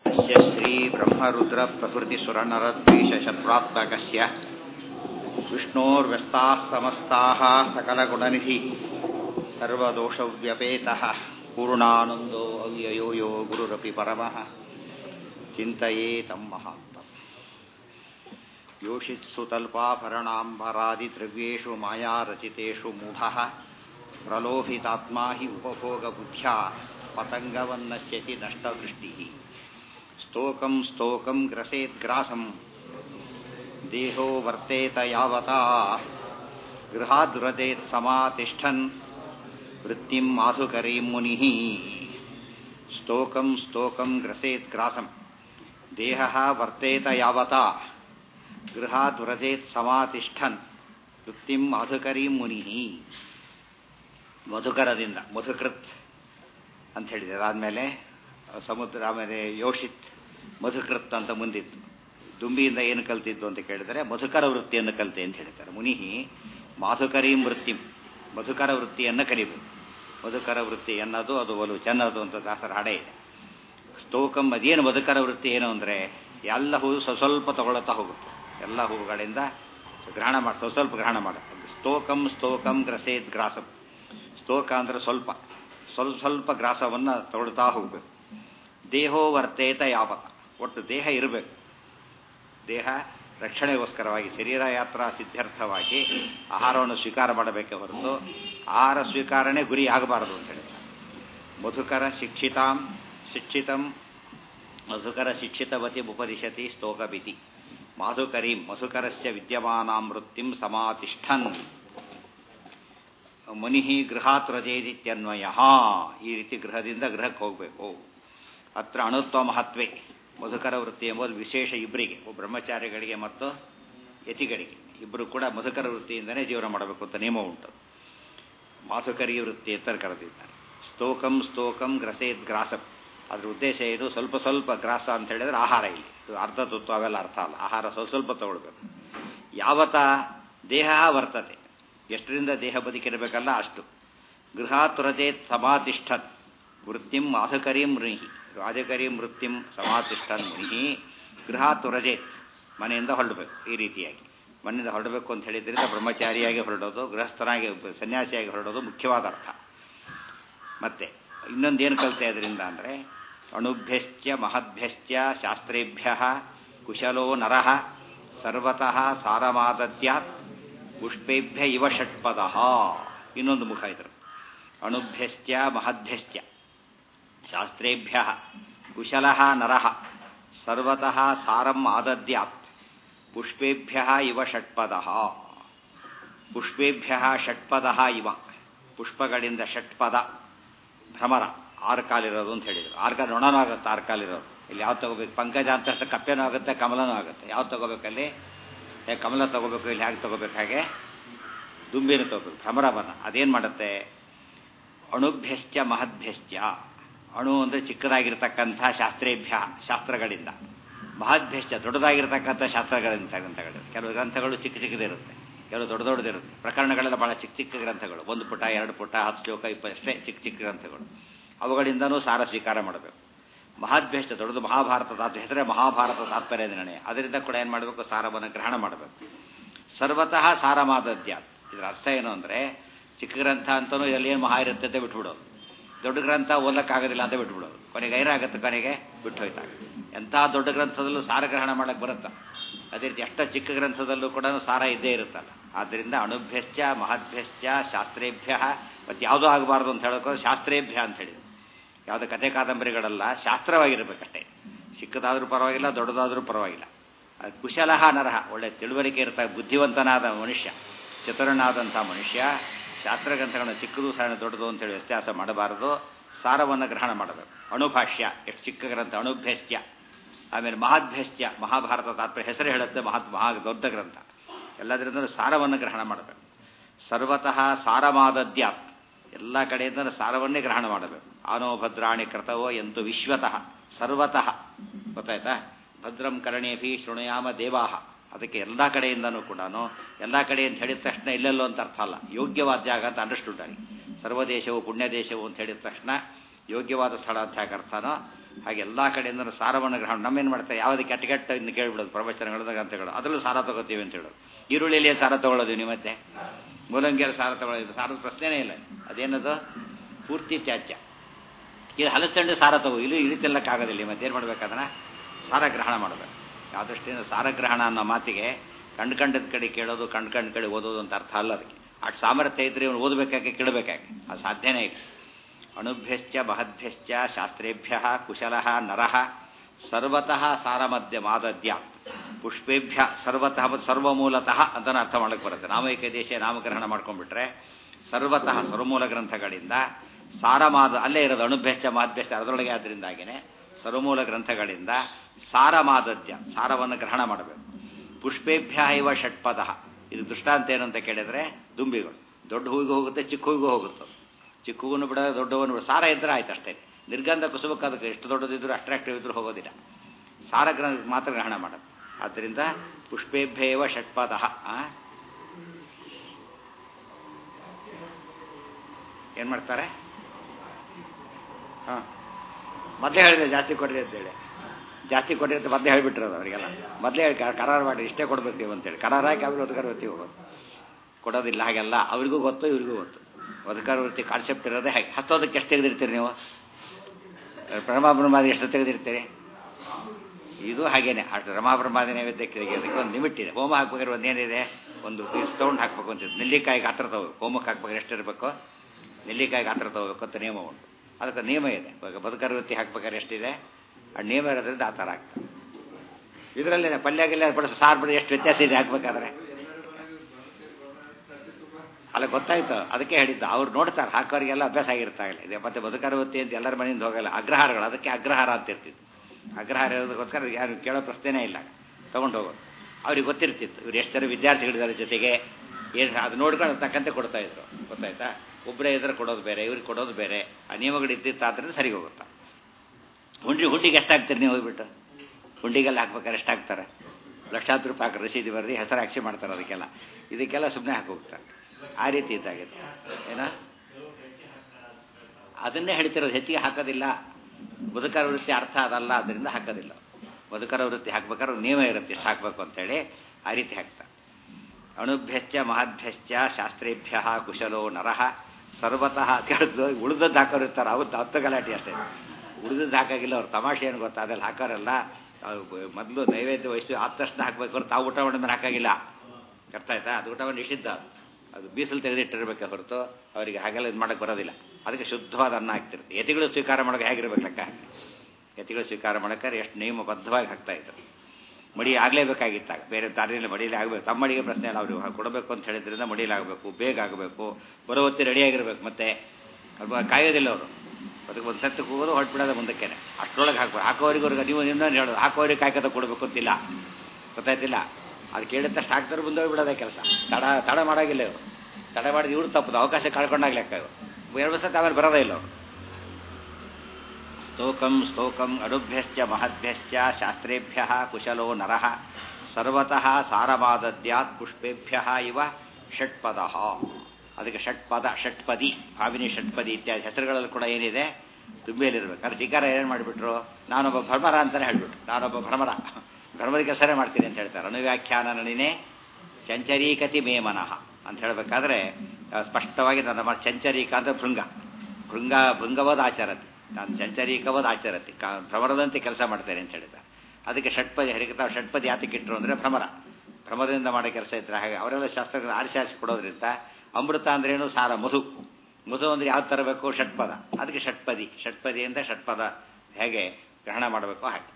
यस्य श्रीब्रह्मरुद्रप्रभृतिसुरनरद्वेषशत्रुरात्मकस्य विष्णोर्व्यस्ताः समस्ताः सकलगुणनिधिः सर्वदोषव्यपेतः पूर्णानन्दो अव्ययो यो गुरुरपि परमः चिन्तये तं महात्मम् योषित्सु तल्पाभरणाम्बरादिद्रव्येषु मायारचितेषु मूढः प्रलोभितात्मा हि उपभोगबुद्ध्या पतङ्गवन्नश्यति नष्टदृष्टिः स्तोकं स्तोकं ग्रसेद्ग्रासं देहो वर्तेत यावता गृहाद्व्रजेत् समातिष्ठन् वृत्तिं माधुकरीं मुनिः स्तोकं स्तोकं ग्रसेद्ग्रासं देहः वर्तेत यावता ಗೃಹಾದ್ವ್ರಜೇತ್ ಸಮಾತಿಷ್ಠನ್ ವೃತ್ತಿಂ ಮಧುಕರೀಂ ಮುನಿ ಮಧುಕರದಿಂದ ಮಧುಕೃತ್ ಅಂತ ಹೇಳಿದೆ ಅದಾದಮೇಲೆ ಸಮುದ್ರ ಆಮೇಲೆ ಯೋಷಿತ್ ಮಧುಕೃತ್ ಅಂತ ಮುಂದಿತ್ತು ದುಂಬಿಯಿಂದ ಏನು ಕಲ್ತಿದ್ದು ಅಂತ ಕೇಳಿದರೆ ಮಧುಕರ ವೃತ್ತಿಯನ್ನು ಕಲಿತೆ ಅಂತ ಹೇಳ್ತಾರೆ ಮುನಿ ಮಾಧುಕರೀಂ ವೃತ್ತಿಂ ಮಧುಕರ ವೃತ್ತಿಯನ್ನು ಕಲಿಬೇಕು ಮಧುಕರ ವೃತ್ತಿ ಅನ್ನೋದು ಅದು ಒಲು ಚೆನ್ನದು ಅಂತ ದಾಸರ ಹಡೆ ಇದೆ ಸ್ತೋಕಂ ಅದೇನು ಮಧುಕರ ವೃತ್ತಿ ಏನು ಅಂದರೆ ಎಲ್ಲ ಹೂವು ಸ್ವಲ್ಪ ತಗೊಳ್ತಾ ಹೋಗುತ್ತೆ ಎಲ್ಲ ಹೂವುಗಳಿಂದ ಗ್ರಹಣ ಮಾಡಿ ಸ್ವಲ್ಪ ಸ್ವಲ್ಪ ಗ್ರಹಣ ಮಾಡುತ್ತೆ ಸ್ತೋಕಂ ಸ್ತೋಕಂ ಗ್ರಸೇದ್ ಗ್ರಾಸಂ ಸ್ತೋಕ ಅಂದರೆ ಸ್ವಲ್ಪ ಸ್ವಲ್ಪ ಸ್ವಲ್ಪ ಗ್ರಾಸವನ್ನು ತೊಗೊಳ್ತಾ ಹೋಗಬೇಕು ದೇಹೋ ವರ್ತೇತ ಯಾವತ ಒಟ್ಟು ದೇಹ ಇರಬೇಕು ದೇಹ ರಕ್ಷಣೆಗೋಸ್ಕರವಾಗಿ ಶರೀರ ಯಾತ್ರಾ ಸಿದ್ಧಾರ್ಥವಾಗಿ ಆಹಾರವನ್ನು ಸ್ವೀಕಾರ ಮಾಡಬೇಕೆ ಹೊರತು ಆಹಾರ ಸ್ವೀಕಾರನೇ ಗುರಿ ಆಗಬಾರದು ಅಂತ ಹೇಳ್ತಾರೆ ಮಧುಕರ ಶಿಕ್ಷಿತಾಂ ಶಿಕ್ಷಿತಂ ಮಧುಕರ ಶಿಕ್ಷಿತವತಿ ಉಪದಿಶತಿ ಸ್ತೋಕಬಿತಿ ಮಾಧುಕರೀಂ ಮಧುಕರಸ್ಯ ವಿದ್ಯಮಾನಾಂ ವೃತ್ತಿಂ ಸಮಾತಿಷ್ಠನ್ ಮುನಿ ಗೃಹಾತ್ ರಜೇದಿತ್ಯನ್ವಯ ಈ ರೀತಿ ಗೃಹದಿಂದ ಗೃಹಕ್ಕೆ ಹೋಗಬೇಕು ಅತ್ರ ಅಣುತ್ವ ಮಹತ್ವೇ ಮಧುಕರ ವೃತ್ತಿ ಎಂಬುದು ವಿಶೇಷ ಇಬ್ಬರಿಗೆ ಬ್ರಹ್ಮಚಾರಿಗಳಿಗೆ ಮತ್ತು ಯತಿಗಳಿಗೆ ಇಬ್ಬರು ಕೂಡ ಮಧುಕರ ವೃತ್ತಿಯಿಂದಲೇ ಜೀವನ ಮಾಡಬೇಕು ಅಂತ ನಿಯಮ ಉಂಟು ಮಾಧುಕರಿ ವೃತ್ತಿ ಅಂತ ಕರೆದಿದ್ದಾರೆ ಸ್ತೋಕಂ ಸ್ತೋಕಂ ಗ್ರಸೇದ್ ಗ್ರಾಸಂ ಅದ್ರ ಉದ್ದೇಶ ಇದು ಸ್ವಲ್ಪ ಸ್ವಲ್ಪ ಗ್ರಾಸ ಅಂತ ಹೇಳಿದ್ರೆ ಆಹಾರ ಇಲ್ಲಿ ಅರ್ಧ ತುತ್ತು ಅವೆಲ್ಲ ಅರ್ಥ ಅಲ್ಲ ಆಹಾರ ಸ್ವಲ್ಪ ಸ್ವಲ್ಪ ತಗೊಳ್ಬೇಕು ಯಾವತ್ತ ದೇಹ ವರ್ತತೆ ಎಷ್ಟರಿಂದ ದೇಹ ಬದುಕಿರಬೇಕಲ್ಲ ಅಷ್ಟು ಗೃಹಾತ್ ರಜೇತ್ ಸಮಾತಿಷ್ಠನ್ ವೃತ್ತಿಂ ಮಾಧುಕರೀಂ ಮುನಿಹಿ ರಾಜಕರೀಂ ವೃತ್ತಿಂ ಸಮಾತಿಷ್ಠನ್ ಮುನಿಹಿ ಗೃಹಾತ್ ರಜೇತ್ ಮನೆಯಿಂದ ಹೊರಡಬೇಕು ಈ ರೀತಿಯಾಗಿ ಮನೆಯಿಂದ ಹೊರಡಬೇಕು ಅಂತ ಹೇಳಿದ್ರಿಂದ ಬ್ರಹ್ಮಚಾರಿಯಾಗಿ ಹೊರಡೋದು ಗೃಹಸ್ಥನಾಗಿ ಸನ್ಯಾಸಿಯಾಗಿ ಹೊರಡೋದು ಮುಖ್ಯವಾದ ಅರ್ಥ ಮತ್ತೆ ಇನ್ನೊಂದು ಏನು ಕಲಿತೆ ಅದರಿಂದ ಅಂದರೆ ಅಣುಭ್ಯಶ್ಚ ಮಹದ್ಭ್ಯಶ್ಚ ಶಾಸ್ತ್ರೇಭ್ಯ ಕುಶಲೋ ನರಃ ಸರ್ವತಃ ಸಾರಮಾದದ್ಯಾತ್ ಪುಷ್ಪೇಭ್ಯ ಇವ ಷಟ್ಪದ ಇನ್ನೊಂದು ಮುಖ ಇದ್ರು ಅಣುಭ್ಯಶ್ಚ ಮಹದ್ಭ್ಯಶ್ಚ ಶಾಸ್ತ್ರೇಭ್ಯ ಕುಶಲ ನರಃ ಸರ್ವತಃ ಸಾರಂ ಆದದ್ಯಾತ್ ಪುಷ್ಪೇಭ್ಯ ಇವ ಷಟ್ಪದ ಪುಷ್ಪೇಭ್ಯ ಷಟ್ಪದ ಇವ ಪುಷ್ಪಗಳಿಂದ ಷಟ್ಪದ ಭ್ರಮರ ಆರು ಕಾಲಿರೋದು ಅಂತ ಹೇಳಿದರು ಆರು ಕಾಲು ನೊಣನೂ ಆಗುತ್ತೆ ಆರು ಕಾಲಿರೋದು ಇಲ್ಲಿ ಯಾವ್ದು ತಗೋಬೇಕು ಪಂಕಜ ಅಂತ ಅಷ್ಟು ಕಪ್ಪೆನೂ ಆಗುತ್ತೆ ಕಮಲನೂ ಆಗುತ್ತೆ ಯಾವ್ದು ತಗೋಬೇಕಲ್ಲಿ ಹೇಗೆ ಕಮಲ ತಗೋಬೇಕು ಇಲ್ಲಿ ಹೇಗೆ ತಗೋಬೇಕು ಹಾಗೆ ದುಂಬಿನ ತಗೋಬೇಕು ಭ್ರಮರ ಬನ ಅದೇನು ಮಾಡುತ್ತೆ ಅಣುಭ್ಯಶ್ಚ ಮಹದ್ಭ್ಯಶ್ಚ ಅಣು ಅಂದರೆ ಚಿಕ್ಕದಾಗಿರ್ತಕ್ಕಂಥ ಶಾಸ್ತ್ರೇಭ್ಯ ಶಾಸ್ತ್ರಗಳಿಂದ ಮಹದ್ಭ್ಯಶ್ಚ ದೊಡ್ಡದಾಗಿರ್ತಕ್ಕಂಥ ಶಾಸ್ತ್ರಗಳಿಂದ ಗ್ರಂಥಗಳು ಕೆಲವು ಗ್ರಂಥಗಳು ಚಿಕ್ಕ ಚಿಕ್ಕದಿರುತ್ತೆ ಕೆಲವು ದೊಡ್ಡ ದೊಡ್ಡದಿರುತ್ತೆ ಪ್ರಕರಣಗಳೆಲ್ಲ ಬಹಳ ಚಿಕ್ಕ ಚಿಕ್ಕ ಗ್ರಂಥಗಳು ಒಂದು ಪುಟ ಎರಡು ಪುಟ ಹತ್ತು ಶ್ಲೋಕ ಇಪ್ಪತ್ತಷ್ಟೇ ಚಿಕ್ಕ ಚಿಕ್ಕ ಗ್ರಂಥಗಳು ಅವುಗಳಿಂದನೂ ಸಾರ ಸ್ವೀಕಾರ ಮಾಡಬೇಕು ಮಹಾದ್ಭ್ಯಷ್ಟ ದೊಡ್ಡದು ಮಹಾಭಾರತದ ಹೆಸರೇ ಮಹಾಭಾರತ ತಾತ್ಪರ್ಯ ನಿರ್ಣಯ ಅದರಿಂದ ಕೂಡ ಏನು ಮಾಡಬೇಕು ಸಾರವನ್ನು ಗ್ರಹಣ ಮಾಡಬೇಕು ಸರ್ವತಃ ಸಾರಮಾದದ್ಯ ಇದರ ಅರ್ಥ ಏನು ಅಂದರೆ ಚಿಕ್ಕ ಗ್ರಂಥ ಅಂತಲೂ ಇದರಲ್ಲಿ ಏನು ಮಹಾ ಇರುತ್ತೆ ಅಂತ ಬಿಟ್ಬಿಡೋದು ದೊಡ್ಡ ಗ್ರಂಥ ಓದಕ್ಕಾಗೋದಿಲ್ಲ ಅಂತ ಬಿಟ್ಬಿಡೋದು ಕೊನೆಗೆ ಐರಾಗುತ್ತೆ ಕೊನೆಗೆ ಬಿಟ್ಟು ಹೋಯ್ತಾಗ ಎಂಥ ದೊಡ್ಡ ಗ್ರಂಥದಲ್ಲೂ ಸಾರ ಗ್ರಹಣ ಮಾಡಕ್ಕೆ ಬರುತ್ತಾ ಅದೇ ರೀತಿ ಎಷ್ಟ ಚಿಕ್ಕ ಗ್ರಂಥದಲ್ಲೂ ಕೂಡ ಸಾರ ಇದ್ದೇ ಇರುತ್ತಲ್ಲ ಆದ್ದರಿಂದ ಅಣುಭ್ಯಶ್ಚ ಮಹದ್ಭ್ಯಶ್ಚ ಶಾಸ್ತ್ರೇಭ್ಯ ಮತ್ತು ಯಾವುದೂ ಆಗಬಾರ್ದು ಅಂತ ಹೇಳೋಕೆ ಶಾಸ್ತ್ರೇಭ್ಯ ಅಂತ ಹೇಳಿದ್ರು ಯಾವುದೇ ಕಥೆ ಕಾದಂಬರಿಗಳಲ್ಲ ಶಾಸ್ತ್ರವಾಗಿರ್ಬೇಕಷ್ಟೇ ಚಿಕ್ಕದಾದರೂ ಪರವಾಗಿಲ್ಲ ದೊಡ್ಡದಾದರೂ ಪರವಾಗಿಲ್ಲ ಕುಶಲಹ ನರಹ ಒಳ್ಳೆ ತಿಳುವಳಿಕೆ ಇರ್ತಾ ಬುದ್ಧಿವಂತನಾದ ಮನುಷ್ಯ ಚತುರನಾದಂಥ ಮನುಷ್ಯ ಶಾಸ್ತ್ರ ಗ್ರಂಥಗಳನ್ನು ಚಿಕ್ಕದು ಸಣ್ಣ ದೊಡ್ಡದು ಅಂತೇಳಿ ವ್ಯತ್ಯಾಸ ಮಾಡಬಾರದು ಸಾರವನ್ನು ಗ್ರಹಣ ಮಾಡಬೇಕು ಅಣುಭಾಷ್ಯ ಎಷ್ಟು ಚಿಕ್ಕ ಗ್ರಂಥ ಅಣುಭ್ಯಶ್ಚ್ಯ ಆಮೇಲೆ ಮಹಾದ್ಭ್ಯಶ್ಚ್ಯ ಮಹಾಭಾರತ ತಾತ್ಪರ್ಯ ಹೆಸರು ಹೇಳುತ್ತೆ ಮಹತ್ ಮಹಾ ದೊಡ್ಡ ಗ್ರಂಥ ಎಲ್ಲದರಿಂದ ಸಾರವನ್ನು ಗ್ರಹಣ ಮಾಡಬೇಕು ಸರ್ವತಃ ಸಾರಮಾದದ್ಯಾತ್ ಎಲ್ಲ ಕಡೆಯಿಂದ ಸಾರವನ್ನೇ ಗ್ರಹಣ ಮಾಡಬೇಕು ಆನೋ ಭದ್ರಾಣಿ ಕೃತವೋ ಎಂತು ವಿಶ್ವತಃ ಸರ್ವತಃ ಗೊತ್ತಾಯ್ತಾ ಭದ್ರಂ ಕರಣೇಭಿ ಶೃಣಯಾಮ ದೇವಾಹ ಅದಕ್ಕೆ ಎಲ್ಲ ಕಡೆಯಿಂದನೂ ಕೂಡ ಎಲ್ಲ ಕಡೆ ಅಂತ ಹೇಳಿದ ತಕ್ಷಣ ಇಲ್ಲೆಲ್ಲೋ ಅಂತ ಅರ್ಥ ಅಲ್ಲ ಯೋಗ್ಯವಾದ ಜಾಗ ಅಂತ ಅಂಡರ್ಸ್ಟುಡ್ ಆಗಿ ಸರ್ವದೇಶವು ಪುಣ್ಯ ದೇಶವು ಅಂತ ಹೇಳಿದ ತಕ್ಷಣ ಯೋಗ್ಯವಾದ ಸ್ಥಳ ಅಂತ ಯಾಕೆ ಅರ್ಥನೋ ಹಾಗೆ ಎಲ್ಲ ಕಡೆಯಿಂದ ಸಾರವನ್ನು ಗ್ರಹಣ ನಮ್ಮೇನು ಮಾಡ್ತಾರೆ ಯಾವುದೇ ಕೆಟ್ಟ ಕೆಟ್ಟ ಇನ್ನು ಕೇಳ್ಬಿಡೋದು ಪ್ರವಚನಗಳು ಗ್ರಂಥಗಳು ಅದರಲ್ಲೂ ಸಾರ ತಗೋತೀವಿ ಅಂತ ಹೇಳೋದು ಈರುಳ್ಳಿಯಲ್ಲಿ ಸಾರ ತಗೊಳ್ಳೋದು ನೀವು ಮತ್ತೆ ಮೂಲಂಗಿಯಲ್ಲಿ ಸಾರ ತಗೊಳ್ಳೋದು ಸಾರದ ಪ್ರಶ್ನೆನೇ ಇಲ್ಲ ಅದೇನದು ಪೂರ್ತಿ ತ್ಯಾಜ್ಯ ಇದು ಹಲಸಂಡು ಸಾರ ತಗೋ ಇಲ್ಲಿ ಇಲ್ಲಿ ತಿನ್ನಕ್ಕಾಗೋದಿಲ್ಲ ಮತ್ತೆ ಏನು ಮಾಡ್ಬೇಕಾದ್ರೆ ಸಾರ ಗ್ರಹಣ ಮಾಡಬೇಕು ಯಾವ ದೃಷ್ಟಿಯಿಂದ ಸಾರಗ್ರಹಣ ಅನ್ನೋ ಮಾತಿಗೆ ಕಂಡು ಕಂಡದ ಕಡೆ ಕೇಳೋದು ಕಂಡು ಕಂಡ ಕಡೆ ಓದೋದು ಅಂತ ಅರ್ಥ ಅಲ್ಲ ಅದಕ್ಕೆ ಅಷ್ಟು ಸಾಮರ್ಥ್ಯ ಇದ್ರೆ ಇವನು ಓದಬೇಕಾಕೆ ಕೇಳಬೇಕಾಕೆ ಅದು ಸಾಧ್ಯನೇ ಇಲ್ಲ ಅಣುಭ್ಯಶ್ಚ ಮಹದ್ಭ್ಯಶ್ಚ ಶಾಸ್ತ್ರೇಭ್ಯ ಕುಶಲ ನರಃ ಸರ್ವತಃ ಸಾರಮಧ್ಯ ಮಾದದ್ಯ ಪುಷ್ಪೇಭ್ಯ ಸರ್ವತಃ ಮತ್ತು ಸರ್ವಮೂಲತಃ ಅಂತ ಅರ್ಥ ಮಾಡಕ್ಕೆ ಬರುತ್ತೆ ನಾಮೈಕ ದೇಶ ನಾಮಗ್ರಹಣ ಮಾಡ್ಕೊಂಡ್ಬಿಟ್ರೆ ಸರ್ವತಃ ಸರ್ವಮೂಲ ಗ್ರಂಥಗಳಿಂದ ಸಾರಮಾದ ಅಲ್ಲೇ ಇರೋದು ಅಣುಭ್ಯಶ್ಚ ಮಹದ್ಭ್ಯಶ್ಚ ಅದರೊಳಗೆ ಆದ್ದರಿಂದಾಗಿನೇ ಸರ್ವಮೂಲ ಗ್ರಂಥಗಳಿಂದ ಸಾರಮಾದದ್ಯ ಸಾರವನ್ನು ಗ್ರಹಣ ಮಾಡಬೇಕು ಪುಷ್ಪೇಭ್ಯ ಇವ ಷಟ್ಪದ ಇದು ದೃಷ್ಟಾಂತ ಏನಂತ ಕೇಳಿದ್ರೆ ದುಂಬಿಗಳು ದೊಡ್ಡ ಹೂವಿಗೂ ಹೋಗುತ್ತೆ ಚಿಕ್ಕ ಹೂವಿಗೂ ಹೋಗುತ್ತೆ ಚಿಕ್ಕ ಹೂವನ್ನು ಬಿಡ ದೊಡ್ಡವನ್ನು ಬಿಡ ಸಾರ ಇದ್ರೆ ಆಯ್ತು ಅಷ್ಟೇ ನಿರ್ಗಂಧ ಕುಸುಬಕ್ಕೆ ಅದಕ್ಕೆ ಎಷ್ಟು ದೊಡ್ಡದಿದ್ರು ಅಟ್ರಾಕ್ಟಿವ್ ಇದ್ರೂ ಹೋಗೋದಿಲ್ಲ ಸಾರ ಗ್ರಹ ಮಾತ್ರ ಗ್ರಹಣ ಮಾಡೋದು ಆದ್ದರಿಂದ ಪುಷ್ಪೇಭ್ಯವ ಷಟ್ಪದ ಏನು ಮಾಡ್ತಾರೆ ಹಾಂ ಮೊದಲೇ ಹೇಳಿದೆ ಜಾಸ್ತಿ ಕೊಡ್ರಿ ಅಂತೇಳಿ ಜಾಸ್ತಿ ಕೊಡ್ರಿ ಅಂತ ಮೊದಲೇ ಹೇಳಿಬಿಟ್ಟಿರೋದು ಅವರಿಗೆಲ್ಲ ಮೊದಲೇ ಹೇಳಿ ಕರಾರು ಮಾಡಿ ಇಷ್ಟೇ ಕೊಡ್ಬೇಕು ನೀವು ಅಂತೇಳಿ ಕರಾರು ಹಾಕಿ ಅವ್ರಿಗೆ ಒದಗಾರ ವೃತ್ತಿ ಹೋಗೋದು ಕೊಡೋದಿಲ್ಲ ಹಾಗೆಲ್ಲ ಅವ್ರಿಗೂ ಗೊತ್ತು ಇವ್ರಿಗೂ ಗೊತ್ತು ಒದಗಾರ ವೃತ್ತಿ ಕಾನ್ಸೆಪ್ಟ್ ಇರೋದೇ ಹಾಗೆ ಹತ್ತೋದಕ್ಕೆ ಎಷ್ಟು ತೆಗೆದಿರ್ತೀರಿ ನೀವು ರಮಾಬ್ರಹ್ಮಾದಿ ಎಷ್ಟು ತೆಗೆದಿರ್ತೀರಿ ಇದು ಹಾಗೇನೆ ಅಷ್ಟು ರಮಾಬ್ರಹ್ಮಾದಿ ನೈವೇದ್ಯಕ್ಕೆ ತೆಗೆಯೋದಕ್ಕೆ ಒಂದು ಲಿಮಿಟ್ ಇದೆ ಹೋಮ ಹಾಕ್ಬೇಕಾದ್ರೆ ಒಂದು ಏನಿದೆ ಒಂದು ಪೀಸ್ ತೊಗೊಂಡು ಹಾಕ್ಬೇಕು ಅಂತ ನೆಲ್ಲಿಕಾಯಿಗೆ ಹತ್ರ ತಗೋಬೇಕು ಹೋಮಕ್ಕೆ ಹಾಕ್ಬೇಕಾದ್ರೆ ಎಷ್ಟಿರಬೇಕು ನೆಲ್ಲಿಕಾಯಿಗೆ ಹತ್ರ ತಗೋಬೇಕು ಅಂತ ನಿಯಮ ಉಂಟು ಅದಕ್ಕೆ ನಿಯಮ ಇದೆ ಇವಾಗ ಬದುಕರ ವೃತ್ತಿ ಹಾಕ್ಬೇಕಾದ್ರೆ ಎಷ್ಟಿದೆ ಆ ನಿಯಮ ಇರೋದ್ರಿಂದ ಆ ಥರ ಆಗ್ತದೆ ಇದರಲ್ಲಿ ಪಲ್ಯಾಗಿಲ್ಲ ಬಡ ಸಾರು ಬಿಡ ಎಷ್ಟು ವ್ಯತ್ಯಾಸ ಇದೆ ಹಾಕ್ಬೇಕಾದ್ರೆ ಅಲ್ಲ ಗೊತ್ತಾಯ್ತು ಅದಕ್ಕೆ ಹೇಳಿದ್ದು ಅವ್ರು ನೋಡ್ತಾರೆ ಹಾಕೋರಿಗೆಲ್ಲ ಅಭ್ಯಾಸ ಆಗಿರ್ತಾಗಲ್ಲ ಇದೆ ಮತ್ತೆ ಬದುಕರ ವೃತ್ತಿ ಅಂತ ಎಲ್ಲರ ಮನೆಯಿಂದ ಹೋಗಲ್ಲ ಅಗ್ರಹಾರಗಳು ಅದಕ್ಕೆ ಅಗ್ರಹಾರ ಅಂತ ಇರ್ತಿತ್ತು ಅಗ್ರಹಾರ ಇರೋದಕ್ಕೋಸ್ಕರ ಯಾರು ಕೇಳೋ ಪ್ರಶ್ನೆನೇ ಇಲ್ಲ ತಗೊಂಡು ಹೋಗೋದು ಅವ್ರಿಗೆ ಗೊತ್ತಿರ್ತಿತ್ತು ಇವ್ರು ಎಷ್ಟು ಜನ ವಿದ್ಯಾರ್ಥಿಗಳಿದ್ದಾರೆ ಜೊತೆಗೆ ಏನು ಅದು ನೋಡ್ಕೊಂಡು ತಕ್ಕಂತೆ ಕೊಡ್ತಾ ಇದ್ರು ಗೊತ್ತಾಯ್ತಾ ಒಬ್ಬರೇ ಇದ್ರೆ ಕೊಡೋದು ಬೇರೆ ಇವ್ರಿಗೆ ಕೊಡೋದು ಬೇರೆ ಆ ನಿಯಮಗಳು ಇದ್ದಿತ್ತಾದ್ರಿಂದ ಸರಿ ಹೋಗುತ್ತಾ ಹುಂಡಿ ಹುಂಡಿಗೆ ಎಷ್ಟಾಗ್ತೀರಿ ನೀವು ಹೋಗ್ಬಿಟ್ಟು ಹುಂಡಿಗೆಲ್ಲ ಹಾಕ್ಬೇಕಾದ್ರೆ ಎಷ್ಟಾಗ್ತಾರೆ ಲಕ್ಷಾಂತರ ರೂಪಾಯಿ ಹಾಕಿ ರಸೀದಿ ಬರೆದು ಹೆಸರು ಹಾಕ್ಸಿ ಮಾಡ್ತಾರೆ ಅದಕ್ಕೆಲ್ಲ ಇದಕ್ಕೆಲ್ಲ ಸುಮ್ಮನೆ ಹಾಕಿ ಹೋಗ್ತಾರೆ ಆ ರೀತಿ ಇದ್ದಾಗಿದೆ ಏನ ಅದನ್ನೇ ಹೇಳ್ತಿರೋದು ಹೆಚ್ಚಿಗೆ ಹಾಕೋದಿಲ್ಲ ಬದುಕರ ವೃತ್ತಿ ಅರ್ಥ ಅದಲ್ಲ ಅದರಿಂದ ಹಾಕೋದಿಲ್ಲ ಬದುಕರ ವೃತ್ತಿ ಹಾಕ್ಬೇಕಾದ್ರೆ ನಿಯಮ ಇರುತ್ತೆ ಎಷ್ಟು ಹಾಕಬೇಕು ಅಂತೇಳಿ ಆ ರೀತಿ ಹಾಕ್ತಾರೆ ಅಣುಭ್ಯಶ್ಚ ಮಹದ್ಭ್ಯಶ್ಚ ಶಾಸ್ತ್ರೇಭ್ಯ ಕುಶಲೋ ನರಃ ಸರ್ವತಃ ಕೇಳಿದ್ದು ಉಳಿದದ್ದು ಹಾಕೋರು ಇರ್ತಾರೆ ಅವತ್ತು ಹತ್ತು ಗಲಾಟೆ ಅಷ್ಟೇ ಉಳಿದದ್ದು ಹಾಕಾಗಿಲ್ಲ ಅವ್ರು ತಮಾಷೆ ಏನು ಗೊತ್ತಾ ಅದೆಲ್ಲ ಹಾಕೋರಲ್ಲ ಮೊದಲು ನೈವೇದ್ಯ ವಹಿಸಿ ಆದ ತಕ್ಷಣ ಹಾಕ್ಬೇಕು ತಾವು ಊಟ ಮಾಡಿದ್ರೆ ಹಾಕಾಗಿಲ್ಲ ಅರ್ಥ ಆಯ್ತಾ ಅದು ಊಟವನ್ನು ನಿಷಿದ್ಧ ಅದು ಬೀಸಲು ತೆಗೆದಿಟ್ಟಿರ್ಬೇಕೆ ಹೊರತು ಅವರಿಗೆ ಹಾಗೆಲ್ಲ ಇದು ಮಾಡೋಕ್ಕೆ ಬರೋದಿಲ್ಲ ಅದಕ್ಕೆ ಶುದ್ಧವಾದ ಅನ್ನ ಹಾಕ್ತಿರುತ್ತೆ ಯತಿಗಳು ಸ್ವೀಕಾರ ಮಾಡೋಕೆ ಹೇಗಿರ್ಬೇಕು ಲೆಕ್ಕ ಯತಿಗಳು ಸ್ವೀಕಾರ ಮಾಡೋಕ್ಕಾದ್ರೆ ಎಷ್ಟು ನಿಯಮಬದ್ಧವಾಗಿ ಹಾಕ್ತಾ ಇದ್ರು ಮಡಿ ಆಗಲೇಬೇಕಾಗಿತ್ತಾಗ ಬೇರೆ ದಾರಿಯಲ್ಲಿ ಮಡಿಯಲ್ಲಿ ಆಗಬೇಕು ತಮ್ಮ ಮಡಿಗೆ ಪ್ರಶ್ನೆ ಇಲ್ಲ ಅವರು ಕೊಡಬೇಕು ಅಂತ ಹೇಳಿದ್ರಿಂದ ಮಡಿಯಲ್ಲಿ ಆಗಬೇಕು ಬೇಗ ಆಗಬೇಕು ಬರೋ ಹೊತ್ತಿ ರೆಡಿಯಾಗಿರ್ಬೇಕು ಮತ್ತೆ ಕಾಯೋದಿಲ್ಲ ಅವರು ಅದಕ್ಕೆ ಒಂದು ಸತ್ತು ಹೋಗೋದು ಹೊರಟ್ಬಿಡೋದು ಮುಂದಕ್ಕೆ ಅಷ್ಟರೊಳಗೆ ಹಾಕ್ಬೇಕು ಹಾಕೋರಿಗವ್ರಿಗೆ ನೀವು ಇನ್ನೊಂದು ಹೇಳೋದು ಹಾಕೋರಿಗೆ ಕಾಯ್ಕತ ಕೊಡಬೇಕು ಅಂತಿಲ್ಲ ಗೊತ್ತಾಯ್ತಿಲ್ಲ ಅದು ಕೇಳಿದ ತಕ್ಷಣ ಹಾಕ್ತಾರೆ ಮುಂದೆ ಹೋಗ್ಬಿಡೋದೇ ಕೆಲಸ ತಡ ತಡ ಮಾಡೋಗಿಲ್ಲ ಇವರು ತಡ ಮಾಡಿದ ಇವ್ರು ತಪ್ಪದು ಅವಕಾಶ ಕಳ್ಕೊಂಡಾಗ್ಲೆಕ್ಕ ಇವರು ಎರಡು ವರ್ಷ ಆಮೇಲೆ ಬರೋದೇ ಇಲ್ಲ ಅವರು ಸ್ತೋಕಂ ಸ್ತೋಕಂ ಅಡುಭ್ಯಶ್ಚ ಮಹದ್ಭ್ಯಶ್ಚ ಶಾಸ್ತ್ರೇಭ್ಯ ಕುಶಲೋ ನರಃ ಸರ್ವತಃ ಸಾರವಾದದ್ಯಾತ್ ಪುಷ್ಪೇಭ್ಯ ಇವ ಷಟ್ಪದ ಅದಕ್ಕೆ ಷಟ್ಪದ ಷಟ್ಪದಿ ಭಾವಿನಿ ಷಟ್ಪದಿ ಇತ್ಯಾದಿ ಹೆಸರುಗಳಲ್ಲಿ ಕೂಡ ಏನಿದೆ ತುಂಬಿಯಲ್ಲಿರ್ಬೇಕು ಅದು ಟೀಕಾರ ಏನು ಮಾಡಿಬಿಟ್ರು ನಾನೊಬ್ಬ ಭ್ರಮರ ಅಂತಲೇ ಹೇಳ್ಬಿಟ್ರು ನಾನೊಬ್ಬ ಭ್ರಮರ ಭ್ರಮರಿಗೆ ಹೆಸರೇ ಮಾಡ್ತೀನಿ ಅಂತ ಹೇಳ್ತಾರೆ ಅನುವ್ಯಾಖ್ಯಾನ ನಳಿನೇ ಚಂಚರೀಕತಿ ಮೇ ಮನಃ ಅಂತ ಹೇಳಬೇಕಾದ್ರೆ ಸ್ಪಷ್ಟವಾಗಿ ನನ್ನ ಚಂಚರೀಕ ಅಂದರೆ ಭೃಂಗ ಭೃಂಗ ಭೃಂಗವಾದ ಆಚಾರತೆ ನಾನು ಚಂಚರೀಕವಾದ ಆಚಾರತೆ ಭ್ರಮರದಂತೆ ಕೆಲಸ ಮಾಡ್ತೇನೆ ಅಂತ ಹೇಳಿದ್ದಾರೆ ಅದಕ್ಕೆ ಷಟ್ಪದಿ ಹರಿಕತ ಷಟ್ಪದಿ ಯಾತಕ್ಕೆ ಇಟ್ಟರು ಅಂದರೆ ಭ್ರಮರ ಭ್ರಮದಿಂದ ಮಾಡೋ ಕೆಲಸ ಇದ್ರೆ ಹಾಗೆ ಅವರೆಲ್ಲ ಶಾಸ್ತ್ರಗಳ ಆರಿಸಿ ಆರಿಸಿ ಕೊಡೋದ್ರಿಂದ ಅಮೃತ ಅಂದ್ರೇನು ಸಾರ ಮಧು ಮಧು ಅಂದ್ರೆ ಯಾವ ತರಬೇಕು ಷಟ್ಪದ ಅದಕ್ಕೆ ಷಟ್ಪದಿ ಷಟ್ಪದಿ ಅಂತ ಷಟ್ಪದ ಹೇಗೆ ಗ್ರಹಣ ಮಾಡಬೇಕು ಹಾಗೆ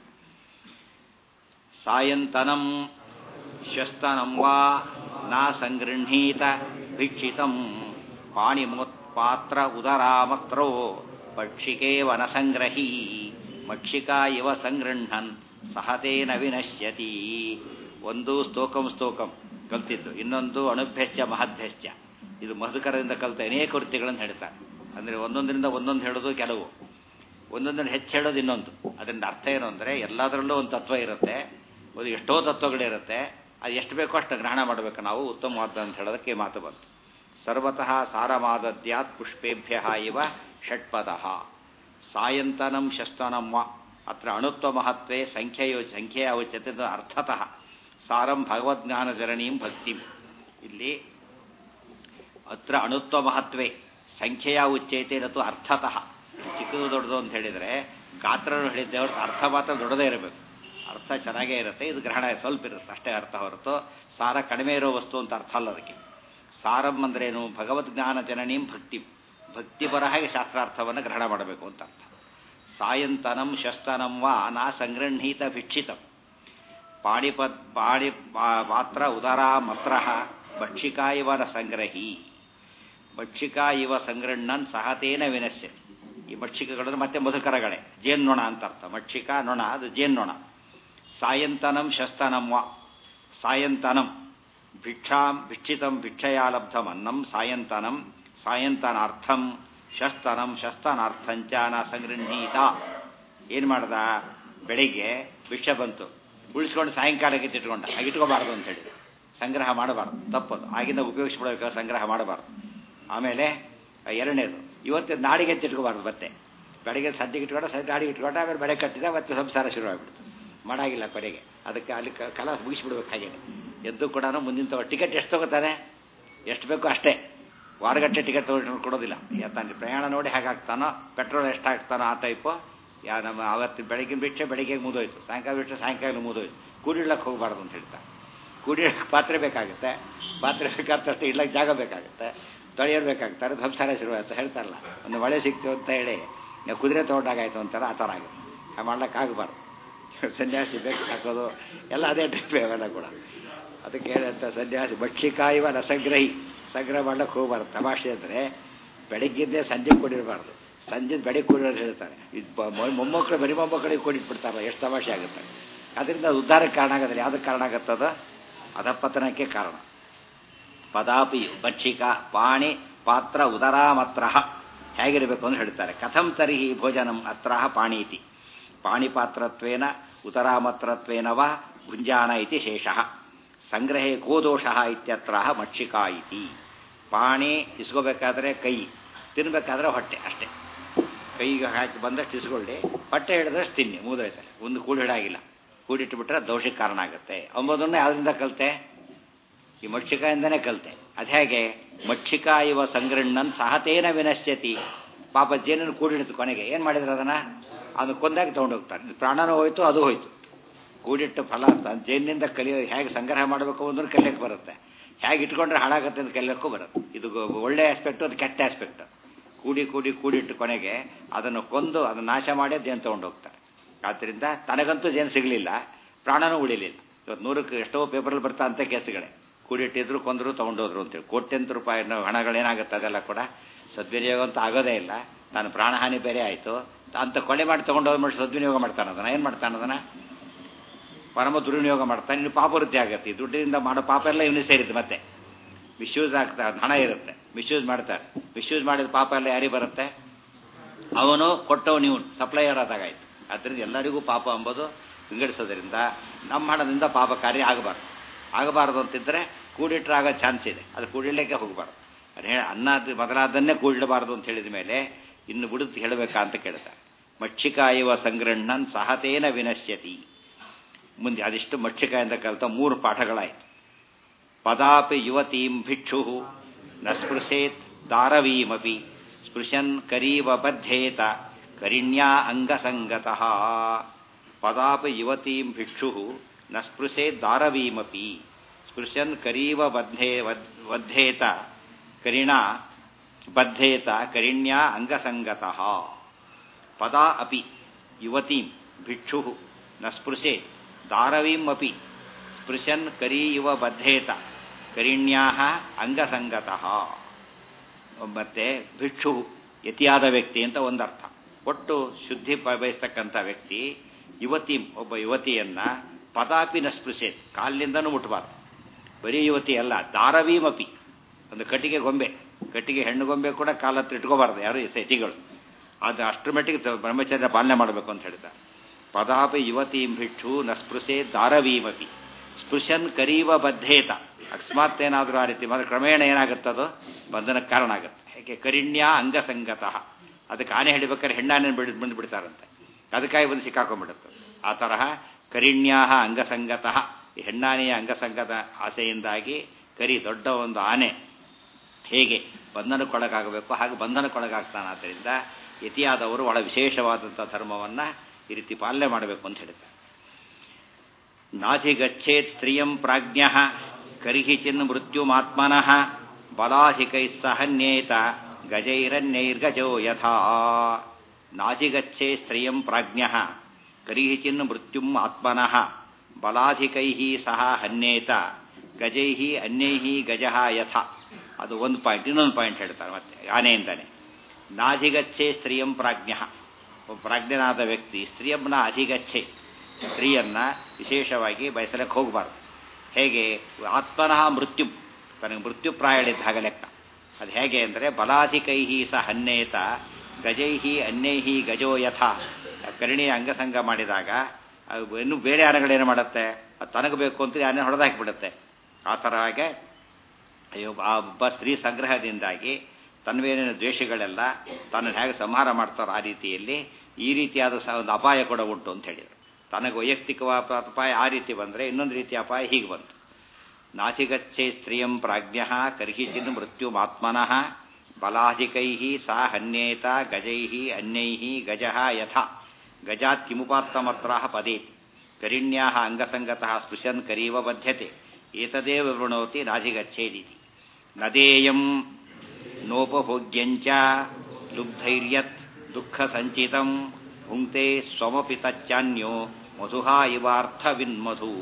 ಸಾಯಂತನಂ ಶ್ವಸ್ತನಂ ವಾ ನಾ ಸಂಗೃಹೀತ ಭಿಕ್ಷಿತಂ ಪಾಣಿಮೋತ್ಪಾತ್ರ ಉದರಾಮಕ್ರೋ ಪಕ್ಷಿಕೇ ವನ ಸಂಗ್ರಹೀ ಮಕ್ಷಿಕಾ ಇವ ಸಂಗೃಹನ್ ಸಹತೇನ ವಿನಶ್ಯತಿ ಒಂದು ಸ್ತೋಕಂ ಸ್ತೋಕಂ ಕಲ್ತಿದ್ದು ಇನ್ನೊಂದು ಅಣುಭ್ಯಶ್ಚ ಮಹದ್ಭ್ಯಶ್ಚ ಇದು ಮಧುಕರದಿಂದ ಕಲಿತ ಅನೇಕ ವೃತ್ತಿಗಳನ್ನು ಹೇಳ್ತಾರೆ ಅಂದರೆ ಒಂದೊಂದರಿಂದ ಒಂದೊಂದು ಹೇಳೋದು ಕೆಲವು ಒಂದೊಂದನ್ನು ಹೆಚ್ಚು ಹೇಳೋದು ಇನ್ನೊಂದು ಅದರಿಂದ ಅರ್ಥ ಏನು ಅಂದರೆ ಎಲ್ಲದರಲ್ಲೂ ಒಂದು ತತ್ವ ಇರುತ್ತೆ ಒಂದು ಎಷ್ಟೋ ತತ್ವಗಳಿರುತ್ತೆ ಅದು ಎಷ್ಟು ಬೇಕೋ ಅಷ್ಟು ಗ್ರಹಣ ಮಾಡಬೇಕು ನಾವು ಉತ್ತಮವಾದ ಅಂತ ಹೇಳೋದಕ್ಕೆ ಮಾತು ಬಂತು ಸರ್ವತಃ ಸಾರಮಾದದ್ಯಾತ್ ಪುಷ್ಪೇಭ್ಯ ಇವ ಷಟ್ಪದ ಸಾಯಂತನಂ ಶಸ್ತನಂ ವ ಅತ್ರ ಅಣುತ್ವ ಮಹತ್ವೇ ಸಂಖ್ಯೆಯೋ ಸಂಖ್ಯೆಯ ಉಚ್ಯತೆ ಅರ್ಥತಃ ಸಾರಂ ಭಗವದ್ಜ್ಞಾನ ಜನನೀಂ ಭಕ್ತಿಂ ಇಲ್ಲಿ ಅತ್ರ ಅಣುತ್ವ ಮಹತ್ವೇ ಸಂಖ್ಯೆಯ ಉಚ್ಚೈತೆ ಮತ್ತು ಅರ್ಥತಃ ಚಿಕ್ಕದು ದೊಡ್ಡದು ಅಂತ ಹೇಳಿದರೆ ಗಾತ್ರ ಹೇಳಿದ್ದೆ ಹೊರತು ಅರ್ಥ ಮಾತ್ರ ದೊಡ್ಡದೇ ಇರಬೇಕು ಅರ್ಥ ಚೆನ್ನಾಗೇ ಇರುತ್ತೆ ಇದು ಗ್ರಹಣ ಸ್ವಲ್ಪ ಇರುತ್ತೆ ಅಷ್ಟೇ ಅರ್ಥ ಹೊರತು ಸಾರ ಕಡಿಮೆ ಇರೋ ವಸ್ತು ಅಂತ ಅರ್ಥ ಅಲ್ಲ ಅದಕ್ಕೆ ಸಾರಂ ಅಂದ್ರೇನು ಭಗವದ್ಜ್ಞಾನ ಜನನೀಂ ಭಕ್ತಿ ಭಕ್ತಿಪರ ಹಾಗೆ ಶಾಸ್ತ್ರಾರ್ಥವನ್ನು ಗ್ರಹಣ ಮಾಡಬೇಕು ಅಂತ ಅರ್ಥ ಸಾಯಂತನಂ ಶಸ್ತನಂ ವಾ ನಾ ಸಂಗೃಹೀತ ಭಿಕ್ಷಿತಂ ಪಾಣಿಪದ್ ಪಾಣಿ ಮಾತ್ರ ಉದರಾ ಮತ್ರ ಭಕ್ಷಿಕಾ ಇವ ನ ಸಂಗ್ರಹಿ ಭಕ್ಷಿಕಾ ಇವ ಸಂಗ್ರಹಣನ್ ಸಹತೇನ ವಿನಶ್ಯ ಈ ಭಕ್ಷಿಕಗಳು ಮತ್ತೆ ಮಧುಕರಗಳೇ ಜೇನ್ನೊಣ ಅಂತ ಅರ್ಥ ಮಕ್ಷಿಕ ನೊಣ ಅದು ಜೇನ್ನೊಣ ಸಾಯಂತನಂ ಶಸ್ತನಂ ವಾ ಸಾಯಂತನಂ ಭಿಕ್ಷಾಂ ಭಿಕ್ಷಿತಂ ಭಿಕ್ಷಯಾ ಲಬ್ಧಂ ಅನ್ನಂ ಸಾಯಂತನಂ ಸಾಯಂತನಾರ್ಥಂ ಶಸ್ತನಂ ಶಸ್ತನಾರ್ಥಂಚ ನ ಸಂಗೃಹೀತ ಏನು ಮಾಡ್ದ ಬೆಳಿಗ್ಗೆ ಭಿಕ್ಷೆ ಬಂತು ಉಳಿಸ್ಕೊಂಡು ಸಾಯಂಕಾಲಕ್ಕೆ ಇಟ್ಕೊಂಡ ಹಾಗೆ ಇಟ್ಕೋಬಾರ್ದು ಅಂತ ಹೇಳಿ ಸಂಗ್ರಹ ಮಾಡಬಾರ್ದು ತಪ್ಪದು ಆಗಿಂದ ಉಪಯೋಗಿಸ್ಬಿಡಬೇಕು ಸಂಗ್ರಹ ಮಾಡಬಾರ್ದು ಆಮೇಲೆ ಎರಡನೇದು ಇವತ್ತು ನಾಡಿಗೆ ಇಟ್ಕೋಬಾರ್ದು ಮತ್ತೆ ಬೆಳಗ್ಗೆ ಸದ್ಯಕ್ಕೆ ಇಟ್ಕೊಂಡ ಸದ್ಯ ನಾಡಿಗೆ ಇಟ್ಕೊಂಡ ಆಮೇಲೆ ಬೆಳೆ ಕಟ್ಟಿದ ಮತ್ತೆ ಸಂಸಾರ ಶುರುವಾಗ್ಬಿಡ್ತು ಮಾಡಾಗಿಲ್ಲ ಕಡೆಗೆ ಅದಕ್ಕೆ ಅಲ್ಲಿ ಕಲಾಸ ಮುಗಿಸ್ಬಿಡ್ಬೇಕು ಹಾಗೆ ಎದ್ದು ಕೂಡ ಮುಂದಿನ ತಗೋ ಟಿಕೆಟ್ ಎಷ್ಟು ತಗೋತಾನೆ ಎಷ್ಟು ಬೇಕೋ ಅಷ್ಟೇ ವಾರಗಟ್ಟೆ ಟಿಕೆಟ್ ತಗೊಂಡು ಕೊಡೋದಿಲ್ಲ ಯಾತಾನೆ ಪ್ರಯಾಣ ನೋಡಿ ಹೇಗಾಗ್ತಾನೋ ಪೆಟ್ರೋಲ್ ಎಷ್ಟು ಹಾಕ್ತಾನೋ ಆ ಟೈಪು ಯಾ ನಮ್ಮ ಅವತ್ತು ಬೆಳಗಿನ ಬಿಟ್ಟೆ ಬೆಳಿಗ್ಗೆ ಮುದೋಯ್ತು ಸಾಯಂಕಾಲ ಬಿಟ್ಟರೆ ಸಾಯಂಕಾಲ ಮುದೋಯ್ತು ಕೂಡಿಡ್ಲಕ್ಕೆ ಹೋಗಬಾರ್ದು ಅಂತ ಹೇಳ್ತಾರೆ ಕೂಡಿ ಪಾತ್ರೆ ಬೇಕಾಗುತ್ತೆ ಪಾತ್ರೆ ಬೇಕಾದಷ್ಟು ಇಡ್ಲಕ್ಕೆ ಜಾಗ ಬೇಕಾಗುತ್ತೆ ತೊಳೆಯೋರು ಬೇಕಾಗ್ತಾರೆ ಸಂಸಾರ ಶುರುವಾಯ್ತು ಹೇಳ್ತಾರಲ್ಲ ಒಂದು ಮಳೆ ಸಿಕ್ತು ಅಂತ ಹೇಳಿ ನಾವು ಕುದುರೆ ತೊಗೊಂಡಾಗಾಯ್ತು ಅಂತಾರೆ ಆ ಥರ ಆಗುತ್ತೆ ಮಾಡ್ಲಿಕ್ಕಾಗಬಾರ್ದು ಸನ್ಯಾಸಿ ಬೇಕು ಹಾಕೋದು ಎಲ್ಲ ಅದೇ ಟೈಪ್ ಅವೆಲ್ಲ ಕೂಡ ಅದಕ್ಕೆ ಹೇಳಂತ ಸನ್ಯಾಸಿ ಭಕ್ಷಿಕಾಯುವ ರಸಗ್ರಹಿ ಸಂಗ್ರಹ ಮಾಡ್ಲಿಕ್ಕೆ ಹೋಗ್ಬಾರ್ದು ತಮಾಷೆ ಅಂದರೆ ಬೆಳಗ್ಗಿದ್ದೇ ಸಂಜೆ ಕೊಡಿರಬಾರ್ದು ಸಂಜೆ ಬೆಳಗ್ಗೆ ಕೊಡಿರೋದು ಹೇಳ್ತಾರೆ ಇದು ಮೊಮ್ಮಕ್ಕಳು ಬರೀ ಮೊಮ್ಮಕ್ಕಳಿಗೆ ಕೊಡಿಟ್ಬಿಡ್ತಾರಲ್ಲ ಎಷ್ಟು ತಮಾಷೆ ಆಗುತ್ತೆ ಅದರಿಂದ ಅದು ಉದ್ಧಾರಕ್ಕೆ ಕಾರಣ ಆಗೋದಿಲ್ಲ ಯಾವುದಕ್ಕೆ ಕಾರಣ ಆಗುತ್ತದ ಅಧಪತನಕ್ಕೆ ಕಾರಣ ಪದಾಪಿ ಭಕ್ಷಿಕ ಪಾಣಿ ಪಾತ್ರ ಉದರಾಮತ್ರ ಹೇಗಿರಬೇಕು ಅಂತ ಹೇಳ್ತಾರೆ ಕಥಂ ತರಿಹಿ ಭೋಜನಂ ಅತ್ರ ಪಾಣೀತಿ ಪಾಣಿಪಾತ್ರತ್ವೇನ ಉತರಾಮತ್ರತ್ವೇನ ವಾ ಭುಂಜಾನ ಇತಿ ಶೇಷಃ ಸಂಗ್ರಹೇ ಕೋ ದೋಷ ಇತ್ಯತ್ರ ಮಕ್ಷಿಕಾ ಇತಿ ಪಾಣಿ ಇಸ್ಕೋಬೇಕಾದ್ರೆ ಕೈ ತಿನ್ಬೇಕಾದ್ರೆ ಹೊಟ್ಟೆ ಅಷ್ಟೇ ಕೈಗೆ ಹಾಕಿ ಬಂದಷ್ಟು ಇಸ್ಕೊಳ್ಳಿ ಹೊಟ್ಟೆ ಹಿಡಿದಷ್ಟು ತಿನ್ನಿ ಮುಗಿದೋಯ್ತಾರೆ ಒಂದು ಕೂಡಿ ಹಿಡಾಗಿಲ್ಲ ಕೂಡಿಟ್ಟುಬಿಟ್ರೆ ದೋಷಕ್ಕೆ ಕಾರಣ ಆಗುತ್ತೆ ಅಂಬೋದನ್ನ ಯಾವುದರಿಂದ ಕಲಿತೆ ಈ ಮಕ್ಷಿಕಾಯಿಂದನೇ ಕಲಿತೆ ಅದು ಹೇಗೆ ಮಕ್ಷಿಕಾ ಇವ ಸಂಗ್ರಹಣನ್ ಸಹತೇನ ವಿನಶ್ಯತಿ ಪಾಪ ಜೇನನ್ನು ಕೂಡಿಡ್ತು ಕೊನೆಗೆ ಏನು ಮಾಡಿದ್ರು ಅದನ್ನು ಅದನ್ನು ಕೊಂದಾಗ ತೊಗೊಂಡೋಗ್ತಾರೆ ಪ್ರಾಣನೂ ಹೋಯ್ತು ಅದು ಹೋಯ್ತು ಕೂಡಿಟ್ಟು ಫಲ ಅಂತ ಜೇನಿನಿಂದ ಕಲಿಯೋ ಹೇಗೆ ಸಂಗ್ರಹ ಮಾಡಬೇಕು ಅನ್ನೋದು ಕಲಿಯಕ್ಕೆ ಬರುತ್ತೆ ಹೇಗೆ ಇಟ್ಕೊಂಡ್ರೆ ಹಾಳಾಗತ್ತೆ ಅಂತ ಕಲಿಯೋಕ್ಕೂ ಬರುತ್ತೆ ಇದು ಒಳ್ಳೆ ಆಸ್ಪೆಕ್ಟು ಅದು ಕೆಟ್ಟ ಆಸ್ಪೆಕ್ಟು ಕೂಡಿ ಕೂಡಿ ಕೂಡಿಟ್ಟು ಕೊನೆಗೆ ಅದನ್ನು ಕೊಂದು ಅದನ್ನು ನಾಶ ಮಾಡಿ ಜೇನು ತೊಗೊಂಡು ಹೋಗ್ತಾರೆ ಆದ್ದರಿಂದ ತನಗಂತೂ ಜೇನು ಸಿಗಲಿಲ್ಲ ಪ್ರಾಣನೂ ಉಳಿಲಿಲ್ಲ ಇವತ್ತು ನೂರಕ್ಕೆ ಎಷ್ಟೋ ಪೇಪರಲ್ಲಿ ಬರ್ತಾ ಅಂತ ಕೇಸುಗಳೇ ಕೂಡಿಟ್ಟಿದ್ರು ಕೊಂದರು ತೊಗೊಂಡೋದ್ರು ಅಂತೇಳಿ ಕೋಟ್ಯಂತರ ರೂಪಾಯಿ ಹಣಗಳೇನಾಗುತ್ತೆ ಅದೆಲ್ಲ ಕೂಡ ಸದ್ವಿನಿಯೋಗ ಅಂತ ಆಗೋದೇ ಇಲ್ಲ ನಾನು ಪ್ರಾಣಹಾನಿ ಬೇರೆ ಆಯಿತು ಅಂತ ಕೊಲೆ ಮಾಡಿ ತೊಗೊಂಡೋದ್ ಮಾಡಿ ಸದ್ವಿನಿಯೋಗ ಮಾಡ್ತಾನೆ ಅದನ್ನು ಏನು ಮಾಡ್ತಾನೆ ಅದನ್ನು ಪರಮ ದುರ್ವಿನಿಯೋಗ ಮಾಡ್ತಾನೆ ಇನ್ನು ಪಾಪ ವೃತ್ತಿ ಆಗುತ್ತೆ ಈ ದುಡ್ಡಿನಿಂದ ಮಾಡೋ ಪಾಪ ಎಲ್ಲ ಇವನು ಸೇರಿದ್ದು ಮತ್ತೆ ಮಿಸ್ಯೂಸ್ ಆಗ್ತಾ ಹಣ ಇರುತ್ತೆ ಮಿಸ್ಯೂಸ್ ಮಾಡ್ತಾರೆ ಮಿಸ್ಯೂಸ್ ಮಾಡಿದ ಪಾಪ ಎಲ್ಲ ಯಾರಿಗೆ ಬರುತ್ತೆ ಅವನು ಕೊಟ್ಟವನು ಇವನು ಸಪ್ಲೈಯರ್ ಆದಾಗಾಯ್ತು ಆದ್ದರಿಂದ ಎಲ್ಲರಿಗೂ ಪಾಪ ಅಂಬೋದು ವಿಂಗಡಿಸೋದ್ರಿಂದ ನಮ್ಮ ಹಣದಿಂದ ಪಾಪ ಕಾರ್ಯ ಆಗಬಾರ್ದು ಆಗಬಾರ್ದು ಅಂತಿದ್ರೆ ಕೂಡಿಟ್ರೆ ಆಗೋ ಚಾನ್ಸ್ ಇದೆ ಅದು ಕೂಡಿಡ್ಲಿಕ್ಕೆ ಹೋಗಬಾರ್ದು ಅದು ಹೇಳಿ ಅನ್ನ ಮೊದಲಾದನ್ನೇ ಕೂಡಿಡಬಾರ್ದು ಅಂತ ಹೇಳಿದ ಮೇಲೆ ಇನ್ನು ಬಿಡುತ್ತು ಹೇಳಬೇಕಾ ಅಂತ ಕೇಳ್ತಾರೆ ಮಕ್ಷಿಕಾಯುವ ಸಂಗ್ರಹಣನ್ ಸಹತೇನ ವಿನಶ್ಯತಿ ಮುಂದೆ ಅದಿಷ್ಟು ಮಕ್ಷಿಕಾಯಿಂದ ಕಲಿತ ಮೂರು ಪಾಠಗಳಾಯಿತು ಪದಾಪಿ ಯುವತೀಂ ಭಿಕ್ಷು ನ ಸ್ಪೃಶೇತ್ ದಾರವೀಮಪಿ ಸ್ಪೃಶನ್ ಕರೀವ ಬದ್ಧೇತ ಕರಿಣ್ಯಾ ಅಂಗಸಂಗತಃ ಪದಾಪಿ ಯುವತೀಂ ಭಿಕ್ಷು ನ ಸ್ಪೃಶೇತ್ ದಾರವೀಮಪಿ ಸ್ಪೃಶನ್ ಕರೀವ ಬದ್ಧೇ ವದ್ಧೇತ ಕರಿಣಾ ಬದ್ಧೇತ ಕರಿಣ್ಯಾ ಅಂಗಸಂಗತಃ ಪದಾ ಅಪಿ ಯುವತೀಂ ಭಿಕ್ಷು ನ ಸ್ಪೃಶೇತ್ ದಾರವೀಂ ಅಪಿ ಸ್ಪೃಶನ್ ಕರಿ ಇವ ಬದ್ಧೇತ ಕರಿಣ್ಯಾ ಅಂಗಸಂಗತಃ ಮತ್ತೆ ಭಿಕ್ಷು ಯತಿಯಾದ ವ್ಯಕ್ತಿ ಅಂತ ಒಂದರ್ಥ ಒಟ್ಟು ಶುದ್ಧಿ ಬಯಸ್ತಕ್ಕಂಥ ವ್ಯಕ್ತಿ ಯುವತಿ ಒಬ್ಬ ಯುವತಿಯನ್ನ ಪದಾಪಿ ನ ಸ್ಪೃಶೇತ್ ಕಾಲಿನಿಂದನೂ ಮುಟ್ಟಬಾರ್ದು ಬರೀ ಯುವತಿ ಅಲ್ಲ ದಾರವೀಮಪಿ ಒಂದು ಕಟ್ಟಿಗೆ ಗೊಂಬೆ ಕಟ್ಟಿಗೆ ಹೆಣ್ಣು ಗೊಂಬೆ ಕೂಡ ಕಾಲ ಹತ್ರ ಇಟ್ಕೋಬಾರ್ದು ಯಾರು ಸತಿಗಳು ಅದು ಅಷ್ಟರ ಮಟ್ಟಿಗೆ ಬ್ರಹ್ಮಚರ್ಯ ಪಾಲನೆ ಮಾಡಬೇಕು ಅಂತ ಹೇಳ್ತಾರೆ ಪದಾಪಿ ಯುವತೀಂ ಭಿಕ್ಷು ನ ಸ್ಪೃಶೇ ದಾರವೀಮಪಿ ಸ್ಪೃಶನ್ ಕರೀವ ಬದ್ಧೇತ ಅಕಸ್ಮಾತ್ ಏನಾದರೂ ಆ ರೀತಿ ಮತ್ತೆ ಕ್ರಮೇಣ ಏನಾಗುತ್ತದೋ ಬಂಧನಕ್ಕೆ ಕಾರಣ ಆಗುತ್ತೆ ಯಾಕೆ ಕರಿಣ್ಯ ಅಂಗಸಂಗತಃ ಅದಕ್ಕೆ ಆನೆ ಹಿಡಿಬೇಕಾದ್ರೆ ಹೆಣ್ಣಾನೆ ಬಿಡ್ ಬಂದು ಬಿಡ್ತಾರಂತೆ ಅದಕ್ಕಾಗಿ ಬಂದು ಸಿಕ್ಕಾಕೊಂಡ್ಬಿಡುತ್ತೆ ಆ ತರಹ ಕರಿಣ್ಯಾಹ ಅಂಗಸಂಗತಃ ಈ ಹೆಣ್ಣಾನೆಯ ಅಂಗಸಂಗತ ಆಸೆಯಿಂದಾಗಿ ಕರಿ ದೊಡ್ಡ ಒಂದು ಆನೆ ಹೇಗೆ ಬಂಧನಕ್ಕೊಳಗಾಗಬೇಕು ಹಾಗೆ ಬಂಧನಕ್ಕೊಳಗಾಗ್ತಾನೆ ಆದ್ದರಿಂದ ಯತಿಯಾದವರು ಒಳ ವಿಶೇಷವಾದಂಥ ಧರ್ಮವನ್ನು ಈ ರೀತಿ ಪಾಲನೆ ಮಾಡಬೇಕು ಅಂತ ಹೇಳ್ತಾರೆ ನಾಧಿಗಚ್ಚೇತ್ ಸ್ತ್ರಿಯಂ ಪ್ರಾಜ್ಞ ಕರಿಹಿ ಚಿನ್ ಮೃತ್ಯುಮಾತ್ಮನಃ ಬಲಾಧಿಕೈ ಸಹನ್ಯೇತ ಗಜೈರನ್ಯೈರ್ಗಜೋ ಯಥಾ ನಾಧಿಗಚ್ಚೇ ಸ್ತ್ರಿಯಂ ಪ್ರಾಜ್ಞ ಕರಿಹಿ ಚಿನ್ ಮೃತ್ಯುಂ ಆತ್ಮನಃ ಬಲಾಧಿಕೈ ಸಹ ಹನ್ಯೇತ ಗಜೈ ಅನ್ಯೈ ಗಜ ಯಥ ಅದು ಒಂದು ಪಾಯಿಂಟ್ ಇನ್ನೊಂದು ಪಾಯಿಂಟ್ ಹೇಳ್ತಾರೆ ಮತ್ತೆ ಆನೆಯಿಂದಾನೆ ನಾಧಿಗಚ್ಚೆ ಸ್ತ್ರೀಯಂ ಪ್ರಾಜ್ಞ ಪ್ರಾಜ್ಞನಾದ ವ್ಯಕ್ತಿ ಸ್ತ್ರೀಯಂನ ಅಧಿಗಚ್ಚೆ ಸ್ತ್ರೀಯನ್ನ ವಿಶೇಷವಾಗಿ ಬಯಸಲಕ್ಕೆ ಹೋಗಬಾರ್ದು ಹೇಗೆ ಆತ್ಮನಃ ಮೃತ್ಯು ತನಗೆ ಮೃತ್ಯುಪ್ರಾಯಳಿದ್ದ ಹಾಗೆ ಲೆಕ್ಕ ಅದು ಹೇಗೆ ಅಂದರೆ ಬಲಾಧಿಕೈಹಿ ಸ ಹನ್ನೇತ ಗಜೈಹಿ ಅನ್ಯೈಹಿ ಗಜೋ ಯಥ ಕರುಣಿಯ ಅಂಗಸಂಗ ಮಾಡಿದಾಗ ಅದು ಇನ್ನು ಬೇರೆ ಆನೆಗಳೇನು ಮಾಡುತ್ತೆ ಅದು ತನಗೆ ಬೇಕು ಅಂತ ಆನೆ ಹೊಡೆದಾಕಿಬಿಡುತ್ತೆ ಆ ಥರ ಹಾಗೆ ಅಯ್ಯೋ ಆ ಒಬ್ಬ ಸ್ತ್ರೀ ಸಂಗ್ರಹದಿಂದಾಗಿ ತನ್ವೇನಿನ ದ್ವೇಷಗಳೆಲ್ಲ ತನ್ನ ಹೇಗೆ ಸಂಹಾರ ಮಾಡ್ತಾರೋ ಆ ರೀತಿಯಲ್ಲಿ ಈ ರೀತಿಯಾದ ಸ ಒಂದು ಅಪಾಯ ಕೂಡ ಉಂಟು ಅಂತ ಹೇಳಿದರು ತನಗೆ ವೈಯಕ್ತಿಕವಾದ ಅಪಾಯ ಆ ರೀತಿ ಬಂದರೆ ಇನ್ನೊಂದು ರೀತಿಯ ಅಪಾಯ ಹೀಗೆ ಬಂತು ನಾಚಿಗಚ್ಚೆ ಸ್ತ್ರೀಯಂ ಪ್ರಾಜ್ಞ ಕರ್ಹಿಚಿನ್ ಮೃತ್ಯುಮಾತ್ಮನಃ ಬಲಾಧಿಕೈ ಸಾ ಹನ್ಯೇತ ಗಜೈ ಅನ್ಯೈ ಗಜ ಯಥಾ ಗಜಾತ್ ಕಿಮುಪಾತ್ತಮತ್ರ ಪದೇತಿ ಕರಿಣ್ಯಾ ಅಂಗಸಂಗತಃ ಸ್ಪೃಶನ್ ಕರೀವ ಬದ್ಧತೆ ಏತದೇವ ವೃಣೋತಿ ನಾಧಿಗಚ್ಚೇದಿತಿ ನದೇಯಂ ನೋಪಭೋಗ್ಯಂಚ ಲುಬ್ಧೈರ್ಯತ್ ದುಃಖ ಸಂಚಿತಂ ಭುಂಕ್ತೆ ಸ್ವಮಪಿ ತಚ್ಚಾನ್ಯೋ ಮಧುಹಾ ಇವಾರ್ಥವಿನ್ಮಧು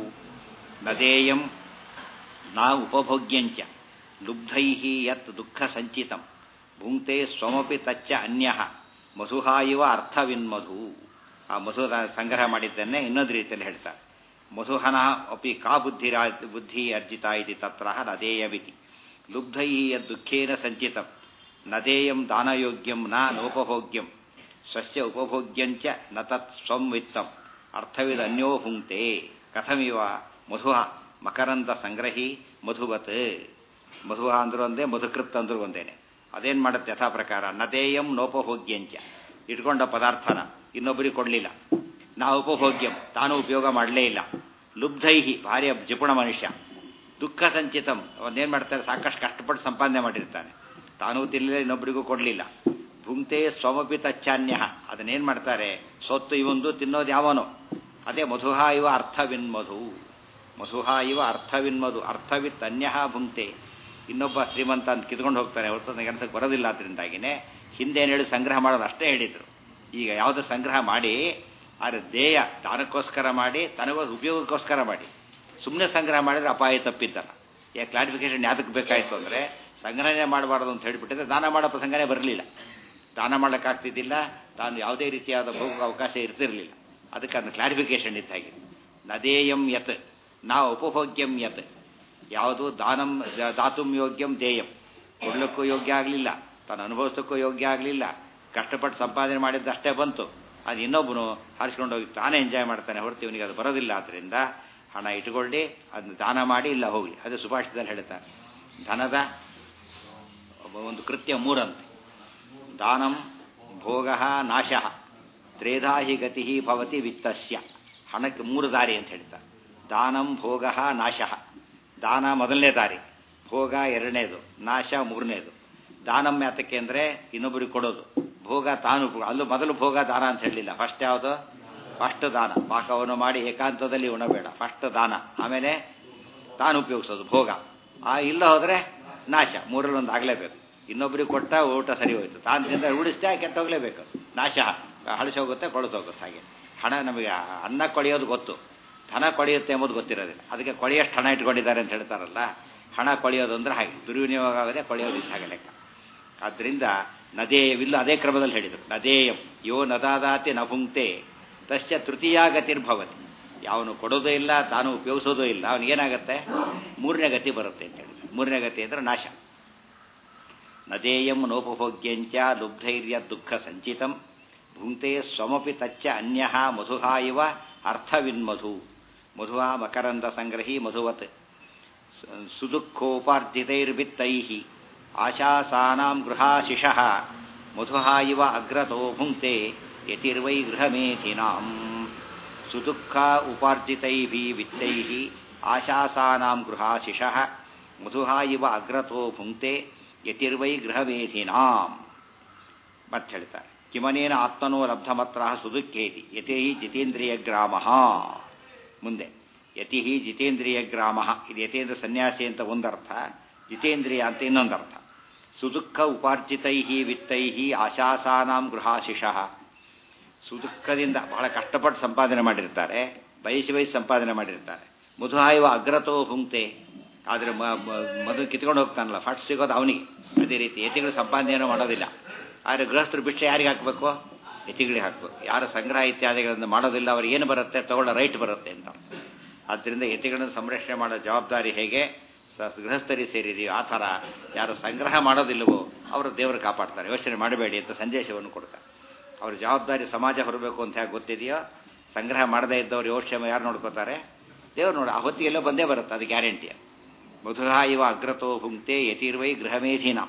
ನದೇಯಂ ನಾ ಉಪಭೋಗ್ಯಂಚ ಲುಬ್ಧೈ ಯತ್ ದುಃಖ ಸಂಚಿತಂ ಭುಂಕ್ತೆ ಸ್ವಮಪಿ ತಚ್ಚ ಅನ್ಯ ಮಧುಹಾ ಇವ ಅರ್ಥವಿನ್ಮಧು ಆ ಮಧು ಸಂಗ್ರಹ ಮಾಡಿದ್ದನ್ನೇ ಇನ್ನೊಂದು ರೀತಿಯಲ್ಲಿ ಹೇಳ್ತಾರೆ ಮಧುಹನ ಅಪಿ ಕಾ ಬುದ್ಧಿರಾ ಬುದ್ಧಿ ಅರ್ಜಿತ ಇತಿ ತತ್ರ ನದೇಯವಿತಿ ಲುಬ್ಧೈ ಯದ್ದುಃಖೇನ ಸಂಚಿತಂ ನದೇಯಂ ದಾನಯೋಗ್ಯಂ ನ ನೋಪಭೋಗ್ಯಂ ಸ್ವಸ್ಯ ಉಪಭೋಗ್ಯಂಚ ನ ತತ್ ಸ್ವಂ ವಿತ್ತಂ ಅರ್ಥವಿದ ಅನ್ಯೋ ಭುಂಕ್ತೆ ಕಥಮಿವ ಮಧುಹ ಮಕರಂದ ಸಂಗ್ರಹಿ ಮಧುವತ್ ಮಧುಹ ಅಂದ್ರು ಒಂದೇ ಮಧುಕೃತ್ ಅಂದ್ರು ಒಂದೇನೆ ಅದೇನು ಮಾಡುತ್ತೆ ಯಥಾ ಪ್ರಕಾರ ನದೇಯಂ ನೋಪಭೋಗ್ಯಂಚ ಇಟ್ಕೊಂಡ ಪದಾರ್ಥನ ಇನ್ನೊಬ್ಬರಿಗೆ ಕೊಡಲಿಲ್ಲ ನಾ ಉಪಭೋಗ್ಯಂ ತಾನು ಉಪಯೋಗ ಮಾಡಲೇ ಇಲ್ಲ ಲುಬ್ಧೈಹಿ ಭಾರಿ ಜಿಪುಣ ಮನುಷ್ಯ ದುಃಖ ಸಂಚಿತಂ ಅವನ್ನೇನು ಮಾಡ್ತಾರೆ ಸಾಕಷ್ಟು ಕಷ್ಟಪಟ್ಟು ಸಂಪಾದನೆ ಮಾಡಿರ್ತಾನೆ ತಾನೂ ತಿನ್ನಲಿಲ್ಲ ಇನ್ನೊಬ್ಬರಿಗೂ ಕೊಡಲಿಲ್ಲ ಭುಂಕ್ತೆ ಸ್ವಮಪಿ ತಚ್ಚಾನ್ಯ ಅದನ್ನೇನು ಮಾಡ್ತಾರೆ ಸೊತ್ತು ಇವೊಂದು ತಿನ್ನೋದು ಯಾವನೋ ಅದೇ ಮಧುಹ ಇವ ಅರ್ಥವಿನ್ಮಧು ಮಧುಹ ಇವ ಅರ್ಥವಿನ್ಮಧು ಅರ್ಥವಿತ್ ಅನ್ಯ ಭುಂಕ್ತೆ ಇನ್ನೊಬ್ಬ ಶ್ರೀಮಂತ ಅಂತ ಕಿತ್ಕೊಂಡು ಹೋಗ್ತಾನೆ ಹೊರತು ನನಗೆ ಅನ್ಸಕ್ಕೆ ಬರೋದಿಲ್ಲ ಅದರಿಂದಾಗಿನೇ ಹಿಂದೇನು ಹೇಳಿ ಸಂಗ್ರಹ ಮಾಡೋದು ಅಷ್ಟೇ ಹೇಳಿದರು ಈಗ ಯಾವುದೋ ಸಂಗ್ರಹ ಮಾಡಿ ಆದರೆ ದೇಯ ದಾನಕ್ಕೋಸ್ಕರ ಮಾಡಿ ತನಗೋ ಉಪಯೋಗಕ್ಕೋಸ್ಕರ ಮಾಡಿ ಸುಮ್ಮನೆ ಸಂಗ್ರಹ ಮಾಡಿದ್ರೆ ಅಪಾಯ ತಪ್ಪಿದ್ದಲ್ಲ ಈಗ ಕ್ಲಾರಿಫಿಕೇಶನ್ ಯಾತಕ್ಕೆ ಬೇಕಾಯಿತು ಅಂದರೆ ಸಂಗ್ರಹಣೆ ಮಾಡಬಾರ್ದು ಅಂತ ಹೇಳಿಬಿಟ್ಟಿದ್ರೆ ದಾನ ಮಾಡೋ ಪ್ರಸಂಗನೇ ಬರಲಿಲ್ಲ ದಾನ ಮಾಡೋಕ್ಕಾಗ್ತಿದ್ದಿಲ್ಲ ತಾನು ಯಾವುದೇ ರೀತಿಯಾದ ಭೋಗ ಅವಕಾಶ ಇರ್ತಿರಲಿಲ್ಲ ಅದಕ್ಕೆ ಅದನ್ನು ಕ್ಲಾರಿಫಿಕೇಶನ್ ಇದ್ದಾಗಿ ನದೇಯಂ ಯತ್ ನಾ ಉಪಭೋಗ್ಯಂ ಯತ್ ಯಾವುದು ದಾನಂ ದಾತುಂ ಯೋಗ್ಯಂ ದೇಯಂ ಕೊಡ್ಲಿಕ್ಕೂ ಯೋಗ್ಯ ಆಗಲಿಲ್ಲ ತಾನು ಅನುಭವಿಸೋಕ್ಕೂ ಯೋಗ್ಯ ಆಗಲಿಲ್ಲ ಕಷ್ಟಪಟ್ಟು ಸಂಪಾದನೆ ಮಾಡಿದ್ದಷ್ಟೇ ಬಂತು ಅದು ಇನ್ನೊಬ್ಬನು ಹಾರಿಸ್ಕೊಂಡು ಹೋಗಿ ತಾನೇ ಎಂಜಾಯ್ ಮಾಡ್ತಾನೆ ಹೊರತು ಇವನಿಗೆ ಅದು ಬರೋದಿಲ್ಲ ಆದ್ದರಿಂದ ಹಣ ಇಟ್ಕೊಳ್ಳಿ ಅದನ್ನ ದಾನ ಮಾಡಿ ಇಲ್ಲ ಹೋಗಿ ಅದು ಸುಭಾಷಿತದಲ್ಲಿ ಹೇಳ್ತಾರೆ ಧನದ ಒಂದು ಕೃತ್ಯ ಮೂರಂತೆ ದಾನಂ ಭೋಗ ನಾಶ ತ್ರೇಧಾಹಿ ಗತಿ ಭವತಿ ವಿತ್ತಸ್ಯ ಹಣಕ್ಕೆ ಮೂರು ದಾರಿ ಅಂತ ಹೇಳ್ತಾರೆ ದಾನಂ ಭೋಗ ನಾಶ ದಾನ ಮೊದಲನೇ ದಾರಿ ಭೋಗ ಎರಡನೇದು ನಾಶ ಮೂರನೇದು ದಾನಂ ಯಾತಕ್ಕೆ ಅಂದರೆ ಇನ್ನೊಬ್ಬರಿಗೆ ಕೊಡೋದು ಭೋಗ ತಾನು ಅಲ್ಲೂ ಮೊದಲು ಭೋಗ ದಾನ ಅಂತ ಹೇಳಲಿಲ್ಲ ಫಸ್ಟ್ ಯಾವುದು ಫಸ್ಟ್ ದಾನ ಪಾಕವನ್ನು ಮಾಡಿ ಏಕಾಂತದಲ್ಲಿ ಉಣಬೇಡ ಫಸ್ಟ್ ದಾನ ಆಮೇಲೆ ತಾನು ಉಪಯೋಗಿಸೋದು ಭೋಗ ಆ ಇಲ್ಲ ಹೋದರೆ ನಾಶ ಮೂರಲ್ಲಿ ಒಂದು ಆಗಲೇಬೇಕು ಇನ್ನೊಬ್ಬರಿಗೆ ಕೊಟ್ಟ ಊಟ ಸರಿ ಹೋಯ್ತು ತಾನು ತಿಂದ ಉಳಿಸ್ದೆ ಕೆಟ್ಟೋಗ್ಲೇಬೇಕು ನಾಶ ಹಳಸಿ ಹೋಗುತ್ತೆ ಕೊಳತು ಹೋಗುತ್ತೆ ಹಾಗೆ ಹಣ ನಮಗೆ ಅನ್ನ ಕೊಳೆಯೋದು ಗೊತ್ತು ಹಣ ಕೊಳೆಯುತ್ತೆ ಎಂಬುದು ಗೊತ್ತಿರೋದಿಲ್ಲ ಅದಕ್ಕೆ ಕೊಳೆಯಷ್ಟು ಹಣ ಇಟ್ಕೊಂಡಿದ್ದಾರೆ ಅಂತ ಹೇಳ್ತಾರಲ್ಲ ಹಣ ಕೊಳೆಯೋದು ಅಂದರೆ ಹಾಗೆ ದುರ್ವಿನಿಯೋಗ ಆಗದೆ ಕೊಳೆಯೋದು ಹಾಗೆ ಲೆಕ್ಕ ಆದ್ದರಿಂದ ನದೇಯವಿಲ್ಲ ಅದೇ ಕ್ರಮದಲ್ಲಿ ಹೇಳಿದರು ನದೇಯಂ ಯೋ ನದಾದಾತಿ ನಭುಂಕ್ತೆ ತಸ್ಯ ತೃತೀಯ ಗತಿರ್ಭವತಿ ಯಾವನು ಕೊಡೋದೇ ಇಲ್ಲ ತಾನು ಉಪಯೋಗಿಸೋದೂ ಇಲ್ಲ ಅವನಿಗೇನಾಗತ್ತೆ ಮೂರನೇ ಗತಿ ಬರುತ್ತೆ ಅಂತ ಹೇಳಿದ್ರು ಮೂರನೇ ಗತಿ ಅಂದರೆ ನಾಶ ನದೇಯಂ ನೋಪಭೋಗ್ಯಂಚ ಲುಬ್ಧೈರ್ಯ ದುಃಖ ಸಂಚಿತಂ ಭುಂಕ್ತೆ ಸ್ವಮಪಿ ತಚ್ಚ ಅನ್ಯ ಮಧುಹ ಇವ ಅರ್ಥವಿನ್ಮಧು ಮಧುಹ ಮಕರಂದ ಸಂಗ್ರಹಿ ಮಧುವತ್ ಸುದುಃಖೋಪಾರ್ಜಿತೈರ್ವಿತ್ತೈ ಆಶಾಸಾನಾಂ ಗೃಹಾಶಿಷಃ ಮಧುಹ ಇವ ಅಗ್ರತೋ ಭುಂಕ್ತೆ ಯತಿರ್ವೈ ಗೃಹಮೇಧಿನಾಂ ಸುದುಃಖ ಉಪಾರ್ಜಿತೈ ವಿತ್ತೈ ಆಶಾಸಾನಾಂ ಗೃಹಾಶಿಷಃ ಮಧುಹಾ ಇವ ಅಗ್ರತೋ ಭುಂಕ್ತೆ ಯತಿರ್ವೈ ಗೃಹಮೇಧಿನಾಂ ಮತ್ತೆ ಹೇಳ್ತಾರೆ ಕಿಮನೇನ ಆತ್ಮನೋ ಲಬ್ಧಮತ್ರ ಸುದುಃಖೇತಿ ಯತಿ ಜಿತೇಂದ್ರಿಯ ಗ್ರಾಮ ಮುಂದೆ ಯತಿ ಜಿತೇಂದ್ರಿಯ ಗ್ರಾಮ ಇದು ಯತೇಂದ್ರ ಸನ್ಯಾಸಿ ಅಂತ ಒಂದರ್ಥ ಜಿತೇಂದ್ರಿಯ ಅಂತ ಇನ್ನೊಂದರ್ಥ ಸುದುಃಖ ಉಪಾರ್ಜಿತೈ ವಿತ್ತೈ ಆಶಾಸಾನಾಂ ಗೃಹಾಶಿಷಃ ಸುದುಃಖದಿಂದ ಬಹಳ ಕಷ್ಟಪಟ್ಟು ಸಂಪಾದನೆ ಮಾಡಿರ್ತಾರೆ ಬಯಸಿ ಬಯಸಿ ಸಂಪಾದನೆ ಮಾಡಿರ್ತಾರೆ ಮಧುಹಾಯುವ ಅಗ್ರತೋ ಹುಂಕ್ತೆ ಆದರೆ ಮಧು ಕಿತ್ಕೊಂಡು ಹೋಗ್ತಾನಲ್ಲ ಫಸ್ಟ್ ಸಿಗೋದು ಅವನಿಗೆ ಅದೇ ರೀತಿ ಯತಿಗಳು ಸಂಪಾದನೆಯನ್ನು ಮಾಡೋದಿಲ್ಲ ಆದರೆ ಗೃಹಸ್ಥರು ಭಿಕ್ಷೆ ಯಾರಿಗೆ ಹಾಕಬೇಕು ಯತಿಗಳಿಗೆ ಹಾಕಬೇಕು ಯಾರು ಸಂಗ್ರಹ ಇತ್ಯಾದಿಗಳನ್ನು ಮಾಡೋದಿಲ್ಲ ಅವ್ರಿಗೆ ಏನು ಬರುತ್ತೆ ತಗೊಳ್ಳೋ ರೈಟ್ ಬರುತ್ತೆ ಅಂತ ಆದ್ದರಿಂದ ಯತಿಗಳನ್ನು ಸಂರಕ್ಷಣೆ ಮಾಡೋ ಜವಾಬ್ದಾರಿ ಹೇಗೆ ಗೃಹಸ್ಥರಿಗೆ ಸೇರಿದೆಯೋ ಆ ಥರ ಯಾರು ಸಂಗ್ರಹ ಮಾಡೋದಿಲ್ಲವೋ ಅವರು ದೇವರು ಕಾಪಾಡ್ತಾರೆ ಯೋಚನೆ ಮಾಡಬೇಡಿ ಅಂತ ಸಂದೇಶವನ್ನು ಕೊಡ್ತಾರೆ ಅವ್ರ ಜವಾಬ್ದಾರಿ ಸಮಾಜ ಹೊರಬೇಕು ಅಂತ ಹೇಗೆ ಗೊತ್ತಿದೆಯೋ ಸಂಗ್ರಹ ಮಾಡದೇ ಇದ್ದವ್ರು ಯೋಕ್ಷೇಮ ಯಾರು ನೋಡ್ಕೋತಾರೆ ದೇವ್ರು ನೋಡಿ ಆ ಹೊತ್ತಿಗೆಲ್ಲ ಬಂದೇ ಬರುತ್ತೆ ಅದು ಗ್ಯಾರಂಟಿ ಮಧುರ ಇವ ಅಗ್ರತೋ ಭುಂಕ್ತೆ ಯತಿರ್ವೈ ಗೃಹಮೇಧಿನ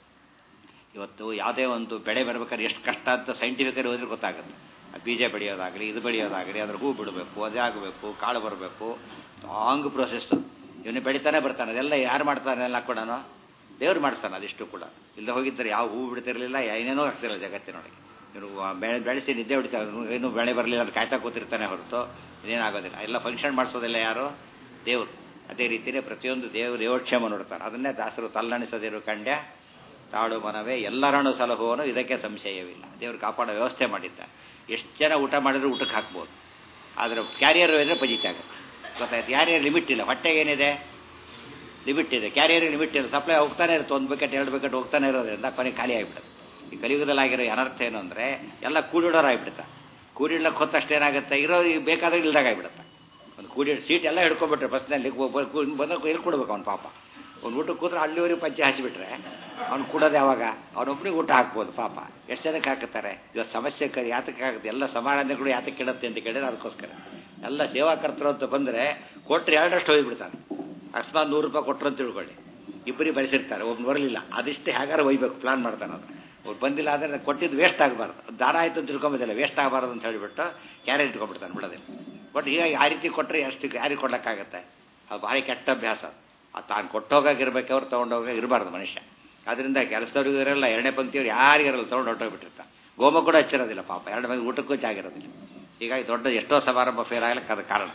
ಇವತ್ತು ಯಾವುದೇ ಒಂದು ಬೆಳೆ ಬರಬೇಕಾದ್ರೆ ಎಷ್ಟು ಕಷ್ಟ ಅಂತ ಸೈಂಟಿಫಿಕಲಿ ಹೋದ್ರೆ ಗೊತ್ತಾಗುತ್ತೆ ಬೀಜ ಬೆಳೆಯೋದಾಗಲಿ ಇದು ಬೆಳೆಯೋದಾಗಲಿ ಅದ್ರ ಹೂ ಬಿಡಬೇಕು ಅದೇ ಆಗಬೇಕು ಕಾಳು ಬರಬೇಕು ಲಾಂಗ್ ಪ್ರೊಸೆಸ್ ಇವನು ಬೆಳಿತಾನೆ ಬರ್ತಾನೆ ಅದೆಲ್ಲ ಯಾರು ಮಾಡ್ತಾನೆ ಎಲ್ಲ ಕೂಡ ದೇವ್ರು ಮಾಡ್ತಾನೆ ಅದಿಷ್ಟು ಕೂಡ ಇಲ್ಲ ಹೋಗಿದ್ದರೆ ಯಾವ ಹೂ ಬಿಡ್ತಿರಲಿಲ್ಲ ಏನೇನೋ ಆಗ್ತಿರಲಿಲ್ಲ ಜಗತ್ತಿನೊಳಗೆ ಇವರು ಬೆಳೆ ಬೆಳೆಸಿ ನಿದ್ದೆ ಹೊಡಿತಾರೆ ಏನು ಬೆಳೆ ಬರಲಿಲ್ಲ ಅದು ಕಾಯ್ತಾ ಕೂತಿರ್ತಾನೆ ಹೊರತು ಇದೇನಾಗೋದಿಲ್ಲ ಎಲ್ಲ ಫಂಕ್ಷನ್ ಮಾಡಿಸೋದಿಲ್ಲ ಯಾರು ದೇವರು ಅದೇ ರೀತಿಯೇ ಪ್ರತಿಯೊಂದು ದೇವ ದೇವೋಕ್ಷೇಮ ನೋಡ್ತಾರೆ ಅದನ್ನೇ ದಾಸರು ತಲ್ಲಣಿಸದಿರು ಕಂಡ್ಯ ತಾಳು ಮನವೇ ಎಲ್ಲರನ್ನು ಸಲಹುವನು ಇದಕ್ಕೆ ಸಂಶಯವಿಲ್ಲ ದೇವರು ಕಾಪಾಡೋ ವ್ಯವಸ್ಥೆ ಮಾಡಿದ್ದಾರೆ ಎಷ್ಟು ಜನ ಊಟ ಮಾಡಿದ್ರು ಊಟಕ್ಕೆ ಹಾಕ್ಬೋದು ಆದರೆ ಕ್ಯಾರಿಯರ್ ಇದ್ರೆ ಪಜಿತಿ ಆಗುತ್ತೆ ಗೊತ್ತಾಯ್ತು ಕ್ಯಾರಿಯರ್ ಲಿಮಿಟ್ ಇಲ್ಲ ಹೊಟ್ಟೆಗೆ ಏನಿದೆ ಲಿಮಿಟ್ ಇದೆ ಕ್ಯಾರಿಯರ್ ಲಿಮಿಟ್ ಇದೆ ಸಪ್ಲೈ ಹೋಗ್ತಾನೆ ಇರುತ್ತೆ ಒಂದು ಬಕೆಟ್ ಎರಡು ಬಕೆಟ್ ಹೋಗ್ತಾನೆ ಇರೋದ್ರಿಂದ ಕೊನೆ ಖಾಲಿ ಆಗಿಬಿಡುತ್ತೆ ಈ ಕಲಿಯುಗದಲ್ಲಾಗಿರೋ ಅನರ್ಥ ಏನು ಅಂದರೆ ಎಲ್ಲ ಕೂಡಿಡೋರು ಆಗಿಬಿಡುತ್ತೆ ಕೂಡಿಡ್ಲಕ್ಕೆ ಹೊತ್ತಷ್ಟು ಏನಾಗುತ್ತೆ ಇರೋ ಬೇಕಾದ್ರೆ ಇಲ್ದಾಗ ಆಗಿಬಿಡುತ್ತೆ ಒಂದು ಕೂಡಿ ಸೀಟ್ ಎಲ್ಲ ಹಿಡ್ಕೊಂಡ್ಬಿಟ್ರೆ ಬಸ್ನಲ್ಲಿ ಬಂದಾಗ ಎಲ್ಲಿ ಕೊಡ್ಬೇಕು ಅವ್ನು ಪಾಪ ಒಂದು ಊಟಕ್ಕೆ ಕೂತ್ರೆ ಅಲ್ಲಿವರೆಗೆ ಪಂಚೆ ಹಾಸಿಬಿಟ್ರೆ ಅವ್ನು ಕೂಡೋದು ಯಾವಾಗ ಅವನೊಬ್ಬನಿಗೆ ಊಟ ಹಾಕ್ಬೋದು ಪಾಪ ಎಷ್ಟು ಜನಕ್ಕೆ ಹಾಕುತ್ತಾರೆ ಇವತ್ತು ಸಮಸ್ಯೆ ಕ ಯಾತಕ್ಕೆ ಆಗುತ್ತೆ ಎಲ್ಲ ಸಮಾಧಾನಗಳು ಯಾತಕ್ಕೆ ಕೇಳುತ್ತೆ ಅಂತ ಕೇಳಿದ್ರೆ ಅದಕ್ಕೋಸ್ಕರ ಎಲ್ಲ ಸೇವಾಕರ್ತರು ಅಂತ ಬಂದರೆ ಕೊಟ್ಟರೆ ಎರಡರಷ್ಟು ಹೋಗಿಬಿಡ್ತಾನೆ ಅಕಸ್ಮಾತ್ ನೂರು ರೂಪಾಯಿ ಕೊಟ್ಟರು ಅಂತ ತಿಳ್ಕೊಳ್ಳಿ ಇಬ್ಬರಿಗೆ ಬರೆಸಿರ್ತಾರೆ ಒಬ್ಬನು ಬರಲಿಲ್ಲ ಅದಿಷ್ಟೇ ಹೇಗಾರು ಒಯ್ಬೇಕು ಪ್ಲಾನ್ ಮಾಡ್ತಾನೆ ಅದು ಅವ್ರು ಬಂದಿಲ್ಲ ಆದರೆ ಕೊಟ್ಟಿದ್ದು ವೇಸ್ಟ್ ಆಗಬಾರ್ದು ದಾನ ಆಯಿತು ಅಂತ ತಿಳ್ಕೊಂಬೋದಿಲ್ಲ ವೇಸ್ಟ್ ಆಗಬಾರ್ದು ಅಂತ ಹೇಳಿಬಿಟ್ಟು ಕ್ಯಾರೆಟ್ ಇಟ್ಕೊಂಡ್ಬಿಡ್ತಾನೆ ಬಿಡೋದಿಲ್ಲ ಬಟ್ ಹೀಗಾಗಿ ಆ ರೀತಿ ಕೊಟ್ಟರೆ ಎಷ್ಟು ಯಾರಿಗೆ ಕೊಡೋಕ್ಕಾಗತ್ತೆ ಅದು ಭಾರಿ ಕೆಟ್ಟ ಅಭ್ಯಾಸ ಅದು ತಾನು ಕೊಟ್ಟೋಗಾಗಿರ್ಬೇಕು ಅವ್ರು ತೊಗೊಂಡೋಗ ಇರಬಾರ್ದು ಮನುಷ್ಯ ಅದರಿಂದ ಕೆಲಸದವ್ರಿಗೂ ಇರಲ್ಲ ಎರಡನೇ ಪಂಕ್ತಿಯವ್ರು ಯಾರಿಗಿರಲ್ಲ ತೊಗೊಂಡು ಹೊಟ್ಟೋಗ್ಬಿಟ್ಟಿರ್ತಾರೆ ಗೋಮ ಕೂಡ ಹಚ್ಚಿರೋದಿಲ್ಲ ಪಾಪ ಎರಡು ಮಂದಿ ಊಟಕ್ಕೂ ಜಾಗಿರೋದಿಲ್ಲ ಹೀಗಾಗಿ ದೊಡ್ಡ ಎಷ್ಟೋ ಸಮಾರಂಭ ಫೇಲ್ ಆಗ್ಲಿಕ್ಕೆ ಅದು ಕಾರಣ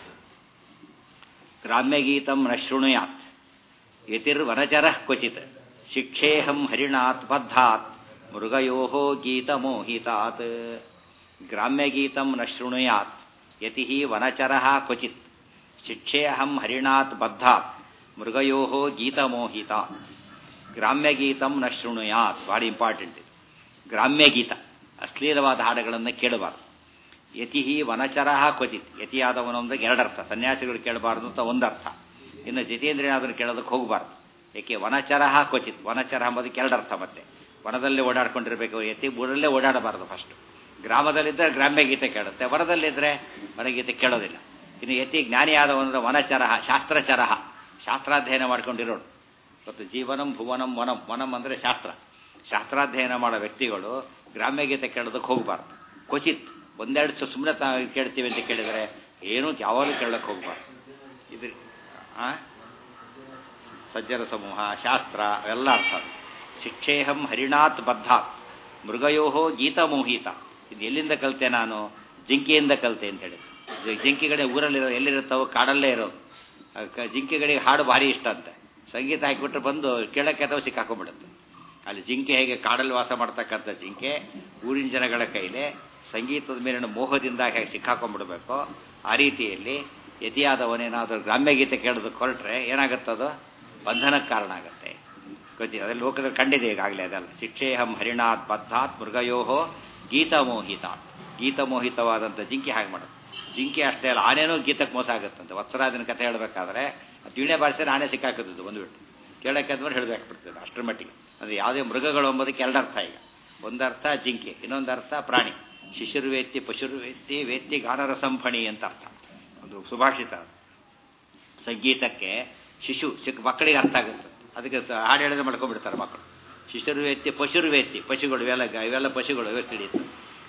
ಗ್ರಾಮ್ಯಗೀತಂ ನ ಶೃಣುಯಾತ್ ಯತಿರ್ವನಚರ ಕ್ವಚಿತ್ ಶಿಕ್ಷೇಹಂ ಹರಿಣಾತ್ ಬದ್ಧಾತ್ ಮೃಗಯೋ ಗೀತಮೋಹಿತಾತ್ ಗ್ರಾಮ್ಯಗೀತಂ ನ ಶೃಣುಯಾತ್ ಯತಿ ವನಚರ ಕ್ವಚಿತ್ ಶಿಕ್ಷೇಹಂ ಹರಿಣಾತ್ ಬದ್ಧಾತ್ ಮೃಗಯೋ ಗೀತಮೋಹಿತಾತ್ ಗ್ರಾಮ್ಯಗೀತಂ ನ ಶೃಣುಯಾತ್ ಭಾಳ ಇಂಪಾರ್ಟೆಂಟ್ ಇದು ಗ್ರಾಮ್ಯಗೀತ ಅಶ್ಲೀಲವಾದ ಹಾಡುಗಳನ್ನು ಕೇಳಬಾರ್ದು ಯತಿ ವನಚರ ಕ್ವಚಿತ್ ಯತಿಯಾದವನೊಂದು ಎರಡರ್ಥ ಸನ್ಯಾಸಿಗಳು ಕೇಳಬಾರ್ದು ಅಂತ ಒಂದರ್ಥ ಇನ್ನು ಜಿತೇಂದ್ರಿಯಾದನ್ನು ಕೇಳೋದಕ್ಕೆ ಹೋಗಬಾರ್ದು ಏಕೆ ವನಚರ ಕ್ವಚಿತ್ ವನಚರ ಎಂಬುದಕ್ಕೆ ಎರಡರ್ಥ ಮತ್ತೆ ವನದಲ್ಲೇ ಓಡಾಡ್ಕೊಂಡಿರ್ಬೇಕು ಯತಿ ಊರಲ್ಲೇ ಓಡಾಡಬಾರ್ದು ಫಸ್ಟ್ ಗ್ರಾಮದಲ್ಲಿದ್ದರೆ ಗ್ರಾಮ್ಯ ಗೀತೆ ಕೇಳುತ್ತೆ ವನದಲ್ಲಿದ್ದರೆ ವನಗೀತೆ ಕೇಳೋದಿಲ್ಲ ಇನ್ನು ಯತಿ ಜ್ಞಾನಿಯಾದವನಂದ್ರೆ ವನಚರ ಶಾಸ್ತ್ರಚರ ಶಾಸ್ತ್ರಾಧ್ಯಯನ ಮಾಡ್ಕೊಂಡಿರೋರು ಮತ್ತು ಜೀವನಂ ಭುವನಂ ವನಂ ವನಂ ಅಂದರೆ ಶಾಸ್ತ್ರ ಶಾಸ್ತ್ರಾಧ್ಯಯನ ಮಾಡೋ ವ್ಯಕ್ತಿಗಳು ಗ್ರಾಮ್ಯ ಗೀತೆ ಕೇಳೋದಕ್ಕೆ ಹೋಗಬಾರ್ದು ಕ್ವಚಿತ್ ಒಂದೆರಡು ಸುಮ್ಮನೆ ತಾ ಕೇಳ್ತೀವಿ ಅಂತ ಕೇಳಿದರೆ ಏನೂ ಯಾವಾಗಲೂ ಕೇಳಕ್ಕೆ ಹೋಗಬಾರ್ದು ಇದ್ರ ಸಜ್ಜನ ಸಮೂಹ ಶಾಸ್ತ್ರ ಅವೆಲ್ಲ ಅರ್ಥ ಶಿಕ್ಷೇಹಂ ಹರಿಣಾತ್ ಬದ್ಧಾತ್ ಮೃಗಯೋ ಗೀತಮೋಹಿತ ಇದು ಎಲ್ಲಿಂದ ಕಲಿತೆ ನಾನು ಜಿಂಕೆಯಿಂದ ಕಲಿತೆ ಅಂತ ಹೇಳಿ ಜಿಂಕೆಗಡೆ ಊರಲ್ಲಿರೋ ಎಲ್ಲಿರುತ್ತವೋ ಕಾಡಲ್ಲೇ ಇರೋದು ಜಿಂಕೆಗಳಿಗೆ ಹಾಡು ಭಾರಿ ಇಷ್ಟ ಅಂತೆ ಸಂಗೀತ ಹಾಕಿಬಿಟ್ರೆ ಬಂದು ಕೇಳಕ್ಕೆ ಅಥವಾ ಸಿಕ್ಕಾಕೊಂಡ್ಬಿಡುತ್ತೆ ಅಲ್ಲಿ ಜಿಂಕೆ ಹೇಗೆ ಕಾಡಲ್ಲಿ ವಾಸ ಮಾಡ್ತಕ್ಕಂಥ ಜಿಂಕೆ ಊರಿನ ಜನಗಳ ಕೈಲಿ ಸಂಗೀತದ ಮೇಲಿನ ಮೋಹದಿಂದ ಹೇಗೆ ಸಿಕ್ಕಾಕೊಂಡ್ಬಿಡ್ಬೇಕು ಆ ರೀತಿಯಲ್ಲಿ ಯತಿಯಾದವನೇನಾದರೂ ಗ್ರಾಮ್ಯ ಗೀತೆ ಕೇಳೋದಕ್ಕೆ ಹೊರಟ್ರೆ ಏನಾಗುತ್ತದು ಬಂಧನಕ್ಕೆ ಕಾರಣ ಆಗುತ್ತೆ ಗೊತ್ತಿಲ್ಲ ಅದರಲ್ಲಿ ಲೋಕದಲ್ಲಿ ಕಂಡಿದೆ ಈಗಾಗಲೇ ಅದಲ್ಲ ಶಿಕ್ಷೇಹಂ ಹರಿಣಾತ್ ಬದ್ಧಾತ್ ಮೃಗಯೋ ಗೀತಮೋಹಿತಾತ್ ಗೀತಮೋಹಿತವಾದಂಥ ಜಿಂಕೆ ಹಾಗೆ ಮಾಡೋದು ಜಿಂಕೆ ಅಷ್ಟೇ ಅಲ್ಲ ಆನೆನೂ ಗೀತಕ್ಕೆ ಮೋಸ ಆಗುತ್ತಂತೆ ವತ್ಸರಾಜನ ಕಥೆ ಹೇಳಬೇಕಾದ್ರೆ ತಿಳಿ ಭಾಷೆ ಆನೆ ಸಿಕ್ಕಾಕದ್ದು ಬಂದುಬಿಟ್ಟು ಕೇಳಕ್ಕೆ ಅಂದ್ರೆ ಹೇಳಬೇಕಾಗ್ಬಿಡ್ತದೆ ಅಷ್ಟರ ಮಟ್ಟಿಗೆ ಅಂದರೆ ಯಾವುದೇ ಮೃಗಗಳು ಎಂಬುದಕ್ಕೆ ಎರಡು ಅರ್ಥ ಈಗ ಒಂದರ್ಥ ಜಿಂಕೆ ಇನ್ನೊಂದು ಅರ್ಥ ಪ್ರಾಣಿ ಶಿಶುರ್ವೇತ್ತಿ ಪಶುರ್ವೇತ್ತಿ ವೇತ್ತಿ ಗಾನರಸಂಫಣಿ ಅಂತ ಅರ್ಥ ಒಂದು ಸುಭಾಷಿತ ಸಂಗೀತಕ್ಕೆ ಶಿಶು ಚಿಕ್ಕ ಮಕ್ಕಳಿಗೆ ಅರ್ಥ ಆಗುತ್ತೆ ಅದಕ್ಕೆ ಹಾಡು ಹೇಳಿದ್ರೆ ಮಾಡ್ಕೊಂಡ್ಬಿಡ್ತಾರೆ ಮಕ್ಕಳು ಶಿಶುರ್ವೇತ್ತಿ ಪಶುರ್ವೇತ್ತಿ ಪಶುಗಳು ಇವೆಲ್ಲ ಇವೆಲ್ಲ ಪಶುಗಳು ಇವೆ ತಿಳಿಯುತ್ತೆ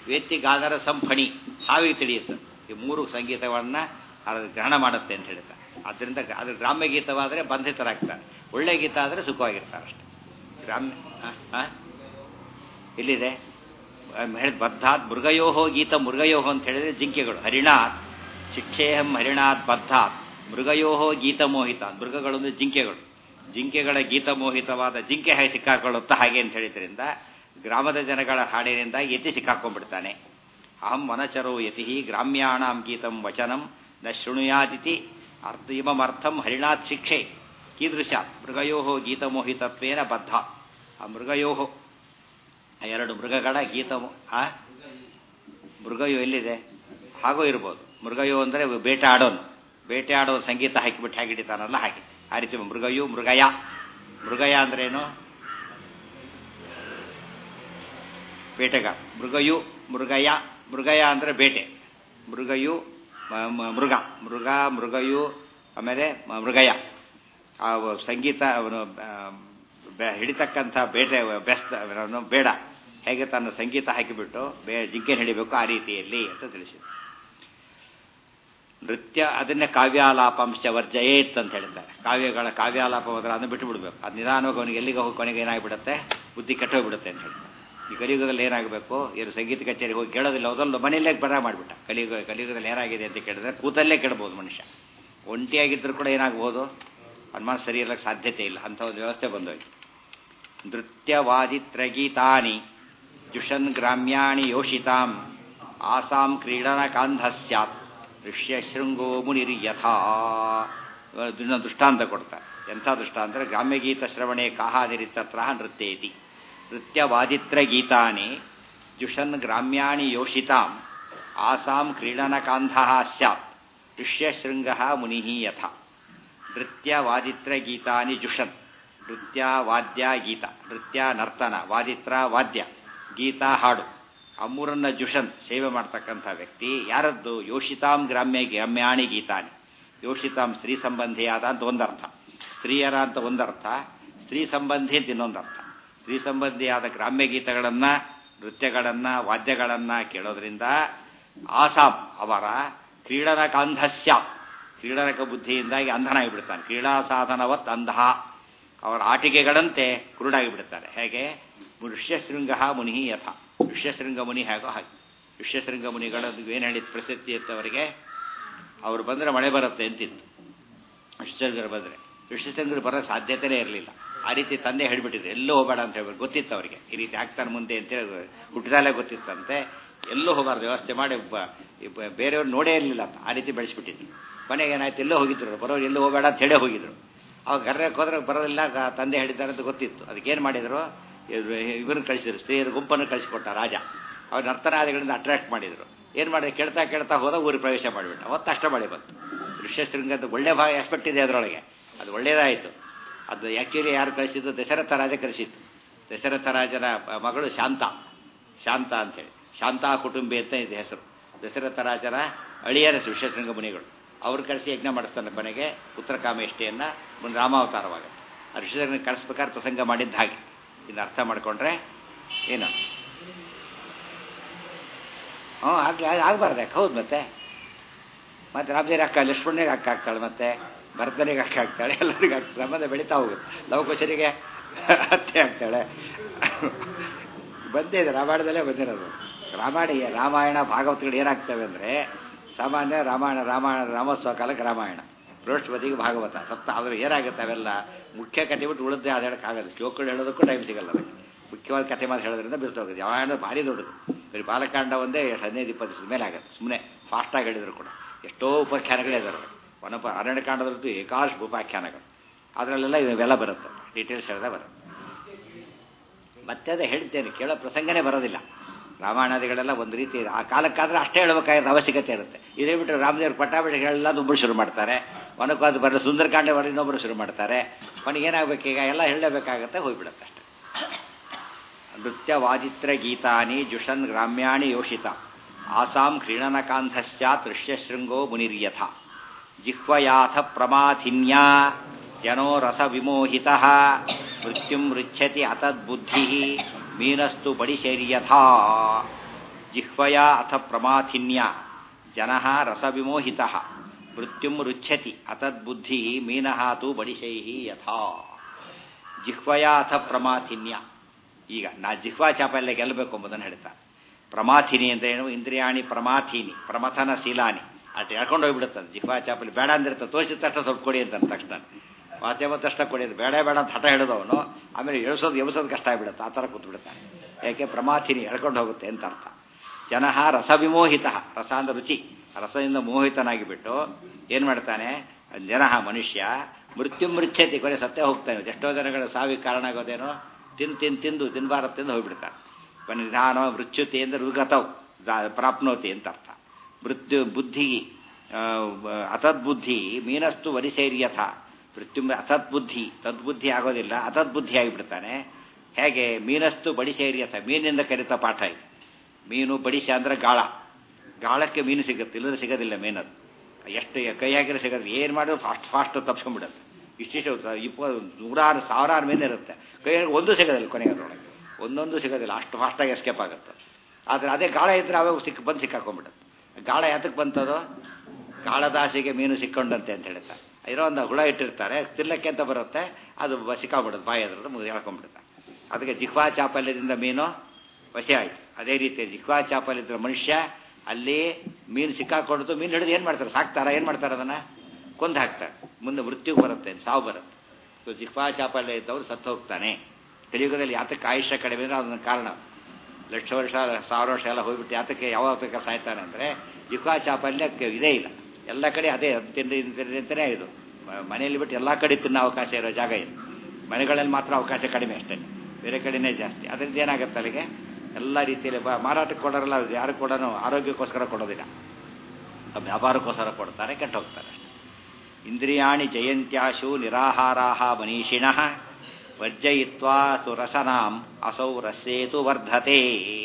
ವೇತ್ತಿಗಾದರ ಸಂಫಣಿ ಹಾವಿಗೆ ತಿಳಿಯುತ್ತೆ ಈ ಮೂರು ಸಂಗೀತವನ್ನು ಅದು ಗ್ರಹಣ ಮಾಡುತ್ತೆ ಅಂತ ಹೇಳ್ತಾರೆ ಆದ್ದರಿಂದ ಅದು ಗ್ರಾಮ್ಯ ಗೀತವಾದರೆ ಬಂಧಿತರಾಗ್ತಾರೆ ಒಳ್ಳೆ ಗೀತ ಆದರೆ ಸುಖವಾಗಿರ್ತಾರೆ ಅಷ್ಟೇ ಗ್ರಾಮ್ಯ ಆ? ಆ? ಎಲ್ಲಿದೆ ಹೇಳಿದ ಬದ್ಧಾತ್ ಮೃಗಯೋಹೋ ಗೀತ ಮೃಗಯೋಹೋ ಅಂತ ಹೇಳಿದ್ರೆ ಜಿಂಕೆಗಳು ಹರಿಣಾತ್ ಶಿಕ್ಷೇಹಂ ಹರಿಣಾತ್ ಬದ್ಧಾತ್ ಮೃಗಯೋಹೋ ಗೀತ ಮೋಹಿತ ಮೃಗಗಳು ಅಂದ್ರೆ ಜಿಂಕೆಗಳು ಜಿಂಕೆಗಳ ಗೀತ ಮೋಹಿತವಾದ ಜಿಂಕೆ ಹಾಗೆ ಸಿಕ್ಕಾಕೊಳ್ಳುತ್ತಾ ಹಾಗೆ ಅಂತ ಹೇಳಿದ್ರಿಂದ ಗ್ರಾಮದ ಜನಗಳ ಹಾಡಿನಿಂದ ಯತಿ ಸಿಕ್ಕಾಕೊಂಡ್ಬಿಡ್ತಾನೆ ಅಹಂ ವನಚರೋ ಯತಿ ಗ್ರಾಮ್ಯಾಣಾಂ ಗೀತಂ ವಚನಂ ನ ಶೃಣುಯಾದಿತಿ ಅರ್ಥ ಇಮಮರ್ಥಂ ಹರಿಣಾತ್ ಶಿಕ್ಷೆ ಕೀದೃಶಾತ್ ಮೃಗಯೋ ಗೀತಮೋಹಿತತ್ವೇನ ಬದ್ಧ ಆ ಮೃಗಯೋ ಆ ಎರಡು ಮೃಗಗಳ ಗೀತ ಆ ಮೃಗಯೋ ಎಲ್ಲಿದೆ ಹಾಗೂ ಇರ್ಬೋದು ಮೃಗಯೋ ಅಂದರೆ ಬೇಟೆ ಆಡೋನು ಬೇಟೆ ಆಡೋ ಸಂಗೀತ ಹಾಕಿಬಿಟ್ಟು ಹೇಗೆ ಹಿಡಿತಾನಲ್ಲ ಹಾಗೆ ಆ ರೀತಿ ಮೃಗಯು ಮೃಗಯ ಮೃಗಯ ಅಂದ್ರೇನು ಬೇಟೆಗ ಮೃಗಯು ಮೃಗಯ ಮೃಗಯ ಅಂದರೆ ಬೇಟೆ ಮೃಗಯು ಮ- ಮ- ಮೃಗ ಮೃಗ ಮೃಗಯು ಆಮೇಲೆ ಮ- ಮೃಗಯ ಆ ವ- ಸಂಗೀತ ಅವನು ಆ, ಬೆ- ಹಿಡಿತಕ್ಕಂಥ ಬೇಟೆ ಬೆಸ್ಟ್ ಅವನು ಬೇಡ ಹೇಗೆ ತನ್ನ ಸಂಗೀತ ಹಾಕಿಬಿಟ್ಟು ಬೇ ಜಿಂಕೆ ಹಿಡಿಬೇಕು ಆ ರೀತಿಯಲ್ಲಿ ಅಂತ ತಿಳಿಸಿದೆ ನೃತ್ಯ ಅದನ್ನೇ ಕಾವ್ಯಾಲಾಪಂಶ ವರ್ಜಯೇತ್ ಅಂತ ಹೇಳ್ತಾರೆ ಕಾವ್ಯಗಳ ಕಾವ್ಯಾಲಾಪ ಹೋದ್ರೆ ಅದನ್ನು ಬಿಟ್ಟು ಬಿಡಬೇಕು ಅದು ನಿಧಾನವಾಗಿ ಅವನಿಗೆ ಎಲ್ಲಿಗೆ ಹೋಗಿ ಕೊನೆಗೆ ಏನಾಗ್ಬಿಡುತ್ತೆ ಬುದ್ಧಿ ಕೆಟ್ಟೋಗ್ಬಿಡುತ್ತೆ ಅಂತ ಹೇಳ್ತಾರೆ ಈ ಕಲಿಯುಗದಲ್ಲಿ ಏನಾಗಬೇಕು ಏನು ಸಂಗೀತ ಕಚೇರಿ ಹೋಗಿ ಕೇಳೋದಿಲ್ಲ ಅದೊಂದು ಮನೆಯಲ್ಲೇ ಬರ ಮಾಡಿಬಿಟ್ಟ ಕಲಿಯುಗ ಕಲಿಯುಗದಲ್ಲಿ ಏನಾಗಿದೆ ಅಂತ ಕೇಳಿದ್ರೆ ಕೂತಲ್ಲೇ ಕೆಡ್ಬೋದು ಮನುಷ್ಯ ಒಂಟಿಯಾಗಿದ್ದರೂ ಕೂಡ ಏನಾಗ್ಬೋದು ಅನುಮಾನ ಸರಿ ಇರಲಿಕ್ಕೆ ಸಾಧ್ಯತೆ ಇಲ್ಲ ಅಂಥ ಒಂದು ವ್ಯವಸ್ಥೆ ಬಂದೋಯ್ತು ನೃತ್ಯವಾದಿತ್ರಗೀತಾನಿ ಜುಷನ್ ಗ್ರಾಮ್ಯಾಣಿ ಯೋಷಿತಾಂ ಆಸಾಂ ಕ್ರೀಡನ ಕಾಂಧ ಸ್ಯಾತ್ ಋಷ್ಯಶೃಂಗೋ ಮುನಿರ್ಯಥಾ ಇದನ್ನ ದೃಷ್ಟಾಂತ ಕೊಡ್ತಾರೆ ಎಂಥ ದೃಷ್ಟಾಂತ ಅಂದರೆ ಗ್ರಾಮ್ಯಗೀತ ಶ್ರವಣೆ ಕಾಹಾದಿರಿತತ್ರ ನೃತ್ಯೇತಿ ನೃತ್ಯವಾದಿತ್ರ ಗೀತಾನಿ ಜುಷನ್ ಗ್ರಾಮ್ಯಾಣಿ ಯೋಷಿತಾಂ ಆಸಾಂ ಕ್ರೀಡನಕಾಂಧ ಸ್ಯಾತ್ ಋಷ್ಯಶೃಂಗ ಮುನಿ ಯಥ ನೃತ್ಯ ವಾದಿತ್ರ ಗೀತಾನಿ ಜುಷನ್ ನೃತ್ಯ ವಾದ್ಯ ಗೀತ ನೃತ್ಯ ನರ್ತನ ವಾದಿತ್ರ ವಾದ್ಯ ಗೀತ ಹಾಡು ಆ ಮೂರನ್ನ ಜುಷನ್ ಸೇವೆ ಮಾಡ್ತಕ್ಕಂಥ ವ್ಯಕ್ತಿ ಯಾರದ್ದು ಯೋಷಿತಾಂ ಗ್ರಾಮ್ಯ ಗ್ರಾಮ್ಯಾಣಿ ಗೀತಾನಿ ಯೋಷಿತಾಂ ಸ್ತ್ರೀ ಸಂಬಂಧಿಯಾದ ಅಂತ ಒಂದರ್ಥ ಸ್ತ್ರೀಯರ ಅಂತ ಒಂದರ್ಥ ಸ್ತ್ರೀ ಸಂಬಂಧಿ ಅಂತ ಇನ್ನೊಂದರ್ಥ ಸ್ತ್ರೀ ಸಂಬಂಧಿಯಾದ ಗ್ರಾಮ್ಯ ಗೀತಗಳನ್ನು ನೃತ್ಯಗಳನ್ನು ವಾದ್ಯಗಳನ್ನು ಕೇಳೋದ್ರಿಂದ ಆಸಾಂ ಅವರ ಕ್ರೀಡನಕಾಂಧಸ್ಯ ಕ್ರೀಡನಕ ಬುದ್ಧಿಯಿಂದಾಗಿ ಅಂಧನಾಗಿಬಿಡ್ತಾನೆ ಕ್ರೀಡಾ ಸಾಧನವತ್ ಅಂಧ ಅವರ ಆಟಿಕೆಗಳಂತೆ ಕುರುಡಾಗಿ ಬಿಡುತ್ತಾರೆ ಹೇಗೆ ಋಷ್ಯಶೃಂಗ ಮುನಿ ಯಥ ಋಷ್ಯಶೃಂಗ ಮುನಿ ಹೇಗೋ ಹಾಗೆ ಋಷ್ಯಶೃಂಗ ಮುನಿಗಳದ್ದು ಏನು ಹೇಳಿದ ಪ್ರಸಿದ್ಧಿ ಇತ್ತು ಅವರಿಗೆ ಅವರು ಬಂದರೆ ಮಳೆ ಬರುತ್ತೆ ಅಂತಿತ್ತು ಋಷ್ಯಶೃಂಗರು ಬಂದರೆ ಋಷ್ಯಶೃಂಗರು ಬರೋ ಸಾಧ್ಯತೆನೇ ಇರಲಿಲ್ಲ ಆ ರೀತಿ ತಂದೆ ಹೇಳಿಬಿಟ್ಟಿದ್ರು ಎಲ್ಲೂ ಹೋಗಬೇಡ ಅಂತ ಹೇಳ್ಬಿಟ್ಟು ಗೊತ್ತಿತ್ತು ಅವರಿಗೆ ಈ ರೀತಿ ಆಗ್ತಾನೆ ಮುಂದೆ ಅಂತೇಳಿ ಹುಟ್ಟಿದಾಲೆ ಗೊತ್ತಿತ್ತಂತೆ ಎಲ್ಲೂ ಹೋಗಬಾರ್ದು ವ್ಯವಸ್ಥೆ ಮಾಡಿ ಬ- ಈ ಬ- ಬೇರೆಯವ್ರು ನೋಡೇ ಇರಲಿಲ್ಲ ಅಂತ ಆ ರೀತಿ ಬೆಳೆಸ್ಬಿಟ್ಟಿದ್ರು ಕೊನೆಗೆ ಏನಾಯ್ತು ಎಲ್ಲೋ ಹೋಗಿದ್ರು ಬರೋರು ಎಲ್ಲೂ ಹೋಗಬೇಡ ಅಂತ ಹೇಳೇ ಹೋಗಿದ್ರು ಅವಾಗ ಗರ್ರಕ್ಕೆ ಹೋದ್ರೆ ಬರೋದಿಲ್ಲ ಗ- ತಂದೆ ಹೇಳಿದ್ದಾರೆ ಅಂತ ಗೊತ್ತಿತ್ತು ಅದಕ್ಕೇನು ಮಾಡಿದರು ಇವ್ರನ್ನ ಕಳಿಸಿದ್ರು ಸ್ತ್ರೀಯರ ಗುಂಪನ್ನು ಕಳಿಸಿಕೊಟ್ಟ ರಾಜ ಅವ್ರ ನರ್ತನಾದಿಗಳಿಂದ ಅಟ್ರಾಕ್ಟ್ ಮಾಡಿದರು ಏನು ಮಾಡಿದ್ರು ಕೇಳ್ತಾ ಕೇಳ್ತಾ ಹೋದ ಊರಿಗೆ ಪ್ರವೇಶ ಮಾಡಿಬಿಟ್ಟ ಅವತ್ತು ಅಷ್ಟ ಮಳೆ ಬಂತು ಋಷ್ಯಶೃಂಗದ ಒಳ್ಳೆ ಭಾಗ ಆಸ್ಪೆಕ್ಟ್ ಇದೆ ಅದರೊಳಗೆ ಅದು ಒಳ್ಳೇದಾಯಿತು ಅದು ಆ್ಯಕ್ಚುಲಿ ಯಾರು ಕಳಿಸಿದ್ದು ದಶರಥ ರಾಜ ಕಳಿಸಿತ್ತು ದಶರಥ ರಾಜನ ಮಗಳು ಶಾಂತ ಶಾಂತ ಅಂತೇಳಿ ಶಾಂತಾ ಕುಟುಂಬಿ ಅಂತ ಇದೆ ಹೆಸರು ದಶರಥ ರಾಜನ ಅಳಿಯರ ಋಷ್ಯಶೃಂಗ ಮುನಿಗಳು ಅವ್ರು ಕಳಿಸಿ ಯಜ್ಞ ಮಾಡಿಸ್ತಾನೆ ಕೊನೆಗೆ ಪುತ್ರ ಕಾಮೇಷ್ಟಿಯನ್ನು ಮುಂದೆ ರಾಮಾವತಾರವಾಗುತ್ತೆ ಆ ಋಷಿಧರನ್ನ ಕಳಿಸ್ಬೇಕಾದ್ರೆ ಪ್ರಸಂಗ ಮಾಡಿದ್ದ ಹಾಗೆ ಇನ್ನು ಅರ್ಥ ಮಾಡ್ಕೊಂಡ್ರೆ ಏನು ಹ್ಞೂ ಆಗ್ಲಿ ಆಗಬಾರ್ದು ಯಾಕೆ ಹೌದು ಮತ್ತೆ ಮತ್ತೆ ರಾಮದೇವ್ರ ಅಕ್ಕ ಲಕ್ಷ್ಮಣನಿಗೆ ಅಕ್ಕ ಆಗ್ತಾಳೆ ಮತ್ತೆ ಭರತನಿಗೆ ಅಕ್ಕ ಆಗ್ತಾಳೆ ಎಲ್ಲರಿಗೂ ಆಗ್ತಾಳೆ ಸಂಬಂಧ ಬೆಳೀತಾ ಹೋಗುತ್ತೆ ಲವಕುಶರಿಗೆ ಅತ್ತೆ ಆಗ್ತಾಳೆ ಬಂದೇ ಇದೆ ರಾಮಾಯಣದಲ್ಲೇ ಬಂದಿರೋದು ರಾಮಾಯಣ ರಾಮಾಯಣ ಭಾಗವತಗಳು ಏನಾಗ್ತವೆ ಅಂದರೆ ಸಾಮಾನ್ಯ ರಾಮಾಯಣ ರಾಮಾಯಣ ರಾಮೋತ್ಸವ ಕಾಲಕ್ಕೆ ರಾಮಾಯಣ ಬೃಹಸ್ಪತಿಗೆ ಭಾಗವತ ಸಪ್ತ ಆದರೆ ಏನಾಗುತ್ತೆ ಅವೆಲ್ಲ ಮುಖ್ಯ ಕತೆ ಬಿಟ್ಟು ಉಳಿದೇ ಅದು ಹೇಳೋಕ್ಕಾಗಲ್ಲ ಶ್ಲೋಕಗಳು ಹೇಳೋದಕ್ಕೂ ಟೈಮ್ ಸಿಗಲ್ಲ ಅದಕ್ಕೆ ಮುಖ್ಯವಾದ ಕತೆ ಮಾತು ಹೇಳೋದ್ರಿಂದ ಬಿಸ್ತು ಹೋಗುತ್ತೆ ರಾಮಾಯಣ ಭಾರಿ ದೊಡ್ಡದು ಬರೀ ಬಾಲಕಾಂಡ ಒಂದೇ ಎಷ್ಟು ಹದಿನೈದು ಇಪ್ಪತ್ತು ದಿವಸದ ಮೇಲೆ ಆಗುತ್ತೆ ಸುಮ್ಮನೆ ಫಾಸ್ಟಾಗಿ ಹೇಳಿದ್ರು ಕೂಡ ಎಷ್ಟೋ ಉಪಾಖ್ಯಾನಗಳೇ ಇದಾವೆ ವನಪ ಅರಣ್ಯಕಾಂಡದ್ರದ್ದು ಏಕಾಶ ಉಪಾಖ್ಯಾನಗಳು ಅದರಲ್ಲೆಲ್ಲ ಇವೆಲ್ಲ ಬರುತ್ತೆ ಡೀಟೇಲ್ಸ್ ಹೇಳ್ದೆ ಬರುತ್ತೆ ಮತ್ತೆ ಅದೇ ಹೇಳ್ತೇನೆ ಕೇಳೋ ಪ್ರಸಂಗನೇ ಬರೋದಿಲ್ಲ ರಾಮಾಯಣಾದಿಗಳೆಲ್ಲ ಒಂದು ರೀತಿ ಆ ಕಾಲಕ್ಕಾದ್ರೆ ಅಷ್ಟೇ ಹೇಳಬೇಕಾಗಿರೋ ಅವಶ್ಯಕತೆ ಇರುತ್ತೆ ಇದೇ ಬಿಟ್ಟು ರಾಮದೇವ್ರ ಪಟ್ಟಾಭಿಷೇಕಗಳೆಲ್ಲ ಒಬ್ಬರು ಶುರು ಮಾಡ್ತಾರೆ ವನಕ್ಕಾದ ಬರಲು ಸುಂದರಕಾಂಡ ಬರ ಇನ್ನೊಬ್ಬರು ಶುರು ಮಾಡ್ತಾರೆ ಕೊನೆಗೆ ಏನಾಗಬೇಕು ಈಗ ಎಲ್ಲ ಹೇಳಲೇಬೇಕಾಗತ್ತೆ ಹೋಗ್ಬಿಡುತ್ತೆ ಅಷ್ಟೆ ನೃತ್ಯ ವಾದಿತ್ರ ಗೀತಾನಿ ಜುಷನ್ ಗ್ರಾಮ್ಯಾಣಿ ಯೋಷಿತ ಆಸಾಂ ಕ್ರೀಡನಕಾಂಧಶ್ಚಾತ್ ಋಷ್ಯಶೃಂಗೋ ಮುನಿರ್ಯಥ ಜಿಹ್ವಯಾಥ ಪ್ರಮಾಥಿನ್ಯಾ ಜನೋ ರಸ ವಿಮೋಹಿತ ಮೃತ್ಯುಂ ರುಚ್ಯತಿ ಅತದ್ಬುದ್ಧಿ ಮೀನಸ್ತು ಬಡಿಶೇರ್ಯಥಾ ಜಿಹ್ವಯ ಅಥ ಪ್ರಮಾಥಿನ್ಯ ಜನ ರಸವಿಮೋಹಿತ ಮೃತ್ಯುಂ ರುಚ್ಯತಿ ಅತದ್ಬುದ್ಧಿ ಮೀನಃ ತು ಬಡಿಶೈ ಯಥಾ ಜಿಹ್ವಯ ಅಥ ಪ್ರಮಾಥಿನ್ಯ ಈಗ ನಾ ಜಿಹ್ವಾ ಚಾಪಲ್ಯ ಗೆಲ್ಲಬೇಕು ಎಂಬುದನ್ನು ಹೇಳ್ತಾರೆ ಪ್ರಮಾಥಿನಿ ಅಂತ ಏನು ಇಂದ್ರಿಯಾಣಿ ಪ್ರಮಾಥಿನಿ ಪ್ರಮಥನ ಶೀಲಾನಿ ಅಷ್ಟು ಎಳ್ಕೊಂಡು ಹೋಗ್ಬಿಡುತ್ತದೆ ಜಿಹ್ವಾ ಚಾಪಲ್ಯ ಬೇಡ ಅಂದಿರ್ತ ತೋರಿಸಿದ ತಕ್ಷಣ ಸ್ವಲ್ಪ ಕೊಡಿ ಅಂತ ತಕ್ಷಣ ವಾದ್ಯ ತಕ್ಷಣ ಕೊಡಿ ಅಂತ ಬೇಡ ಬೇಡ ಅಂತ ಹಠ ಹಿಡಿದವನು ಆಮೇಲೆ ಎಳಿಸೋದು ಎಬ್ಸೋದು ಕಷ್ಟ ಆಗಿಬಿಡುತ್ತೆ ಆ ಥರ ಕೂತ್ಬಿಡ್ತಾನೆ ಯಾಕೆ ಪ್ರಮಾಥಿನಿ ಎಳ್ಕೊಂಡು ಹೋಗುತ್ತೆ ಅಂತ ಅರ್ಥ ಜನ ರಸವಿಮೋಹಿತ ರಸ ಅಂದ್ರೆ ರುಚಿ ರಸದಿಂದ ಮೋಹಿತನಾಗಿ ಬಿಟ್ಟು ಏನು ಮಾಡ್ತಾನೆ ಜನ ಮನುಷ್ಯ ಮೃತ್ಯು ಮೃಚ್ಛತಿ ಕೊನೆ ಸತ್ಯ ಹೋಗ್ತಾನೆ ಎಷ್ಟೋ ಜನಗಳ ಸಾವಿಗೆ ಕಾರಣ ಆಗೋದೇನೋ ತಿಂದು ತಿಂದು ತಿಂದು ತಿನ್ಬಾರ ತಿಂದು ಹೋಗ್ಬಿಡ್ತಾನೆ ಕೊನೆ ನಿಧಾನ ಮೃತ್ಯುತಿ ಅಂದರೆ ರುಗತವ್ ಪ್ರಾಪ್ನೋತಿ ಅಂತ ಅರ್ಥ ಮೃತ್ಯು ಬುದ್ಧಿ ಅತದ್ಬುದ್ಧಿ ಮೀನಸ್ತು ವರಿಸೇರ್ಯಥ ಮೃತ್ಯು ಅತದ್ಬುದ್ಧಿ ತದ್ಬುದ್ಧಿ ಆಗೋದಿಲ್ಲ ಅತದ್ಬುದ್ಧಿ ಆಗಿಬಿಡ್ತಾನೆ ಹೇಗೆ ಮೀನಸ್ತು ಬಡಿಸೇರ್ಯಥ ಮೀನಿಂದ ಕರಿತ ಪಾಠ ಇದು ಮೀನು ಬಡಿಸ ಅಂದ್ರೆ ಗಾಳ ಗಾಳಕ್ಕೆ ಮೀನು ಸಿಗುತ್ತೆ ಇಲ್ಲದ್ರೆ ಸಿಗೋದಿಲ್ಲ ಮೀನದು ಎಷ್ಟು ಕೈ ಹಾಕಿದ್ರೆ ಸಿಗೋದಿಲ್ಲ ಏನು ಮಾಡಿದ್ರು ಫಾಸ್ಟ್ ಫಾಸ್ಟ್ ತಪ್ಸ್ಕೊಂಡ್ಬಿಡುತ್ತೆ ಇಷ್ಟಿಷ್ಟು ಇಪ್ಪ ನೂರಾರು ಸಾವಿರಾರು ಮೀನು ಇರುತ್ತೆ ಕೈ ಒಂದು ಸಿಗೋದಿಲ್ಲ ಕೊನೆಗೆ ಅದರೊಳಗೆ ಒಂದೊಂದು ಸಿಗೋದಿಲ್ಲ ಅಷ್ಟು ಫಾಸ್ಟಾಗಿ ಎಸ್ಕೇಪ್ ಆಗುತ್ತೆ ಆದರೆ ಅದೇ ಗಾಳ ಇದ್ರೆ ಅವಾಗ ಸಿಕ್ಕ ಬಂದು ಸಿಕ್ಕಾಕೊಂಡ್ಬಿಡುತ್ತೆ ಗಾಳ ಯಾತಕ್ಕೆ ಬಂತದು ಗಾಳದಾಸಿಗೆ ಮೀನು ಸಿಕ್ಕೊಂಡಂತೆ ಅಂತ ಹೇಳ್ತಾರೆ ಇರೋ ಒಂದು ಹುಳ ಇಟ್ಟಿರ್ತಾರೆ ತಿನ್ನಕ್ಕೆ ಅಂತ ಬರುತ್ತೆ ಅದು ಸಿಕ್ಕಾಬಿಡುತ್ತೆ ಬಾಯಿ ಅದ್ರದ್ದು ಮುಗಿ ಹೇಳ್ಕೊಂಡ್ಬಿಡುತ್ತೆ ಅದಕ್ಕೆ ಜಿಹ್ವಾ ಚಾಪಲ್ಯದಿಂದ ಮೀನು ವಶೆ ಆಯಿತು ಅದೇ ರೀತಿ ಜಿಹ್ವಾ ಚಾಪಲ್ಯದ ಮನುಷ್ಯ ಅಲ್ಲಿ ಮೀನು ಸಿಕ್ಕಾಕೊಡ್ತು ಮೀನು ಹಿಡಿದು ಏನು ಮಾಡ್ತಾರೆ ಸಾಕ್ತಾರ ಏನು ಮಾಡ್ತಾರೆ ಅದನ್ನು ಕೊಂದು ಹಾಕ್ತಾರೆ ಮುಂದೆ ಮೃತ್ಯುಗೆ ಬರುತ್ತೆ ಸಾವು ಬರುತ್ತೆ ಸೊ ಜಿಹ್ವಾ ಚಾಪಲ್ಯ ಇದ್ದವರು ಸತ್ತು ಹೋಗ್ತಾನೆ ಕಲಿಯುಗದಲ್ಲಿ ಯಾತಕ್ಕೆ ಆಯುಷ್ಯ ಕಡಿಮೆ ಅಂದರೆ ಅದನ್ನ ಕಾರಣ ಲಕ್ಷ ವರ್ಷ ಸಾವಿರ ವರ್ಷ ಎಲ್ಲ ಹೋಗ್ಬಿಟ್ಟು ಯಾತಕ್ಕೆ ಯಾವ ಬೇಕಾ ಸಾಯ್ತಾನೆ ಅಂದರೆ ಜಿಹ್ವಾ ಚಾಪಲ್ಯಕ್ಕೆ ಇದೇ ಇಲ್ಲ ಎಲ್ಲ ಕಡೆ ಅದೇ ತಿಂದು ಅಂತಲೇ ಇದು ಮನೆಯಲ್ಲಿ ಬಿಟ್ಟು ಎಲ್ಲ ಕಡೆ ತಿನ್ನೋ ಅವಕಾಶ ಇರೋ ಜಾಗ ಇದು ಮನೆಗಳಲ್ಲಿ ಮಾತ್ರ ಅವಕಾಶ ಕಡಿಮೆ ಅಷ್ಟೇ ಬೇರೆ ಕಡೆನೇ ಜಾಸ್ತಿ ಅದರಿಂದ ಏನಾಗುತ್ತೆ ಅಲ್ಲಿಗೆ ಎಲ್ಲ ರೀತಿಯಲ್ಲಿ ಮಾರಾಟಕ್ಕೆ ಕೊಡೋರಲ್ಲ ಯಾರು ಕೂಡ ಆರೋಗ್ಯಕ್ಕೋಸ್ಕರ ಕೊಡೋದಿಲ್ಲ ವ್ಯಾಪಾರಕ್ಕೋಸ್ಕರ ಕೊಡ್ತಾರೆ ಕೆಟ್ಟು ಹೋಗ್ತಾರೆ ಇಂದ್ರಿಯಾಣಿ ಜಯಂತ್ಯಾಶು ನಿರಾಹಾರಾಹ ಮನೀಷಿಣಃ ವರ್ಜಯಿತ್ವಾ ಸುರಸನಾಂ ಅಸೌ ರಸ್ಯೇತು ವರ್ಧತೆ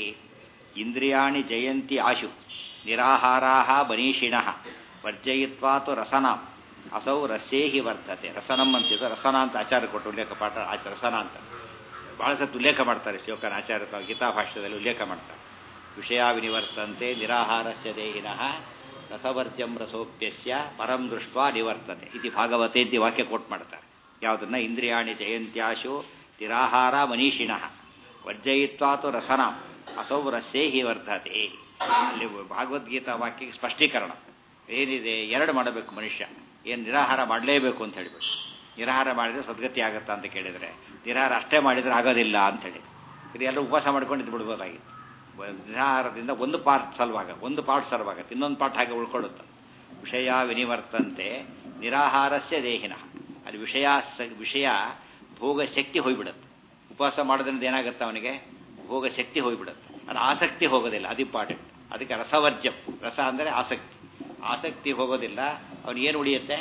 ಇಂದ್ರಿಯಾಣಿ ಜಯಂತಿ ಆಶು ನಿರಾಹಾರಾಹ ಮನೀಷಿಣಃ ವರ್ಜಯಿತ್ವಾ ತು ರಸನಾಂ ಅಸೌ ರಸ್ಯೇಹಿ ವರ್ತತೆ ರಸನಂ ಅಂತಿದ್ದು ರಸನ ಅಂತ ಆಚಾರ್ಯ ಕೊಟ್ಟು ಉಲ್ಲೇಖ ಪಾಠ ಆಚ ರಸನ ಅಂತ ಬಹಳ ಸತ್ತು ಉಲ್ಲೇಖ ಮಾಡ್ತಾರೆ ಶಿವಕನ ಆಚಾರ್ಯ ಗೀತಾ ಭಾಷ್ಯದಲ್ಲಿ ಉಲ್ಲೇಖ ಮಾಡ್ತಾರೆ ವಿಷಯ ವಿನಿವರ್ತಂತೆ ನಿರಾಹಾರಸ್ಯ ದೇಹಿನಃ ರಸವರ್ಜಂ ರಸೋಪ್ಯಸ್ಯ ಪರಂ ದೃಷ್ಟ ನಿವರ್ತತೆ ಇದು ಭಾಗವತೆ ಅಂತ ವಾಕ್ಯ ಕೋಟ್ ಮಾಡ್ತಾರೆ ಯಾವುದನ್ನ ಇಂದ್ರಿಯಾಣಿ ಜಯಂತ್ಯಾಶು ನಿರಾಹಾರ ಮನೀಷಿಣಃ ವರ್ಜಯಿತ್ವಾತು ರಸನಾಂ ಅಸೌ ರಸ್ಯೇಹಿ ವರ್ಧತೆ ಅಲ್ಲಿ ಭಾಗವದ್ಗೀತಾ ವಾಕ್ಯಕ್ಕೆ ಸ್ಪಷ್ಟೀಕರಣ ಏನಿದೆ ಎರಡು ಮಾಡಬೇಕು ಮನುಷ್ಯ ಏನು ನಿರಾಹಾರ ಮಾಡಲೇಬೇಕು ಅಂತ ಹೇಳಿಬಿಟ್ಟು ನಿರಾಹಾರ ಮಾಡಿದರೆ ಸದ್ಗತಿ ಆಗುತ್ತಾ ಅಂತ ಕೇಳಿದರೆ ನಿರಾಹಾರ ಅಷ್ಟೇ ಮಾಡಿದರೆ ಆಗೋದಿಲ್ಲ ಅಂತ ಹೇಳಿ ಇದು ಎಲ್ಲ ಉಪವಾಸ ಮಾಡ್ಕೊಂಡು ಬಿಡ್ಬೋದಾಗಿತ್ತು ನಿರಾಹಾರದಿಂದ ಒಂದು ಪಾರ್ಟ್ ಸಲುವಾಗ ಒಂದು ಪಾರ್ಟ್ ಸಲುವಾಗತ್ತೆ ಇನ್ನೊಂದು ಪಾರ್ಟ್ ಹಾಗೆ ಉಳ್ಕೊಳ್ಳುತ್ತೆ ವಿಷಯ ವಿನಿವರ್ತಂತೆ ನಿರಾಹಾರಸ್ಯ ದೇಹಿನ ಅಲ್ಲಿ ವಿಷಯ ವಿಷಯ ಭೋಗ ಶಕ್ತಿ ಹೋಗ್ಬಿಡುತ್ತೆ ಉಪವಾಸ ಮಾಡೋದ್ರಿಂದ ಏನಾಗುತ್ತೆ ಅವನಿಗೆ ಭೋಗ ಶಕ್ತಿ ಹೋಗ್ಬಿಡುತ್ತೆ ಅದು ಆಸಕ್ತಿ ಹೋಗೋದಿಲ್ಲ ಅದು ಇಂಪಾರ್ಟೆಂಟ್ ಅದಕ್ಕೆ ರಸವರ್ಜಂ ರಸ ಅಂದರೆ ಆಸಕ್ತಿ ಆಸಕ್ತಿ ಹೋಗೋದಿಲ್ಲ ಅವನು ಏನು ಉಳಿಯುತ್ತೆ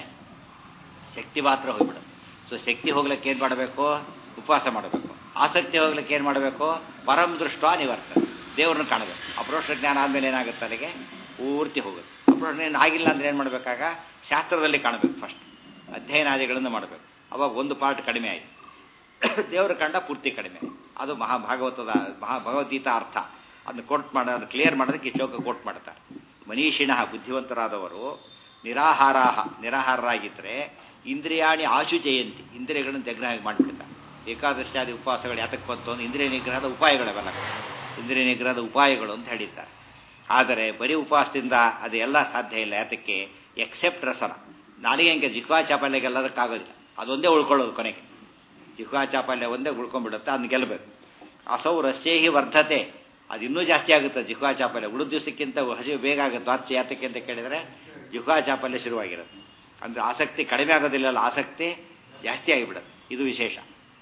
ಶಕ್ತಿ ಮಾತ್ರ ಹೋಗ್ಬಿಡುತ್ತೆ ಸೊ ಶಕ್ತಿ ಹೋಗ್ಲಿಕ್ಕೆ ಏನು ಮಾಡಬೇಕು ಉಪವಾಸ ಮಾಡಬೇಕು ಆಸಕ್ತಿ ಹೋಗ್ಲಿಕ್ಕೆ ಏನು ಮಾಡಬೇಕು ಪರಂ ದೃಷ್ಟ ನಿವರ್ತ ದೇವ್ರನ್ನ ಕಾಣಬೇಕು ಅಪ್ರೋಷ ಜ್ಞಾನ ಆದಮೇಲೆ ಏನಾಗುತ್ತೆ ಅಲ್ಲಿಗೆ ಪೂರ್ತಿ ಹೋಗುತ್ತೆ ಅಪ್ರೋಷ ಜ್ಞಾನ ಆಗಿಲ್ಲ ಅಂದ್ರೆ ಏನು ಮಾಡಬೇಕಾಗ ಶಾಸ್ತ್ರದಲ್ಲಿ ಕಾಣಬೇಕು ಫಸ್ಟ್ ಅಧ್ಯಯನಾದಿಗಳನ್ನು ಮಾಡಬೇಕು ಅವಾಗ ಒಂದು ಪಾರ್ಟ್ ಕಡಿಮೆ ಆಯಿತು ದೇವರ ಕಂಡ ಪೂರ್ತಿ ಕಡಿಮೆ ಅದು ಮಹಾಭಾಗವತದ ಮಹಾ ಭಗವದ್ಗೀತಾ ಅರ್ಥ ಅದನ್ನ ಕೋಟ್ ಮಾಡ ಅದನ್ನು ಕ್ಲಿಯರ್ ಮಾಡೋದಕ್ಕೆ ಶ್ಲೋಕ ಕೋಟ್ ಮಾಡ್ತಾರೆ ಮನೀಷಿಣ ಬುದ್ಧಿವಂತರಾದವರು ನಿರಾಹಾರಾಹ ನಿರಾಹಾರರಾಗಿದ್ದರೆ ಇಂದ್ರಿಯಾಣಿ ಆಶು ಜಯಂತಿ ಇಂದ್ರಿಯಗಳನ್ನು ನಿಗ್ರಹ ಮಾಡಿಬಿಡ್ತಾರೆ ಏಕಾದಶಾದಿ ಉಪವಾಸಗಳು ಯಾತಕ್ಕೆ ಬಂತು ಅಂದ್ರೆ ಇಂದ್ರಿಯ ನಿಗ್ರಹದ ಉಪಾಯಗಳವೆಲ್ಲ ಇಂದ್ರಿಯ ನಿಗ್ರಹದ ಉಪಾಯಗಳು ಅಂತ ಹೇಳಿದ್ದಾರೆ ಆದರೆ ಬರೀ ಉಪವಾಸದಿಂದ ಅದೆಲ್ಲ ಸಾಧ್ಯ ಇಲ್ಲ ಯಾತಕ್ಕೆ ಎಕ್ಸೆಪ್ಟ್ ರಸನ ನಾಳೆಗೆ ಹಿಂಗೆ ಜಿಹ್ವಾ ಚಾಪಲ್ಯಗೆಲ್ಲದಕ್ಕಾಗೋದಿಲ್ಲ ಅದೊಂದೇ ಉಳ್ಕೊಳ್ಳೋದು ಕೊನೆಗೆ ಜಿಹ್ವಾ ಚಾಪಲ್ಯ ಒಂದೇ ಉಳ್ಕೊಂಡ್ಬಿಡುತ್ತೆ ಅದನ್ನ ಗೆಲ್ಲಬೇಕು ಅಸೌ ರಸ್ಯೇಹಿ ವರ್ಧತೆ ಅದು ಇನ್ನೂ ಜಾಸ್ತಿ ಆಗುತ್ತೆ ಜಿಹ್ವಾ ಚಾಪಲ್ಯ ಉಳಿದ ದಿವಸಕ್ಕಿಂತ ಹಸಿವು ಬೇಗ ಆಗುತ್ತೆ ವಾಚ್ಯ ಯಾತಕ್ಕೆ ಅಂತ ಕೇಳಿದರೆ ಜಿಹ್ವಾ ಚಾಪಲ್ಯ ಶುರುವಾಗಿರುತ್ತೆ ಅಂದರೆ ಆಸಕ್ತಿ ಕಡಿಮೆ ಆಗೋದಿಲ್ಲಲ್ಲ ಆಸಕ್ತಿ ಜಾಸ್ತಿ ಆಗಿಬಿಡುತ್ತೆ ಇದು ವಿಶೇಷ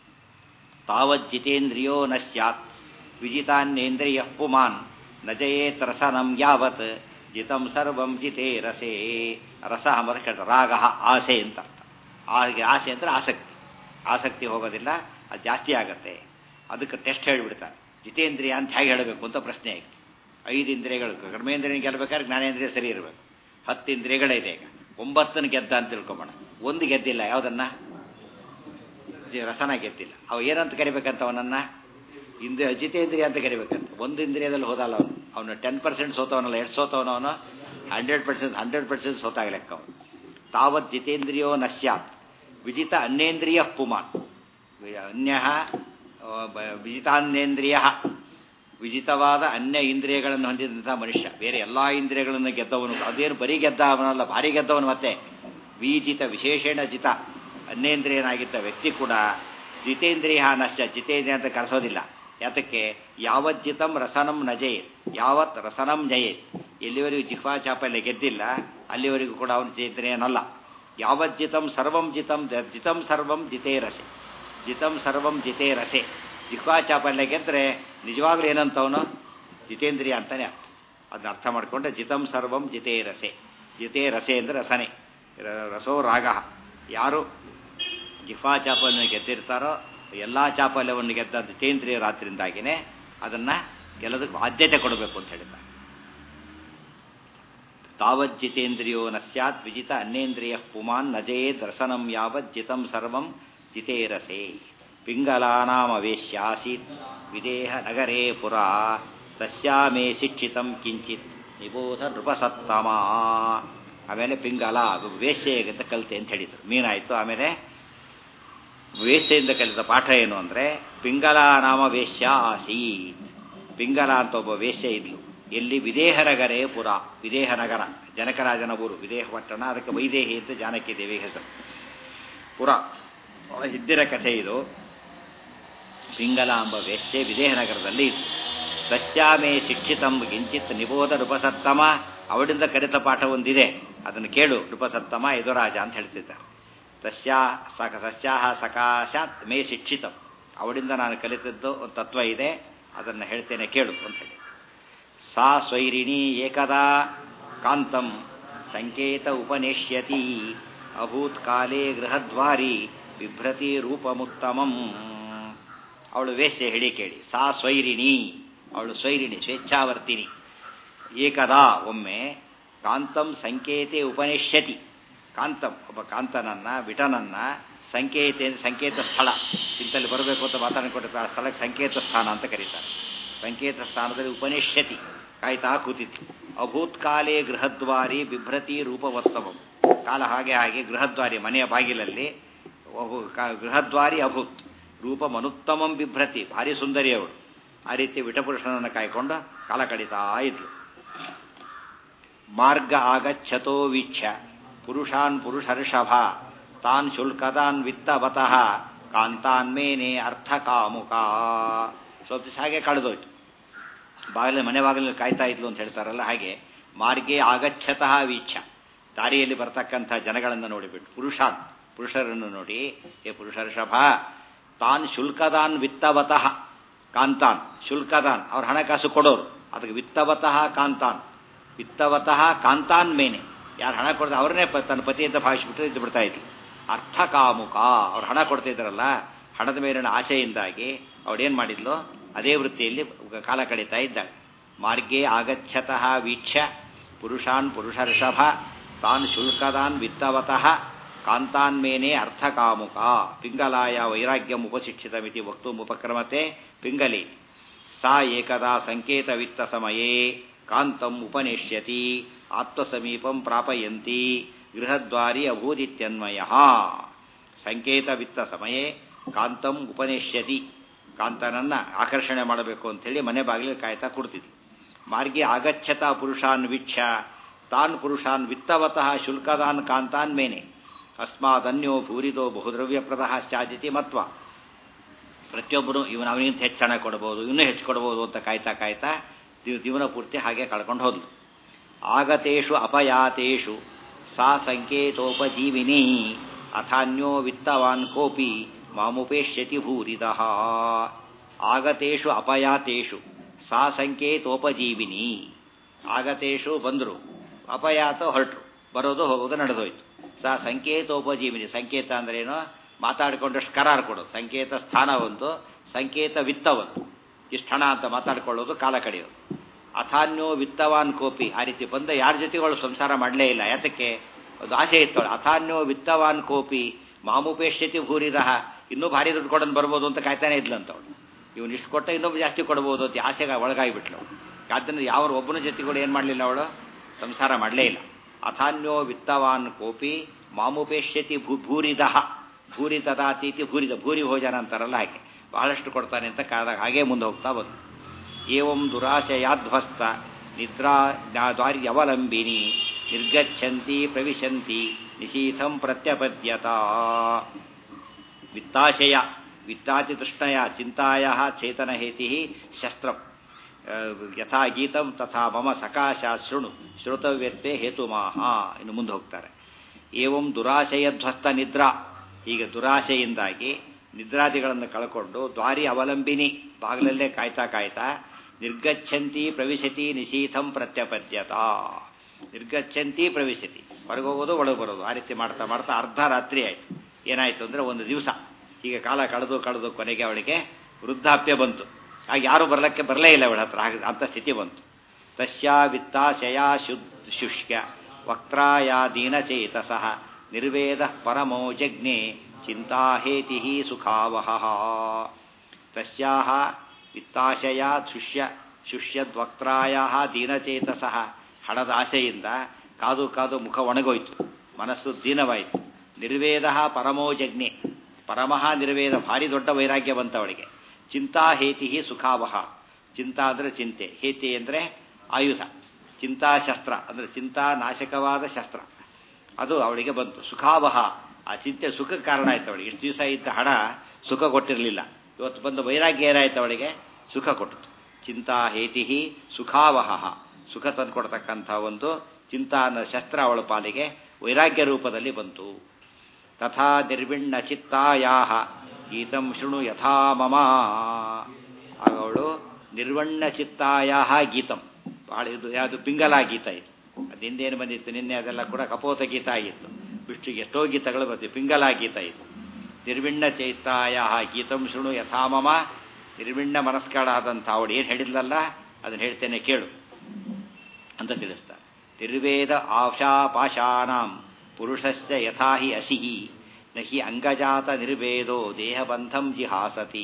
ತಾವತ್ ಜಿತೇಂದ್ರಿಯೋ ನ ಸ್ಯಾತ್ ವಿಜಿತಾನ್ನೇಂದ್ರಿಯ ಪುಮಾನ್ ನ ಜಯೇತ್ ರಸನಂ ಯಾವತ್ ಜಿತಂ ಸರ್ವಂ ಜಿತೇ ರಸೇ ರಸ ಅಂದರೆ ಕೇಳ ರಾಗ ಆಸೆ ಅಂತ ಅರ್ಥ ಆಗೆ ಆಸೆ ಅಂದರೆ ಆಸಕ್ತಿ ಆಸಕ್ತಿ ಹೋಗೋದಿಲ್ಲ ಅದು ಜಾಸ್ತಿ ಆಗತ್ತೆ ಅದಕ್ಕೆ ಟೆಸ್ಟ್ ಹೇಳಿಬಿಡ್ತಾರೆ ಜಿತೇಂದ್ರಿಯ ಅಂತ ಹೇಗೆ ಹೇಳಬೇಕು ಅಂತ ಪ್ರಶ್ನೆ ಆಯಿತು ಐದು ಇಂದ್ರಿಯಗಳು ಕರ್ಮೇಂದ್ರಿಯ ಗೆಲ್ಲಬೇಕಾದ್ರೆ ಜ್ಞಾನೇಂದ್ರಿಯ ಸರಿ ಇರಬೇಕು ಹತ್ತು ಇಂದ್ರಿಯಗಳಿದೆ ಈಗ ಒಂಬತ್ತನ್ನು ಗೆದ್ದ ಅಂತ ತಿಳ್ಕೊಂಬೋಣ ಒಂದು ಗೆದ್ದಿಲ್ಲ ಯಾವುದನ್ನ ರಸನ ಗೆದ್ದಿಲ್ಲ ಅವ ಏನಂತ ಕರಿಬೇಕಂತ ಅವನನ್ನ ಇಂದ್ರಿಯ ಜಿತೇಂದ್ರಿಯ ಅಂತ ಕರಿಬೇಕಂತ ಒಂದು ಇಂದ್ರಿಯದಲ್ಲಿ ಹೋದಲ್ಲ ಅವನು ಅವನು ಟೆನ್ ಪರ್ಸೆಂಟ್ ಸೋತವನಲ್ಲ ಎಷ್ಟು ಸೋತವನು ಅವನು ಹಂಡ್ರೆಡ್ ಪರ್ಸೆಂಟ್ ಹಂಡ್ರೆಡ್ ಪರ್ಸೆಂಟ್ ಸೋತಾಗ ಲೆಕ್ಕ ಅವನು ತಾವತ್ ಜಿತೇಂದ್ರಿಯೋ ನ ಸ್ಯಾತ್ ವಿಜಿತ ಅನ್ಯೇಂದ್ರಿಯ ಪುಮಾನ್ ಅನ್ಯ ವಿಜಿತಾನ್ಯೇಂದ್ರಿಯ ವಿಜಿತವಾದ ಅನ್ಯ ಇಂದ್ರಿಯಗಳನ್ನು ಹೊಂದಿದಂತಹ ಮನುಷ್ಯ ಬೇರೆ ಎಲ್ಲಾ ಇಂದ್ರಿಯಗಳನ್ನು ಗೆದ್ದವನು ಅದೇನು ಬರೀ ಗೆದ್ದ ಅವನಲ್ಲ ಭಾರಿ ಗೆದ್ದವನು ಮತ್ತೆ ವಿಜಿತ ವಿಶೇಷಣ ಜಿತ ಅನ್ಯೇಂದ್ರಿಯನಾಗಿದ್ದ ವ್ಯಕ್ತಿ ಕೂಡ ಜಿತೇಂದ್ರಿಯ ನಶ್ಯ ಜಿತೇಂದ್ರಿಯ ಅಂತ ಕರೆಸೋದಿಲ್ಲ ಯಾತಕ್ಕೆ ಯಾವತ್ ಜಿತಂ ರಸನಂ ನಜಯೇತ್ ಯಾವತ್ ರಸನಂ ಜಯೇತ್ ಎಲ್ಲಿವರೆಗೂ ಜಿಹ್ವಾ ಚಾಪಲ್ಯ ಗೆದ್ದಿಲ್ಲ ಅಲ್ಲಿವರೆಗೂ ಕೂಡ ಅವನು ಜಿತೇಂದ್ರಿಯನಲ್ಲ ಯಾವತ್ ಜಿತಂ ಸರ್ವಂ ಜಿತಂ ಜಿತಂ ಸರ್ವಂ ಜಿತೇ ರಸೆ ಜಿತಂ ಸರ್ವಂ ಜಿತೇ ರಸೆ ಜಿಹ್ವಾ ಚಾಪಲ್ಯ ಗೆದ್ರೆ ನಿಜವಾಗ್ಲೂ ಏನಂತವನು ಜಿತೇಂದ್ರಿಯ ಅಂತಾನೆ ಅರ್ಥ ಅದನ್ನ ಅರ್ಥ ಮಾಡಿಕೊಂಡ್ರೆ ಜಿತಂ ಸರ್ವಂ ಜಿತೇ ರಸೆ ಜಿತೇ ರಸೆ ಅಂದರೆ ರಸನೆ ರಸೋ ರಾಗ ಯಾರು ಜಿಫಾ ಚಾಪಲ್ಯವನ್ನು ಗೆದ್ದಿರ್ತಾರೋ ಎಲ್ಲ ಚಾಪಲ್ಯವನ್ನು ಗೆದ್ದ ಜಿತೇಂದ್ರಿಯ ರಾತ್ರಿಂದಾಗಿನೇ ಅದನ್ನು ಗೆಲ್ಲದಕ್ಕೆ ಆದ್ಯತೆ ಕೊಡಬೇಕು ಅಂತ ಹೇಳಿದ್ದಾರೆ ತಾವತ್ ಜಿತೇಂದ್ರಿಯೋ ನ ಸ್ಯಾತ್ ವಿಜಿತ ಅನ್ಯೇಂದ್ರಿಯ ಪುಮಾನ್ ನಜಯೇದ್ ರಸನಂ ಯಾವತ್ ಜಿತಂ ಸರ್ವಂ ಜಿತೇರಸೆ ಪಿಂಗಲಾನಾಮವೇಶ್ಯಾಸೀತ್ ವಿದೇಹ ನಗರೇ ಪುರಾ ತಸ್ಯಾಮೇ ಶಿಕ್ಷಿತಂ ಕಿಂಚಿತ್ ನಿಬೋಧ ನೃಪಸತ್ತಮ ಆಮೇಲೆ ಪಿಂಗಲ ವೇಶ್ಯೆ ಅಂತ ಕಲಿತೆ ಅಂತ ಹೇಳಿದ್ರು ಮೀನಾಯಿತು ಆಮೇಲೆ ವೇಶ್ಯೆಯಿಂದ ಕಲಿತ ಪಾಠ ಏನು ಅಂದರೆ ಪಿಂಗಲ ನಾಮ ವೇಶ್ಯ ಆಸೀತ್ ಪಿಂಗಲ ಅಂತ ಒಬ್ಬ ವೇಶ್ಯೆ ಇದ್ಲು ಎಲ್ಲಿ ವಿದೇಹನಗರೇ ಪುರ ವಿದೇಹನಗರ ಜನಕರಾಜನ ಊರು ವಿದೇಹ ಪಟ್ಟಣ ಅದಕ್ಕೆ ವೈದೇಹಿ ಅಂತ ಜಾನಕಿ ದೇವಿ ಹೆಸರು ಪುರ ಹಿದ್ದಿರ ಕಥೆ ಇದು ಪಿಂಗಲ ಎಂಬ ವೇಶ್ಯೆ ವಿದೇಹನಗರದಲ್ಲಿ ಇತ್ತು ಸಸ್ಯಾಮೇ ಶಿಕ್ಷಿತಂ ಕಿಂಚಿತ್ ನಿಬೋಧ ನೃಪಸತ್ತಮ ಅವಳಿಂದ ಕಲಿತ ಪಾಠ ಒಂದಿದೆ ಅದನ್ನು ಕೇಳು ನೃಪಸತ್ತಮ ಯದುರಾಜ ಅಂತ ಹೇಳ್ತಿದ್ದಾರೆ ಸಸ್ಯಾ ಸಕ ಸಸ್ಯಾಹ ಸಕಾಶಾತ್ ಮೇ ಶಿಕ್ಷಿತಂ ಅವಳಿಂದ ನಾನು ಕಲಿತದ್ದು ಒಂದು ತತ್ವ ಇದೆ ಅದನ್ನು ಹೇಳ್ತೇನೆ ಕೇಳು ಅಂತ ಹೇಳಿ ಸಾ ಸ್ವೈರಿಣಿ ಏಕದಾ ಕಾಂತಂ ಸಂಕೇತ ಉಪನೇಷ್ಯತಿ ಅಭೂತ್ ಕಾಲೇ ಗೃಹದ್ವಾರಿ ಬಿಭ್ರತಿ ರೂಪಮುತ್ತಮಂ ಅವಳು ವೇಶ್ಯೆ ಹೇಳಿ ಕೇಳಿ ಸಾ ಸ್ವೈರಿಣಿ ಅವಳು ಸ್ವೈರಿಣಿ ಸ್ವೇಚ್ಛಾವರ್ತಿನಿ ಏಕದಾ ಒಮ್ಮೆ ಕಾಂತಂ ಸಂಕೇತೆ ಉಪನೇಷ್ಯತಿ ಕಾಂತಂ ಒಬ್ಬ ಕಾಂತನನ್ನ ವಿಟನನ್ನ ಸಂಕೇತ ಸಂಕೇತ ಸ್ಥಳ ಇಂತಲ್ಲಿ ಬರಬೇಕು ಅಂತ ಮಾತಾಡಿಕೊಟ್ಟಿರ್ತಾರೆ ಆ ಸ್ಥಳಕ್ಕೆ ಸಂಕೇತ ಸ್ಥಾನ ಅಂತ ಕರೀತಾರೆ ಸಂಕೇತ ಸ್ಥಾನದಲ್ಲಿ ಉಪನೇಷ್ಯತಿ ಕಾಯ್ತಾ ಕೂತಿತ್ತು ಅಭೂತ್ ಕಾಲೇ ಗೃಹದ್ವಾರಿ ಬಿಭ್ರತಿ ರೂಪವತ್ತಮಂ ಕಾಲ ಹಾಗೆ ಹಾಗೆ ಗೃಹದ್ವಾರಿ ಮನೆಯ ಬಾಗಿಲಲ್ಲಿ ಗೃಹದ್ವಾರಿ ಅಭೂತ್ ರೂಪ ಮನುತ್ತಮಂ ಬಿಭ್ರತಿ ಭಾರಿ ಸುಂದರಿ ಅವಳು ಆ ರೀತಿ ವಿಟಪುರುಷನನ್ನು ಕಾಯ್ಕೊಂಡು ಕಾಲ ಕಡಿತಾ ಇದ್ಲು ಮಾರ್ಗ ಆಗಚ್ಚತೋ ವೀಕ್ಷ ಪುರುಷಾನ್ ಪುರುಷರ್ಷಭ ತಾನ್ ಶುಲ್ಕದಾನ್ ವಿತ್ತವತಃ ಕಾಂತಾನ್ ಮೇನೆ ಅರ್ಥ ಕಾಮುಕ ಸ್ವಲ್ಪ ದಿವಸ ಹಾಗೆ ಕಳೆದೋಯ್ತು ಬಾಗಿಲ ಮನೆ ಬಾಗಿಲಲ್ಲಿ ಕಾಯ್ತಾ ಇದ್ಲು ಅಂತ ಹೇಳ್ತಾರಲ್ಲ ಹಾಗೆ ಮಾರ್ಗೆ ಆಗಚ್ಚತಃ ವೀಕ್ಷ ದಾರಿಯಲ್ಲಿ ಬರ್ತಕ್ಕಂಥ ಜನಗಳನ್ನು ನೋಡಿಬಿಟ್ಟು ಪುರುಷಾನ್ ಪುರುಷರನ್ನು ನೋಡಿ ಏ ಪುರುಷರ್ಷಭ ತಾನ್ ಶುಲ್ಕದಾನ್ ವಿತ್ತವತಃ ಕಾಂತಾನ್ ಶುಲ್ಕದಾನ್ ಅವ್ರ ಹಣಕಾಸು ಕೊಡೋರು ಅದಕ್ಕೆ ವಿತ್ತವತಃ ಕಾಂತಾನ್ ವಿತ್ತವತಃ ಕಾಂತಾನ್ ಮೇನೆ ಯಾರು ಹಣ ಕೊಡ್ತಾ ಅವ್ರನ್ನೇ ತನ್ನ ಪತಿ ಅಂತ ಭಾವಿಸ್ಬಿಟ್ಟು ಇದ್ದು ಬಿಡ್ತಾ ಇದ್ಲು ಅರ್ಥ ಕಾಮುಕ ಅವ್ರು ಹಣ ಕೊಡ್ತಿದ್ರಲ್ಲ ಹಣದ ಮೇಲಿನ ಆಶೆಯಿಂದಾಗಿ ಅವಳೇನು ಮಾಡಿದ್ಲು ಅದೇ ವೃತ್ತಿಯಲ್ಲಿ ಕಾಲ ಕಳೀತಾ ಇದ್ದಾಳೆ ಮಾರ್ಗೆ ಆಗಚ್ಚತಃ ವೀಕ್ಷ ಪುರುಷಾನ್ ಪುರುಷರ್ಷಭ ತಾನ್ ಶುಲ್ಕದಾನ್ ವಿತ್ತವತಃ ಕಾಂತಾನ್ ಮೇನೆ ಅರ್ಥ ಕಾಮುಕ ಪಿಂಗಲಾಯ ವೈರಾಗ್ಯಂ ಉಪಶಿಕ್ಷಿತಮಿತಿ ವಕ್ತುಮುಪಕ್ರಮತೆ ಪಿಂಗಲಿ ಸಾ ಏಕದಾ ಸಂಕೇತ ವಿತ್ತ ಸಮಯೇ ಕಾಂತಂ ಉಪನೇಷ್ಯತಿ ಆತ್ಮಸಮೀಪಂ ಪ್ರಾಪಯಂತಿ ಗೃಹದ್ವಾರಿ ಅಭೂದಿತ್ಯನ್ವಯ ಸಂಕೇತ ವಿತ್ತ ಸಮಯೇ ಕಾಂತಂ ಉಪನೇಷ್ಯತಿ ಕಾಂತನನ್ನ ಆಕರ್ಷಣೆ ಮಾಡಬೇಕು ಅಂಥೇಳಿ ಮನೆ ಬಾಗಿಲಿಗೆ ಕಾಯ್ತಾ ಕೊಡ್ತಿದ್ಲು ಮಾರ್ಗೆ ಆಗಚ್ಚತ ಪುರುಷಾನ್ ವೀಕ್ಷ ತಾನ್ ಪುರುಷಾನ್ ವಿತ್ತವತಃ ಶುಲ್ಕದಾನ್ ಕಾಂತಾನ್ ಮೇನೆ ಅಸ್ಮಾದನ್ಯೋ ಭೂರಿದೋ ಬಹುದ್ರವ್ಯಪ್ರದಃ ಶ್ಚಾದಿತಿ ಮತ್ವ ಪ್ರತಿಯೊಬ್ಬರು ಇವನು ಅವನಿಗಿಂತ ಹೆಚ್ಚು ಹಣ ಕೊಡಬಹುದು ಇನ್ನೂ ಹೆಚ್ಚು ಕೊಡಬಹುದು ಅಂತ ಕಾಯ್ತಾ ಕಾಯ್ತಾ ಜೀವನ ಪೂರ್ತಿ ಹಾಗೆ ಕಳ್ಕೊಂಡು ಹೋದ್ಲು ಆಗತೇಷು ಅಪಯಾತೇಷು ಸಾ ಸಂಕೇತೋಪಜೀವಿನಿ ಅಥಾನ್ಯೋ ವಿತ್ತವಾನ್ ಕೋಪಿ ಮಾಮುಪೇಷ್ಯತಿ ಭೂರಿದಃ ಆಗತೇಷು ಅಪಯಾತೇಷು ಸಾ ಸಂಕೇತೋಪಜೀವಿನಿ ಆಗತೇಷು ಬಂದರು ಅಪಯಾತ ಹೊರಟರು ಬರೋದು ಹೋಗೋದು ನಡೆದೋಯ್ತು ಸಾ ಸಂಕೇತೋಪಜೀವಿನಿ ಸಂಕೇತ ಅಂದ್ರೇನು ಮಾತಾಡಿಕೊಂಡಷ್ಟು ಕರಾರು ಕೊಡೋದು ಸಂಕೇತ ಸ್ಥಾನ ಒಂದು ಸಂಕೇತ ವಿತ್ತ ಒಂದು ಇಷ್ಟು ಹಣ ಅಂತ ಮಾತಾಡ್ಕೊಳ್ಳೋದು ಕಾಲ ಕಳೆಯೋದು ಅಥಾನ್ಯೋ ವಿತ್ತವಾನ್ ಕೋಪಿ ಆ ರೀತಿ ಬಂದ ಯಾರ ಜೊತೆಗಳು ಸಂಸಾರ ಮಾಡಲೇ ಇಲ್ಲ ಯಾತಕ್ಕೆ ಒಂದು ಆಸೆ ಇತ್ತವಳು ಅಥಾನ್ಯೋ ವಿತ್ತವಾನ್ ಕೋಪಿ ಮಾಮುಪೇಷ್ಯತಿ ಭೂರಿರಹ ಇನ್ನೂ ಭಾರಿ ದುಡ್ಡು ಕೊಡೋದು ಬರ್ಬೋದು ಅಂತ ಕಾಯ್ತಾನೆ ಇದ್ಲಂತವಳು ಇವನು ಇಷ್ಟು ಕೊಟ್ಟ ಇನ್ನೊಬ್ಬ ಜಾಸ್ತಿ ಕೊಡ್ಬೋದು ಅಂತ ಆಸೆಗೆ ಒಳಗಾಗಿಬಿಟ್ಲು ಆದ್ದರಿಂದ ಯಾವ ಒಬ್ಬನ ಜೊತೆ ಕೂಡ ಏನು ಮಾಡಲಿಲ್ಲ ಅವಳು ಸಂಸಾರ ಮಾಡಲೇ ಇಲ್ಲ ಅಥಾನ್ಯೋ ವಿತ್ತವಾನ್ ಕೋಪಿ ಮಾಮುಪೇಶ್ಯತಿ ಭೂ ಭೂರಿದಹ ಭೂರಿ ತದಾತೀತಿ ಭೂರಿದ ಭೂರಿ ಭೋಜನ ಅಂತಾರಲ್ಲ ಹಾಗೆ ಬಹಳಷ್ಟು ಕೊಡ್ತಾನೆ ಅಂತ ಕಾಲ ಹಾಗೇ ಮುಂದೆ ಹೋಗ್ತಾ ಬಂತು ಏವಂ ದುರಾಶಯಾಧ್ವಸ್ತ ನಿದ್ರಾ ದ್ವಾರ್ಯವಲಂಬಿನಿ ನಿರ್ಗಚ್ಚಂತಿ ಪ್ರವಿಶಂತಿ ನಿಶೀಥಂ ಪ್ರತ್ಯಪದ್ಯತ ವಿತ್ತಾಶಯ ವಿತ್ತಾತಿತೃಷ್ಣಯ ಚಿಂತಾಯ ಚೇತನಹೇತಿ ಶಸ್ತ್ರ ಯಥಾ ಗೀತಂ ತಥಾ ಮಮ ಸಕಾಶ ಶೃಣು ಶ್ರುತವ್ಯತ್ವೇ ಹೇತುಮಾಹ ಇನ್ನು ಮುಂದೆ ಹೋಗ್ತಾರೆ ಏವಂ ದುರಾಶಯಧ್ವಸ್ತ ನಿದ್ರಾ ಈಗ ದುರಾಶೆಯಿಂದಾಗಿ ನಿದ್ರಾದಿಗಳನ್ನು ಕಳ್ಕೊಂಡು ದ್ವಾರಿ ಅವಲಂಬಿನಿ ಬಾಗಿಲಲ್ಲೇ ಕಾಯ್ತಾ ಕಾಯ್ತಾ ನಿರ್ಗಚ್ಚಂತಿ ಪ್ರವಿಶತಿ ನಿಶೀಥಂ ಪ್ರತ್ಯಪದ್ಯತ ನಿರ್ಗಚ್ಚಂತಿ ಪ್ರವಿಶತಿ ಹೊರಗೆ ಹೋಗೋದು ಒಳಗೆ ಬರೋದು ಆ ರೀತಿ ಮಾಡ್ತಾ ಮಾಡ್ತಾ ಅರ್ಧ ರಾತ್ರಿ ಆಯಿತು ಏನಾಯಿತು ಅಂದರೆ ಒಂದು ದಿವಸ ಹೀಗೆ ಕಾಲ ಕಳೆದು ಕಳೆದು ಕೊನೆಗೆ ಅವಳಿಗೆ ವೃದ್ಧಾಪ್ಯ ಬಂತು ಆಗ ಯಾರು ಬರಲಿಕ್ಕೆ ಬರಲೇ ಇಲ್ಲ ಅವಳ ಹತ್ರ ಅಂಥ ಸ್ಥಿತಿ ಬಂತು ತಸ್ಯ ವಿತ್ತಾಶಯ ಶುದ್ ಶುಷ್ಯ ವಕ್ರಾಯಾದೀನಚೇತಸಃ ನಿರ್ವೇದ ಪರಮೋ ಜಜ್ಞೆ ಚಿಂತಾಹೇತಿ ಸುಖಾವಹ ತಸ್ಯಾಹ ವಿತ್ತಾಶಯ ಶುಷ್ಯ ಶುಷ್ಯದ್ವಕ್ರಾಯ ದೀನಚೇತಸಃ ಹಣದ ಆಶೆಯಿಂದ ಕಾದು ಕಾದು ಮುಖ ಒಣಗೋಯ್ತು ಮನಸ್ಸು ದೀನವಾಯಿತು ನಿರ್ವೇದ ಪರಮೋ ಜಜ್ಞೆ ಪರಮಃ ನಿರ್ವೇದ ಭಾರಿ ದೊಡ್ಡ ವೈರಾಗ್ಯ ಬಂತವಳಿಗೆ ಚಿಂತಾಹೇತಿ ಸುಖಾವಹ ಚಿಂತಾ ಅಂದರೆ ಚಿಂತೆ ಹೇತಿ ಅಂದರೆ ಆಯುಧ ಚಿಂತಾಶಸ್ತ್ರ ಅಂದರೆ ಚಿಂತಾ ನಾಶಕವಾದ ಶಸ್ತ್ರ ಅದು ಅವಳಿಗೆ ಬಂತು ಸುಖಾವಹ ಆ ಚಿಂತೆ ಸುಖಕ್ಕೆ ಕಾರಣ ಆಯ್ತು ಅವಳಿಗೆ ಇಷ್ಟು ದಿವಸ ಇದ್ದ ಹಣ ಸುಖ ಕೊಟ್ಟಿರಲಿಲ್ಲ ಇವತ್ತು ಬಂದ ವೈರಾಗ್ಯ ಏನಾಯ್ತು ಅವಳಿಗೆ ಸುಖ ಕೊಟ್ಟಿತು ಚಿಂತಾ ಹೇತಿ ಸುಖಾವಹ ಸುಖ ತಂದುಕೊಡ್ತಕ್ಕಂಥ ಒಂದು ಚಿಂತಾ ಅನ್ನೋ ಶಸ್ತ್ರ ಅವಳ ಪಾಲಿಗೆ ವೈರಾಗ್ಯ ರೂಪದಲ್ಲಿ ಬಂತು ತಥಾ ನಿರ್ವಿಣ್ಣ ಚಿತ್ತಾಯಾ ಗೀತಂ ಶೃಣು ಯಥಾ ಮಮ ಅವಳು ನಿರ್ವಣ್ಣ ಚಿತ್ತಾಯ ಗೀತಂ ಬಹಳ ಇದು ಯಾವುದು ಪಿಂಗಲ ಗೀತ ಇದು ಅದು ಹಿಂದೇನು ಬಂದಿತ್ತು ನಿನ್ನೆ ಅದೆಲ್ಲ ಕೂಡ ಕಪೋತ ಗೀತ ಆಗಿತ್ತು ವಿಷ್ಣುಗೆ ಎಷ್ಟೋ ಗೀತಗಳು ಬರ್ತೀವಿ ಪಿಂಗಲ ಗೀತ ಇದು ನಿರ್ವಿಣ್ಣ ಚೈತಾಯ ಗೀತಂ ಶೃಣು ಯಥಾ ಮಮ ನಿರ್ವಿಣ್ಣ ಮನಸ್ಕಳಾದಂಥ ಅವಳು ಏನು ಹೇಳಿದ್ಲಲ್ಲ ಅದನ್ನು ಹೇಳ್ತೇನೆ ಕೇಳು ಅಂತ ತಿಳಿಸ್ತಾರೆ ನಿರ್ವೇದ ಆಶಾಪಾಶಾನಾಂ ಪುರುಷಸ್ಯ ಯಥಾ ಹಿ ಅಸಿಹಿ ನಹಿ ಅಂಗಜಾತ ನಿರ್ವೇದೋ ದೇಹಬಂಧಂ ಜಿಹಾಸತಿ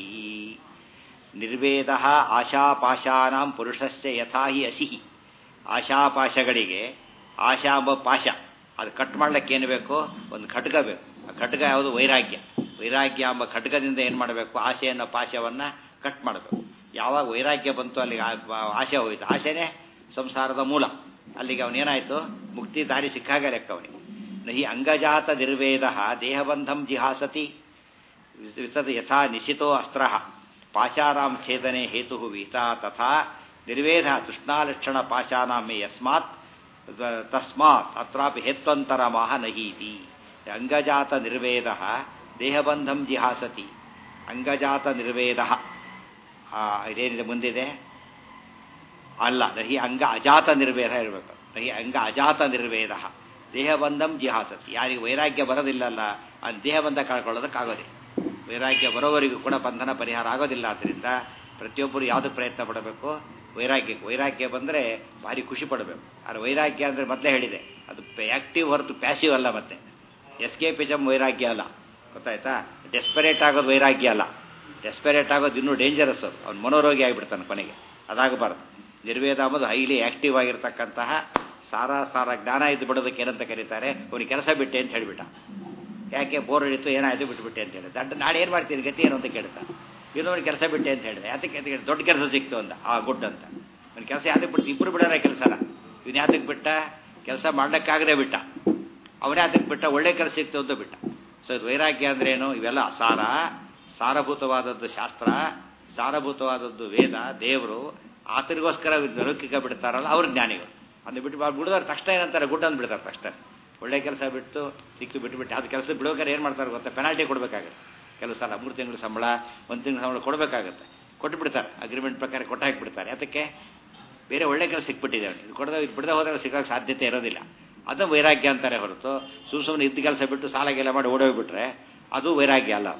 ನಿರ್ವೇದ ಆಶಾಪಾಶಾನಾಂ ಪುರುಷಸ್ಯ ಯಥಾ ಹಿ ಅಸಿಹಿ ಆಶಾಪಾಶಗಳಿಗೆ ಆಶಾ ಎಂಬ ಪಾಶ ಅದು ಕಟ್ ಮಾಡ್ಲಿಕ್ಕೆ ಏನು ಬೇಕು ಒಂದು ಖಡ್ಗ ಬೇಕು ಆ ಖಡ್ಗ ಯಾವುದು ವೈರಾಗ್ಯ ವೈರಾಗ್ಯ ಎಂಬ ಖಡ್ಗದಿಂದ ಏನು ಮಾಡಬೇಕು ಆಶೆ ಅನ್ನೋ ಪಾಶವನ್ನು ಕಟ್ ಮಾಡಬೇಕು ಯಾವಾಗ ವೈರಾಗ್ಯ ಬಂತು ಅಲ್ಲಿಗೆ ಆಶೆ ಹೋಯಿತು ಆಶೆನೇ ಸಂಸಾರದ ಮೂಲ ಅಲ್ಲಿಗೆ ಅವನೇನಾಯಿತು ಮುಕ್ತಿ ದಾರಿ ಸಿಕ್ಕಾಗ ಲೆಕ್ಕ ಅವನಿಗೆ ನಹಿ ಅಂಗಜಾತ ನಿರ್ವೇದ ದೇಹಬಂಧಂ ಜಿಹಾಸತಿ ವಿತದ ಯಥಾ ನಿಶಿತೋ ಅಸ್ತ್ರ ಪಾಶಾರಾಂ ಛೇದನೆ ಹೇತು ವಿಹಿತ ತಥಾ ನಿರ್ವೇದ ತೃಷ್ಣಾಲಕ್ಷಣ ಪಾಶಾನಾಮೇ ಯಸ್ಮಾತ್ ತಸ್ಮಾತ್ ಅತ್ರಾಪಿ ಹೇತ್ವಂತರಮಾಹ ನಹೀತಿ ಅಂಗಜಾತ ನಿರ್ವೇದ ದೇಹಬಂಧಂ ಜಿಹಾಸತಿ ಅಂಗಜಾತ ನಿರ್ವೇದ ಇದೇನಿದೆ ಮುಂದಿದೆ ಅಲ್ಲ ನಹಿ ಅಂಗ ಅಜಾತ ನಿರ್ವೇದ ಇರಬೇಕು ನಹಿ ಅಂಗ ಅಜಾತ ನಿರ್ವೇದ ದೇಹಬಂಧಂ ಜಿಹಾಸತಿ ಯಾರಿಗೆ ವೈರಾಗ್ಯ ಬರೋದಿಲ್ಲಲ್ಲ ಆ ದೇಹಬಂಧ ಕಳ್ಕೊಳ್ಳೋದಕ್ಕಾಗೋದಿಲ್ಲ ವೈರಾಗ್ಯ ಬರೋವರೆಗೂ ಕೂಡ ಬಂಧನ ಪರಿಹಾರ ಆಗೋದಿಲ್ಲ ಆದ್ದರಿಂದ ಪ್ರತಿಯೊಬ್ಬರು ಯಾವುದಕ್ಕೆ ಪ್ರಯತ್ನ ಪಡಬೇಕು ವೈರಾಗ್ಯಕ್ಕೆ ವೈರಾಗ್ಯ ಬಂದರೆ ಭಾರಿ ಖುಷಿ ಪಡಬೇಕು ಆದರೆ ವೈರಾಗ್ಯ ಅಂದರೆ ಮೊದಲೇ ಹೇಳಿದೆ ಅದು ಆ್ಯಕ್ಟಿವ್ ಹೊರತು ಪ್ಯಾಸಿವ್ ಅಲ್ಲ ಮತ್ತೆ ಎಸ್ಕೇಪಿಸಮ್ ವೈರಾಗ್ಯ ಅಲ್ಲ ಗೊತ್ತಾಯ್ತಾ ಡೆಸ್ಪರೇಟ್ ಆಗೋದು ವೈರಾಗ್ಯ ಅಲ್ಲ ಡೆಸ್ಪರೇಟ್ ಆಗೋದು ಇನ್ನೂ ಡೇಂಜರಸ್ ಅದು ಅವ್ನು ಮನೋರೋಗಿ ಆಗಿಬಿಡ್ತಾನೆ ಕೊನೆಗೆ ಅದಾಗಬಾರ್ದು ನಿರ್ವೇದ ಅಂಬುದು ಹೈಲಿ ಆ್ಯಕ್ಟಿವ್ ಆಗಿರ್ತಕ್ಕಂತಹ ಸಾರ ಸಾರ ಜ್ಞಾನ ಇದ್ದು ಬಿಡೋದಕ್ಕೆ ಏನಂತ ಕರೀತಾರೆ ಅವನಿಗೆ ಕೆಲಸ ಬಿಟ್ಟೆ ಅಂತ ಹೇಳಿಬಿಟ್ಟ ಯಾಕೆ ಬೋರ್ ಹಿಡಿತು ಏನಾಯಿತು ಬಿಟ್ಟುಬಿಟ್ಟೆ ಅಂತ ಹೇಳಿದೆ ದಡ್ಡ ನಾಳೆ ಏನು ಮಾಡ್ತೀನಿ ಗತಿ ಏನು ಅಂತ ಕೇಳ್ತಾನೆ ಇನ್ನೊಂದು ಕೆಲಸ ಬಿಟ್ಟೆ ಅಂತ ಹೇಳಿದೆ ಅದಕ್ಕೆ ಅದಕ್ಕೆ ದೊಡ್ಡ ಕೆಲಸ ಸಿಕ್ತು ಅಂತ ಆ ಗುಡ್ ಅಂತ ಅವ್ನ ಕೆಲಸ ಯಾವ್ದಕ್ಕೆ ಬಿಟ್ಟು ಇಬ್ಬರು ಬಿಡೋಣ ಕೆಲಸನ ಇವನು ಯಾತಕ್ಕೆ ಬಿಟ್ಟ ಕೆಲಸ ಮಾಡ್ಲಿಕ್ಕಾಗದೆ ಬಿಟ್ಟ ಅವನೇ ಅದಕ್ಕೆ ಬಿಟ್ಟ ಒಳ್ಳೆ ಕೆಲಸ ಸಿಕ್ತು ಅಂತ ಬಿಟ್ಟ ಸೊ ಇದು ವೈರಾಗ್ಯ ಅಂದ್ರೆ ಏನು ಇವೆಲ್ಲ ಸಾರ ಸಾರಭೂತವಾದದ್ದು ಶಾಸ್ತ್ರ ಸಾರಭೂತವಾದದ್ದು ವೇದ ದೇವರು ಆತರಿಗೋಸ್ಕರ ಲೌಕಿಕ ಬಿಡ್ತಾರಲ್ಲ ಅವ್ರ ಜ್ಞಾನಿಗಳು ಅದನ್ನ ಬಿಟ್ಟು ಬಿಡಿದವ್ರು ತಕ್ಷಣ ಏನಂತಾರೆ ಗುಡ್ ಅಂತ ಬಿಡ್ತಾರೆ ತಕ್ಷಣ ಒಳ್ಳೆ ಕೆಲಸ ಬಿಟ್ಟು ಸಿಕ್ತು ಬಿಟ್ಟು ಬಿಟ್ಟು ಅದು ಕೆಲಸ ಬಿಡೋಕೆ ಏನು ಮಾಡ್ತಾರೆ ಗೊತ್ತಾ ಪೆನಾಲ್ಟಿ ಕೊಡಬೇಕಾಗುತ್ತೆ ಕೆಲವು ಸಲ ಮೂರು ತಿಂಗಳು ಸಂಬಳ ಒಂದು ತಿಂಗಳು ಸಂಬಳ ಕೊಡಬೇಕಾಗುತ್ತೆ ಕೊಟ್ಟು ಬಿಡ್ತಾರೆ ಅಗ್ರಿಮೆಂಟ್ ಪ್ರಕಾರ ಕೊಟ್ಟು ಹಾಕಿಬಿಡ್ತಾರೆ ಅದಕ್ಕೆ ಬೇರೆ ಒಳ್ಳೆ ಕೆಲಸ ಸಿಕ್ಬಿಟ್ಟಿದೆ ಅವನಿಗೆ ಇದು ಕೊಡದ ಇದು ಬಿಡದೆ ಹೋದ್ರೆ ಸಿಗೋಕ್ಕೆ ಸಾಧ್ಯತೆ ಇರೋದಿಲ್ಲ ಅದು ವೈರಾಗ್ಯ ಅಂತಾರೆ ಹೊರತು ಸುಮ್ ಸುಮ್ಮನೆ ಇದ್ದ ಕೆಲಸ ಬಿಟ್ಟು ಸಾಲಗೆಲ್ಲ ಮಾಡಿ ಓಡೋಗ್ಬಿಟ್ರೆ ಅದು ವೈರಾಗ್ಯ ಅಲ್ಲ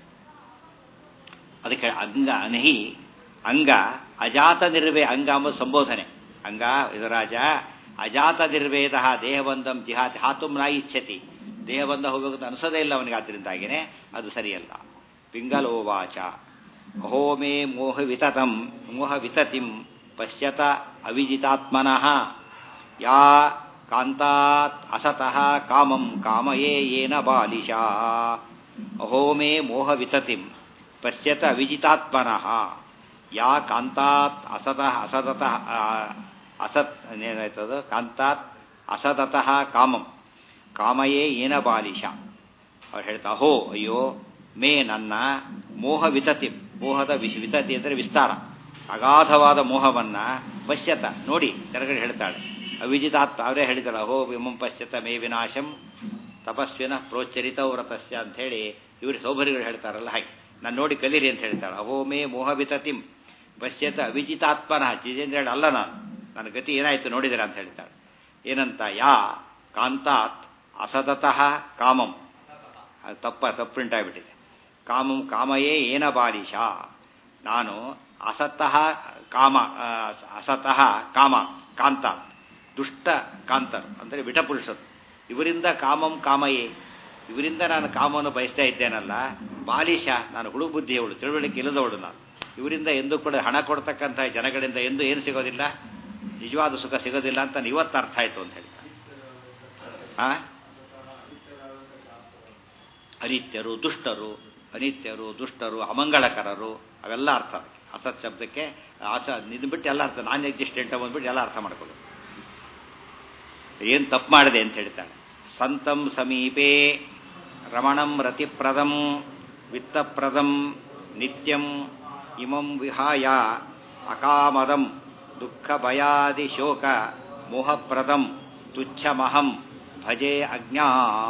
ಅದಕ್ಕೆ ಅಂಗ ಅನಹಿ ಅಂಗ ಅಜಾತ ನಿರ್ವೇ ಅಂಗ ಎಂಬ ಸಂಬೋಧನೆ ಅಂಗ ಇದರಾಜ ಅಜಾತ ನಿರ್ವೇದ ದೇಹಬಂಧಂ ಜಿಹಾತಿ ಹಾತುಂ ನಾ ಇಚ್ಛತಿ ದೇಹಬಂಧ ಹೋಗಬೇಕು ಅನಿಸೋದೇ ಇಲ್ಲ ಅವನಿಗೆ ಆದ್ದರಿಂದಾಗಿನೇ ಅದು ಸರಿಯಲ್ಲ ಪಿಂಗಲೋವಾಚ ಅಹೋ ಮೇ ಮೋಹ ವಿತತಂ ಮೋಹ ವಿತತಿಂ ಪಶ್ಯತ ಅವಿಜಿತಾತ್ಮನಃ ಯಾ ಕಾಂತಾತ್ ಅಸತಃ ಕಾಮಂ ಕಾಮಯೇ ಯೇನ ಬಾಲಿಶಾ ಅಹೋ ಮೇ ಮೋಹ ವಿತತಿಂ ಪಶ್ಯತ ಅವಿಜಿತಾತ್ಮನಃ ಯಾ ಕಾಂತಾತ್ ಅಸತಃ ಅಸತತಃ ಆ, ಅಸತ್ ಏನಾಯ್ತದು ಕಾಂತಾತ್ ಅಸತತಃ ಕಾಮಂ ಕಾಮಯೇ ಏನ ಬಾಲಿಶ ಅವ್ರು ಹೇಳ್ತಾ ಅಹೋ ಅಯ್ಯೋ ಮೇ ನನ್ನ ಮೋಹ ವಿತತಿ ಮೋಹದ ವಿಶ್ ವಿತತಿ ಅಂದರೆ ವಿಸ್ತಾರ ಅಗಾಧವಾದ ಮೋಹವನ್ನ ಪಶ್ಯತ ನೋಡಿ ಕೆಳಗಡೆ ಹೇಳ್ತಾಳೆ ಅವಿಜಿತಾತ್ಮ ಅವರೇ ಹೇಳಿದಾರೆ ಅಹೋ ವಿಮಂ ಪಶ್ಯತ ಮೇ ವಿನಾಶಂ ತಪಸ್ವಿನ ಪ್ರೋಚ್ಚರಿತ ವ್ರತಸ್ಯ ಅಂತ ಹೇಳಿ ಇವರು ಸೌಭರಿಗಳು ಹೇಳ್ತಾರಲ್ಲ ಹಾಗೆ ನಾನು ನೋಡಿ ಕಲೀರಿ ಅಂತ ಹೇಳ್ತಾಳೆ ಅಹೋ ಮೇ ಮೋಹ ವಿತತಿಂ ಪಶ್ಯತ ಅವಿಜಿತಾತ್ಮನ ಜಿಜೇಂದ್ರ ಅಲ್ಲ ನಾನು ನನ್ನ ಗತಿ ಏನಾಯ್ತು ನೋಡಿದಿರ ಅಂತ ಹೇಳ್ತಾಳೆ ಏನಂತ ಯಾ ಕಾಂತಾತ್ ಅಸತತಃ ಕಾಮಂ ಅದು ತಪ್ಪ ತಪ್ಪು ಪ್ರಿಂಟ್ ಆಗಿಬಿಟ್ಟಿದೆ ಕಾಮಂ ಕಾಮಯೇ ಏನ ಬಾಲಿಶ ನಾನು ಅಸತಃ ಕಾಮ ಆ, ಅಸತಃ ಕಾಮ ಕಾಂತ ದುಷ್ಟ ಕಾಂತರು ಅಂದರೆ ವಿಟಪುರುಷರು ಇವರಿಂದ ಕಾಮಂ ಕಾಮಯೇ ಇವರಿಂದ ನಾನು ಕಾಮವನ್ನು ಬಯಸ್ತಾ ಇದ್ದೇನಲ್ಲ ಬಾಲಿಶ ನಾನು ಹುಳು ಬುದ್ಧಿಯವಳು ತಿಳುವಳಿಕೆ ಇಲ್ಲದವಳು ನಾನು ಇವರಿಂದ ಎಂದೂ ಕೂಡ ಹಣ ಕೊಡ್ತಕ್ಕಂಥ ಜನಗಳಿಂದ ಎಂದೂ ಏನು ಸಿಗೋದಿಲ್ಲ ನಿಜವಾದ ಸುಖ ಸಿಗೋದಿಲ್ಲ ಅಂತ ಇವತ್ತು ಅರ್ಥ ಆಯ್ತು ಅಂತ ಹೇಳ್ತಾರೆ ಆ ಅನಿತ್ಯರು ದುಷ್ಟರು ಅನಿತ್ಯರು ದುಷ್ಟರು ಅಮಂಗಳಕರರು ಅವೆಲ್ಲ ಅರ್ಥ ಅದಕ್ಕೆ ಅಸತ್ ಶಬ್ದಕ್ಕೆ ಅಸ ಇದು ಬಿಟ್ಟು ಎಲ್ಲ ಅರ್ಥ ನಾನ್ ಎಕ್ಸಿಸ್ಟೆಂಟ್ ಬಂದ್ಬಿಟ್ಟು ಎಲ್ಲ ಅರ್ಥ ಮಾಡ್ಕೊಳ್ಳೋದು ಏನು ತಪ್ಪು ಮಾಡಿದೆ ಅಂತ ಹೇಳ್ತಾಳೆ ಸಂತಂ ಸಮೀಪೆ ರಮಣಂ ರತಿಪ್ರದಂ ವಿತ್ತಪ್ರದಂ ನಿತ್ಯಂ ಇಮಂ ವಿಹಾಯ ಅಕಾಮದಂ ದುಃಖ ಭಯಾದಿ ಶೋಕ ಮೋಹಪ್ರದಂ ತುಚ್ಛಮಹಂ ಭಜೆ ಅಜ್ಞಾ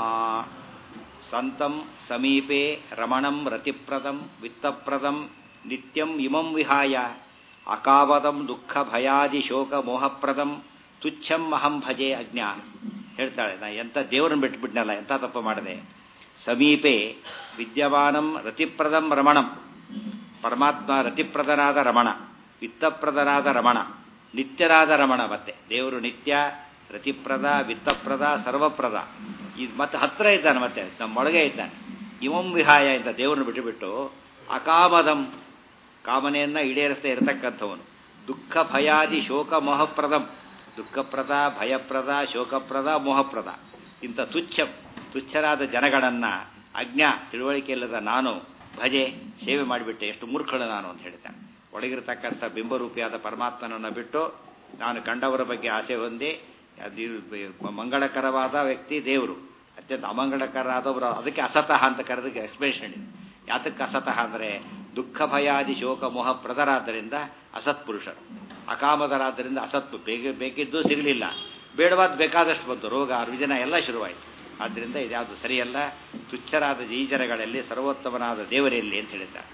ಸಂತಂ ಸಮೀಪೆ ರಮಣಂ ರತಿಪ್ರದಂ ವಿತ್ತಪ್ರದಂ ನಿತ್ಯಂ ಇಮಂ ವಿಹಾಯ ಅಕಾವದಂ ದುಃಖ ಭಯಾದಿ ಶೋಕ ಮೋಹಪ್ರದಂ ತುಚ್ಛಂ ಅಹಂ ಭಜೆ ಅಜ್ಞಾ ಹೇಳ್ತಾಳೆ ನಾ ಎಂಥ ದೇವರನ್ನು ಬಿಟ್ಬಿಟ್ನಲ್ಲ ಎಂಥ ತಪ್ಪು ಮಾಡಿದೆ ಸಮೀಪೆ ವಿದ್ಯಮಾನಂ ರತಿಪ್ರದಂ ರಮಣಂ ಪರಮಾತ್ಮ ರತಿಪ್ರದನಾದ ರಮಣ ವಿತ್ತಪ್ರದನಾದ ರಮಣ ನಿತ್ಯನಾದ ರಮಣ ಮತ್ತೆ ದೇವರು ನಿತ್ಯ ರತಿಪ್ರದ ವಿತ್ತಪ್ರದ ಸರ್ವಪ್ರದ ಇದು ಮತ್ತೆ ಹತ್ರ ಇದ್ದಾನೆ ಮತ್ತೆ ನಮ್ಮೊಳಗೆ ಇದ್ದಾನೆ ಇವಂ ವಿಹಾಯ ಅಂತ ದೇವರನ್ನು ಬಿಟ್ಟುಬಿಟ್ಟು ಅಕಾಮದಂ ಕಾಮನೆಯನ್ನ ಈಡೇರಿಸದೇ ಇರತಕ್ಕಂಥವನು ದುಃಖ ಭಯಾದಿ ಶೋಕ ಮೋಹಪ್ರದಂ ದುಃಖಪ್ರದ ಭಯಪ್ರದ ಶೋಕಪ್ರದ ಮೋಹಪ್ರದ ಇಂಥ ತುಚ್ಛ ತುಚ್ಛರಾದ ಜನಗಳನ್ನ ಅಜ್ಞಾ ತಿಳುವಳಿಕೆ ಇಲ್ಲದ ನಾನು ಭಜೆ ಸೇವೆ ಮಾಡಿಬಿಟ್ಟೆ ಎಷ್ಟು ಮೂರ್ಖಳು ನಾನು ಅಂತ ಹೇಳ್ತಾನೆ ಒಳಗಿರತಕ್ಕಂಥ ಬಿಂಬರೂಪಿಯಾದ ಪರಮಾತ್ಮನನ್ನು ಬಿಟ್ಟು ನಾನು ಕಂಡವರ ಬಗ್ಗೆ ಆಸೆ ಹೊಂದಿ ಅದು ಮಂಗಳಕರವಾದ ವ್ಯಕ್ತಿ ದೇವರು ಅತ್ಯಂತ ಅಮಂಗಳಕರಾದವರು ಅದಕ್ಕೆ ಅಸತಃ ಅಂತ ಕರೆದಕ್ಕೆ ಎಕ್ಸ್ಪ್ಲೇಷನ್ ಇದೆ ಯಾತಕ್ಕೆ ಅಸತಃ ಅಂದರೆ ದುಃಖ ಭಯಾದಿ ಶೋಕ ಮೋಹ ಪ್ರದರಾದ್ದರಿಂದ ಅಸತ್ಪುರುಷರು ಅಕಾಮದರಾದ್ದರಿಂದ ಅಸತ್ ಬೇಗ ಬೇಕಿದ್ದು ಸಿಗಲಿಲ್ಲ ಬೇಡವಾದ ಬೇಕಾದಷ್ಟು ಬಂತು ರೋಗ ರುಜಿನ ಎಲ್ಲ ಶುರುವಾಯಿತು ಆದ್ದರಿಂದ ಇದ್ಯಾವುದು ಸರಿಯಲ್ಲ ತುಚ್ಛರಾದ ಜೀಜರಗಳಲ್ಲಿ ಸರ್ವೋತ್ತಮನಾದ ದೇವರಲ್ಲಿ ಅಂತ ಹೇಳಿದ್ದಾರೆ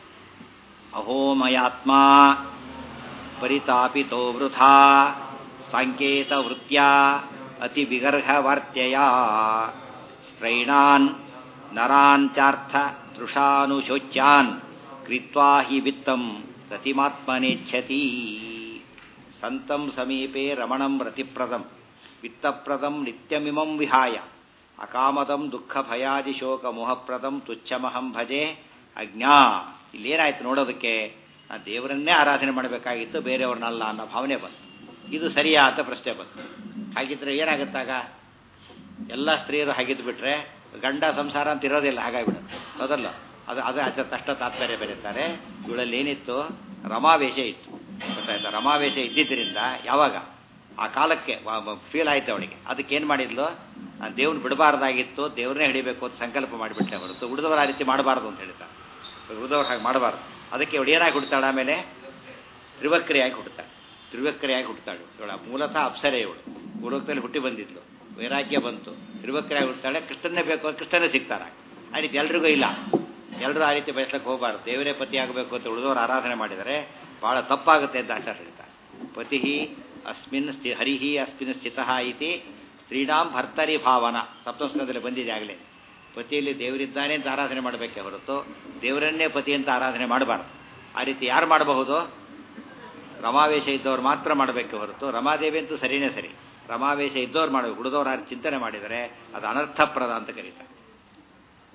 ಅಹೋಮಯಾತ್ಮ ಪರಿತಾಪಿತೋ ವೃಥಾ ಸಾಂಕೇತ ವೃತ್ಯ ಅತಿ ವಿಗರ್ಹವಾರ್ತ್ಯಯ ಸ್ತ್ರೈಣಾನ್ ನರಾನ್ ಚಾರ್ಥ ತೃಷಾನುಶೋಚ್ಯಾನ್ ಕೃತ್ವಾ ಹಿ ವಿತ್ತಂ ರತಿಮಾತ್ಮನೇಚ್ಛತಿ ಸಂತಂ ಸಮೀಪೆ ರಮಣಂ ರತಿಪ್ರದಂ ವಿತ್ತಪ್ರದಂ ನಿತ್ಯಮಿಮಂ ವಿಹಾಯ ಅಕಾಮದಂ ದುಃಖ ಭಯಾದಿ ಶೋಕ ಮೋಹಪ್ರದಂ ತುಚ್ಛಮಹಂ ಭಜೆ ಅಜ್ಞಾ ಇಲ್ಲೇನಾಯ್ತು ನೋಡೋದಕ್ಕೆ ಆ ದೇವರನ್ನೇ ಆರಾಧನೆ ಮಾಡಬೇಕಾಗಿತ್ತು ಬೇರೆಯವ್ರನ್ನಲ್ಲ ಅನ್ನೋ ಭಾವನೆ ಬಂತು ಇದು ಸರಿಯಾ ಅಂತ ಪ್ರಶ್ನೆ ಬಂತು ಹಾಗಿದ್ರೆ ಏನಾಗುತ್ತಾಗ ಎಲ್ಲ ಸ್ತ್ರೀಯರು ಹಾಗಿದ್ದು ಬಿಟ್ರೆ ಗಂಡ ಸಂಸಾರ ಅಂತ ಇರೋದಿಲ್ಲ ಹಾಗಾಗ್ಬಿಡುತ್ತೆ ಹೌದಲ್ಲ ಅದು ಅದು ಅಚ ತಷ್ಟ ತಾತ್ಪರ್ಯ ಬರೀತಾರೆ ಇವಳಲ್ಲಿ ಏನಿತ್ತು ರಮಾವೇಶ ಇತ್ತು ಗೊತ್ತಾಯ್ತಾ ರಮಾವೇಶ ಇದ್ದಿದ್ದರಿಂದ ಯಾವಾಗ ಆ ಕಾಲಕ್ಕೆ ಫೀಲ್ ಆಯ್ತು ಅವಳಿಗೆ ಅದಕ್ಕೆ ಏನು ಮಾಡಿದ್ಲು ದೇವ್ರನ್ನ ಬಿಡಬಾರ್ದಾಗಿತ್ತು ದೇವ್ರನ್ನೇ ಹಿಡಿಬೇಕು ಅಂತ ಸಂಕಲ್ಪ ಮಾಡಿಬಿಟ್ಟೆ ಹೊರತು ಉಳಿದವರ ಆ ರೀತಿ ಮಾಡಬಾರ್ದು ಅಂತ ಹೇಳ್ತಾರೆ ಉಳಿದವ್ರು ಹಾಗೆ ಮಾಡಬಾರ್ದು ಅದಕ್ಕೆ ಇವಳು ಏನಾಗಿ ಹುಡ್ತಾಳೆ ಆಮೇಲೆ ತ್ರಿವಕ್ರಿಯಾಗಿ ಹುಡ್ತಾಳೆ ತ್ರಿವಕ್ರಿಯಾಗಿ ಹುಡ್ತಾಳೆ ಇವಳ ಮೂಲತಃ ಅಪ್ಸರೆ ಇವಳು ಮೂಲಕದಲ್ಲಿ ಹುಟ್ಟಿ ಬಂದಿದ್ಲು ವೈರಾಗ್ಯ ಬಂತು ತ್ರಿವಕ್ರಿಯಾಗಿ ಹುಡ್ತಾಳೆ ಕೃಷ್ಣನ್ನೇ ಬೇಕು ಅಂತ ಕೃಷ್ಣನೇ ಸಿಗ್ತಾರ ಆ ರೀತಿ ಎಲ್ರಿಗೂ ಇಲ್ಲ ಎಲ್ಲರೂ ಆ ರೀತಿ ಬಯಸ್ಲಕ್ಕೆ ಹೋಗಬಾರ್ದು ದೇವರೇ ಪತಿ ಆಗಬೇಕು ಅಂತ ಉಳಿದವರು ಆರಾಧನೆ ಮಾಡಿದರೆ ಬಹಳ ತಪ್ಪಾಗುತ್ತೆ ಅಂತ ಆಚಾರ ಹೇಳ್ತಾರೆ ಪತಿ ಅಸ್ಮಿನ್ ಸ್ಥಿ ಹರಿಹಿ ಅಸ್ಮಿನ್ ಸ್ಥಿತಃ ಇತಿ ಸ್ತ್ರೀಣಾಂ ಭರ್ತರಿ ಭಾವನ ಸಪ್ತಮಸ್ಕಂದಲ್ಲಿ ಬಂದಿದೆ ಆಗಲೇ ಪತಿಯಲ್ಲಿ ದೇವರಿದ್ದಾನೆ ಅಂತ ಆರಾಧನೆ ಮಾಡಬೇಕೇ ಹೊರತು ದೇವರನ್ನೇ ಪತಿ ಅಂತ ಆರಾಧನೆ ಮಾಡಬಾರ್ದು ಆ ರೀತಿ ಯಾರು ಮಾಡಬಹುದು ರಮಾವೇಶ ಇದ್ದವ್ರು ಮಾತ್ರ ಮಾಡಬೇಕೆ ಹೊರತು ರಮಾದೇವಿ ಅಂತೂ ಸರಿಯೇ ಸರಿ ರಮಾವೇಶ ಇದ್ದವ್ರು ಮಾಡಬೇಕು ಉಳಿದವ್ರು ಯಾರು ಚಿಂತನೆ ಮಾಡಿದರೆ ಅದು ಅನರ್ಥಪ್ರದ ಅಂತ ಕರೀತಾರೆ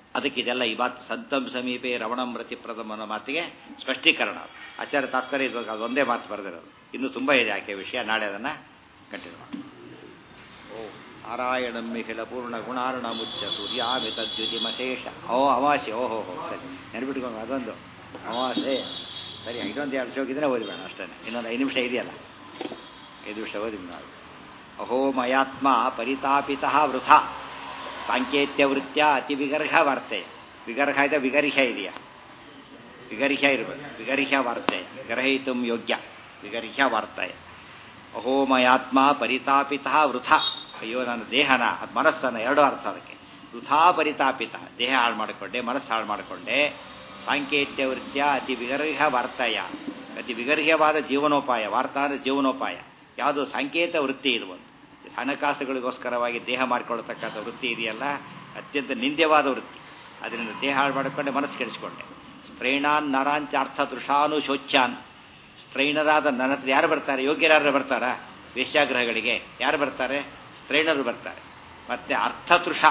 ಅದಕ್ಕೆ ಇದೆಲ್ಲ ಈ ಮಾತು ಸಂತಂ ಸಮೀಪೆ ರಮಣಂ ಪ್ರತಿಪ್ರದಂ ಅನ್ನೋ ಮಾತಿಗೆ ಸ್ಪಷ್ಟೀಕರಣ ಆಚಾರ್ಯ ತಾತ್ಪರ್ಯ ಇದು ಅದು ಒಂದೇ ಮಾತು ಬರೆದಿರೋದು ಇನ್ನೂ ತುಂಬ ಇದೆ ಆಕೆ ವಿಷಯ ನಾಳೆ ಅದನ್ನು ಕಂಟಿನ್ಯೂ ಮಾಡಿ ಓ ನಾರಾಯಣಂ ಮಿಖಿಲ ಪೂರ್ಣ ಗುಣಾರ್ಣ ಮುಚ್ಚ ಸೂರ್ಯಾಮಿತ ದ್ಯುತಿಮಶೇಷ ಓ ಅಮಾವಾಸ್ಯೆ ಓಹೋ ಹೋ ಸರಿ ನೆನ್ಬಿಟ್ಕೊಂಡು ಅದೊಂದು ಅಮಾವಾಸ್ಯೆ ಸರಿ ಇನ್ನೊಂದು ಎರಡು ಹೋಗಿದ್ರೆ ಓದಿಬೇಡ ಅಷ್ಟೇ ಇನ್ನೊಂದು ಐದು ನಿಮಿಷ ಇದೆಯಲ್ಲ ಐದು ನಿಮಿಷ ಓದಿ ನಾವು ಅಹೋ ಮಯಾತ್ಮ ಪರಿತಾಪಿತ ವೃಥ ಸಾಂಕೇತ್ಯ ವೃತ್ಯ ಅತಿ ವಿಗರ್ಹ ವಾರ್ತೆ ವಿಗರ್ಹ ಇದೆ ವಿಗರ್ಹ ಇದೆಯಾ ವಿಗರ್ಹ ಇರಬೇಕು ವಿಗರ್ಹ ವಾರ್ತೆ ಗ್ರಹಿತು ಯೋಗ್ಯ ವಿಗರ್ಹ ವಾರ್ತೆ ಅಹೋ ಮಯಾತ್ಮ ಪರಿತಾಪಿತ ವೃಥ ಅಯ್ಯೋ ನನ್ನ ದೇಹನ ಅದು ಮನಸ್ಸನ್ನು ಎರಡೂ ಅರ್ಥ ಅದಕ್ಕೆ ವೃಥಾ ಪರಿತಾಪಿತ ದೇಹ ಹಾಳು ಮಾಡಿಕೊಂಡೆ ಮನಸ್ಸು ಹಾಳು ಮಾಡಿಕೊಂಡೆ ಸಾಂಕೇತ್ಯ ವೃತ್ಯ ಅತಿ ವಿಗರ್ಹ ವಾರ್ತೆಯ ಅತಿ ವಿಗರ್ಹ್ಯವಾದ ಜೀವನೋಪಾಯ ವಾರ್ತಾ ಅಂದರೆ ಜೀವನೋಪಾಯ ಯಾವುದು ಸಾಂಕೇತ ವೃತ್ತಿ ಇದು ಒಂದು ಹಣಕಾಸುಗಳಿಗೋಸ್ಕರವಾಗಿ ದೇಹ ಮಾಡಿಕೊಳ್ಳತಕ್ಕಂಥ ವೃತ್ತಿ ಇದೆಯಲ್ಲ ಅತ್ಯಂತ ನಿಂದ್ಯವಾದ ವೃತ್ತಿ ಅದರಿಂದ ದೇಹ ಹಾಳು ಮಾಡಿಕೊಂಡೆ ಮನಸ್ಸು ಕೆಡಿಸಿಕೊಂಡೆ ಸ್ತ್ರೈಣಾನ್ ನರಾಂಚ ಅರ್ಥ ತೃಷಾನು ಶೋಚ್ಯಾನ್ ಸ್ತ್ರೈಣರಾದ ನನ್ನ ಹತ್ರ ಯಾರು ಬರ್ತಾರೆ ಯೋಗ್ಯರಾರು ಬರ್ತಾರಾ ವೇಶ್ಯಾಗ್ರಹಗಳಿಗೆ ಯಾರು ಬರ್ತಾರೆ ಸ್ತ್ರೈಣರು ಬರ್ತಾರೆ ಮತ್ತೆ ಅರ್ಥತೃಷ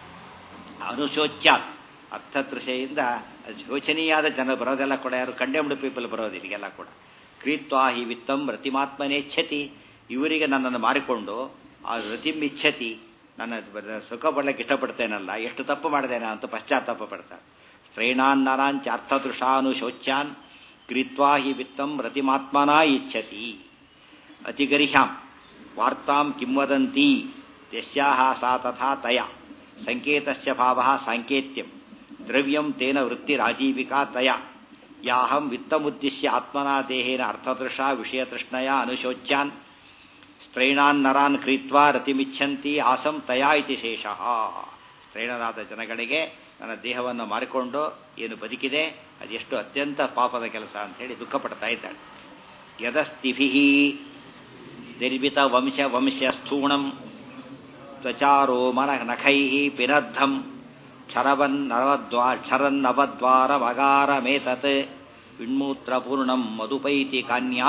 ಅನುಶೋಚ್ಯಾತ್ ಅರ್ಥತೃಷೆಯಿಂದ ಶೋಚನೀಯಾದ ಜನ ಬರೋದೆಲ್ಲ ಕೂಡ ಯಾರು ಕಂಡೆಮ್ಡ್ ಪೀಪಲ್ ಬರೋದು ಇಲ್ಲಿಗೆಲ್ಲ ಕೂಡ ಕ್ರೀತ್ವಾ ಹಿ ವಿತ್ತಂ ರತಿಮಾತ್ಮನೇಚ್ಛತಿ ಇವರಿಗೆ ನನ್ನನ್ನು ಮಾರಿಕೊಂಡು ಆ ರತಿಂ ಇಚ್ಛತಿ ನನ್ನ ಸುಖ ಪಡ್ಲಿಕ್ಕೆ ಇಷ್ಟಪಡ್ತೇನಲ್ಲ ಎಷ್ಟು ತಪ್ಪು ಮಾಡಿದೇನ ಅಂತ ಪಶ್ಚಾತ್ತಾಪ ಪಡ್ತಾರೆ ಸ್ತ್ರೈಣಾನ್ ನರಾಂಚ ಅರ್ಥತೃಷಾನು ಶೋಚ್ಯಾನ್ ಕ್ರೀತ್ವಾ ಹಿ ವಿತ್ತಂ ರತಿಮಾತ್ಮನ ಇಚ್ಛತಿ ಅತಿಗರಿಹ್ಯಾಂ ವಾರ್ತಾಂ ಕಿಂವದಂತಿ ಯಸ್ಯಾಹ ಸಾ ತಥಾ ತಯ ಸಂಕೇತಸ್ಯ ಭಾವ ಸಾಂಕೇತ್ಯಂ ದ್ರವ್ಯಂ ತೇನ ವೃತ್ತಿರಾಜೀವಿಕಾ ತಯ ಯಾಹಂ ವಿತ್ತಮುದ್ದಿಶ್ಯ ಆತ್ಮನಾ ದೇಹೇನ ಅರ್ಥದೃಶಾ ವಿಷಯತೃಷ್ಣಯ ಅನುಶೋಚ್ಯಾನ್ ಸ್ತ್ರೈಣಾನ್ ನರಾನ್ ಕ್ರೀತ್ವಾ ರತಿಮಿಚ್ಛಂತಿ ಆಸಂ ತಯಾ ಇತಿ ಶೇಷಃ ಸ್ತ್ರೈಣರಾದ ಜನಗಳಿಗೆ ನನ್ನ ದೇಹವನ್ನು ಮಾರಿಕೊಂಡು ಏನು ಬದುಕಿದೆ ಅದೆಷ್ಟು ಅತ್ಯಂತ ಪಾಪದ ಕೆಲಸ ಅಂತೇಳಿ ದುಃಖ ಪಡ್ತಾ ಇದ್ದಾಳೆ ಯದಸ್ತಿಭಿ ನಿರ್ಮಿತ ವಂಶ ವಂಶ ಸ್ಥೂಣಂ ತ್ವಚಾರೋ ಮನ ನಖೈ ಪಿನದ್ಧಂ ಕ್ಷರವನ್ ನವದ್ವಾ ಕ್ಷರನ್ನವದ್ವಾರ ಮಗಾರ ಮೇತತ್ ವಿಣ್ಮೂತ್ರ ಪೂರ್ಣಂ ಮಧುಪೈತಿ ಕನ್ಯಾ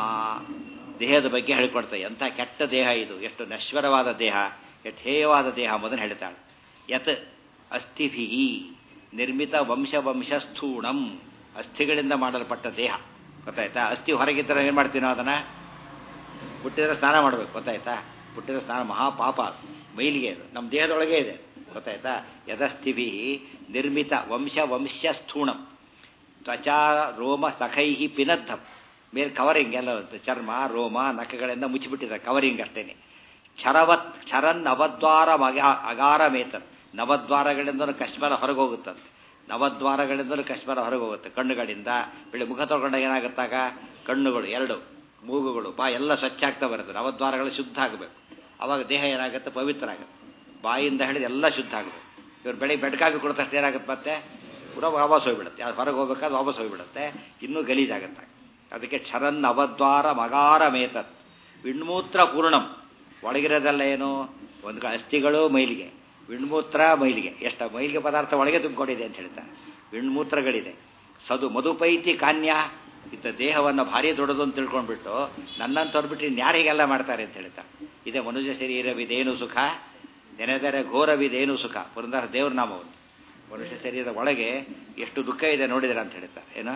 ದೇಹದ ಬಗ್ಗೆ ಹೇಳಿಕೊಡ್ತಾರೆ ಎಂಥ ಕೆಟ್ಟ ದೇಹ ಇದು ಎಷ್ಟು ನಶ್ವರವಾದ ದೇಹ ಎಷ್ಟು ಹೇಯವಾದ ದೇಹ ಮೊದಲು ಹೇಳ್ತಾಳೆ ಯತ್ ಅಸ್ಥಿಭಿ ನಿರ್ಮಿತ ವಂಶ ವಂಶ ಸ್ಥೂಣಂ ಅಸ್ಥಿಗಳಿಂದ ಮಾಡಲ್ಪಟ್ಟ ದೇಹ ಗೊತ್ತಾಯ್ತಾ ಅಸ್ಥಿ ಹೊರಗಿದ್ದರೆ ಏನು ಮಾಡ್ತೀವಿ ನಾವು ಅದನ್ನು ಹುಟ್ಟಿದ್ರೆ ಸ್ನಾನ ಮಾಡಬೇಕು ಗೊತ್ತಾಯ್ತಾ ಹುಟ್ಟಿದ್ರೆ ಸ್ನಾನ ಮಹಾಪಾಪ ಮೈಲಿಗೆ ಅದು ನಮ್ಮ ದೇಹದೊಳಗೆ ಇದೆ ಗೊತ್ತಾಯ್ತಾ ಯದಸ್ಥಿಭಿ ನಿರ್ಮಿತ ವಂಶ ವಂಶ ಸ್ಥೂಣಂ ತ್ವಚಾ ರೋಮ ಸಖೈಹಿ ಪಿನದ್ದಂ ಮೇಲೆ ಕವರಿಂಗ್ ಎಲ್ಲ ಚರ್ಮ ರೋಮ ನಖಗಳಿಂದ ಮುಚ್ಚಿಬಿಟ್ಟಿದ್ದಾರೆ ಕವರಿಂಗ್ ಅಷ್ಟೇನೆ ಕ್ಷರವತ್ ಕ್ಷರನ್ ನವದ್ವಾರ ಮಗ ಅಗಾರ ಮೇತನ್ ನವದ್ವಾರಗಳಿಂದಲೂ ಕಶ್ಮರ ಹೊರಗೆ ಹೋಗುತ್ತಂತೆ ನವದ್ವಾರಗಳಿಂದಲೂ ಕಶ್ಮರ ಹೊರಗೆ ಹೋಗುತ್ತೆ ಕಣ್ಣುಗಳಿಂದ ಬೆಳೆ ಮುಖ ತೊಗೊಂಡಾಗ ಏನಾಗುತ್ತಾಗ ಕಣ್ಣುಗಳು ಎರಡು ಮೂಗುಗಳು ಬಾ ಎಲ್ಲ ಸ್ವಚ್ಛ ಆಗ್ತಾ ಬರುತ್ತೆ ನವದ್ವಾರಗಳು ಶುದ್ಧ ಆಗಬೇಕು ಅವಾಗ ದೇಹ ಏನಾಗುತ್ತೆ ಪವಿತ್ರ ಆಗುತ್ತೆ ಬಾಯಿಂದ ಹಿಡಿದು ಎಲ್ಲ ಶುದ್ಧ ಆಗಬೇಕು ಇವ್ರು ಬೆಳಿಗ್ಗೆ ಬೆಡ್ಕಾಗಿ ಕೊಡ ತಕ್ಷಣ ಏನಾಗುತ್ತೆ ಮತ್ತೆ ಪುನಃ ವಾಪಸ್ ಹೋಗ್ಬಿಡುತ್ತೆ ಅದು ಹೊರಗೆ ಹೋಗ್ಬೇಕಾದ್ರೆ ವಾಪಸ್ ಹೋಗ್ಬಿಡುತ್ತೆ ಇನ್ನೂ ಗಲೀಜಾಗುತ್ತೆ ಅದಕ್ಕೆ ಕ್ಷರನ್ ಅವದ್ವಾರ ಮಗಾರ ಮೇತತ್ ವಿಣ್ಮೂತ್ರ ಪೂರ್ಣಂ ಒಳಗಿರೋದೆಲ್ಲ ಏನು ಒಂದು ಅಸ್ಥಿಗಳು ಮೈಲಿಗೆ ವಿಣ್ಮೂತ್ರ ಮೈಲಿಗೆ ಎಷ್ಟು ಮೈಲಿಗೆ ಪದಾರ್ಥ ಒಳಗೆ ತುಂಬಿಕೊಂಡಿದೆ ಅಂತ ಹೇಳ್ತಾರೆ ವಿಣ್ಮೂತ್ರಗಳಿದೆ ಸದು ಮಧುಪೈತಿ ಕಾನ್ಯ ಇತ್ತ ದೇಹವನ್ನು ಭಾರಿ ದೊಡ್ಡದು ಅಂತ ತಿಳ್ಕೊಂಡ್ಬಿಟ್ಟು ನನ್ನನ್ನು ತೊರ್ಬಿಟ್ಟು ಇನ್ಯಾರಿಗೆಲ್ಲ ಮಾಡ್ತಾರೆ ಅಂತ ಹೇಳ್ತಾರೆ ಇದೇ ಮನುಷ್ಯ ಶರೀರವಿದೇನು ಸುಖ ನೆನೆದರೆ ಘೋರವಿದೇನು ಸುಖ ಪುರಂದರ ದೇವ್ರ ನಾಮವನ್ನು ಮನುಷ್ಯ ಶರೀರದ ಒಳಗೆ ಎಷ್ಟು ದುಃಖ ಇದೆ ನೋಡಿದ್ರೆ ಅಂತ ಹೇಳ್ತಾರೆ ಏನ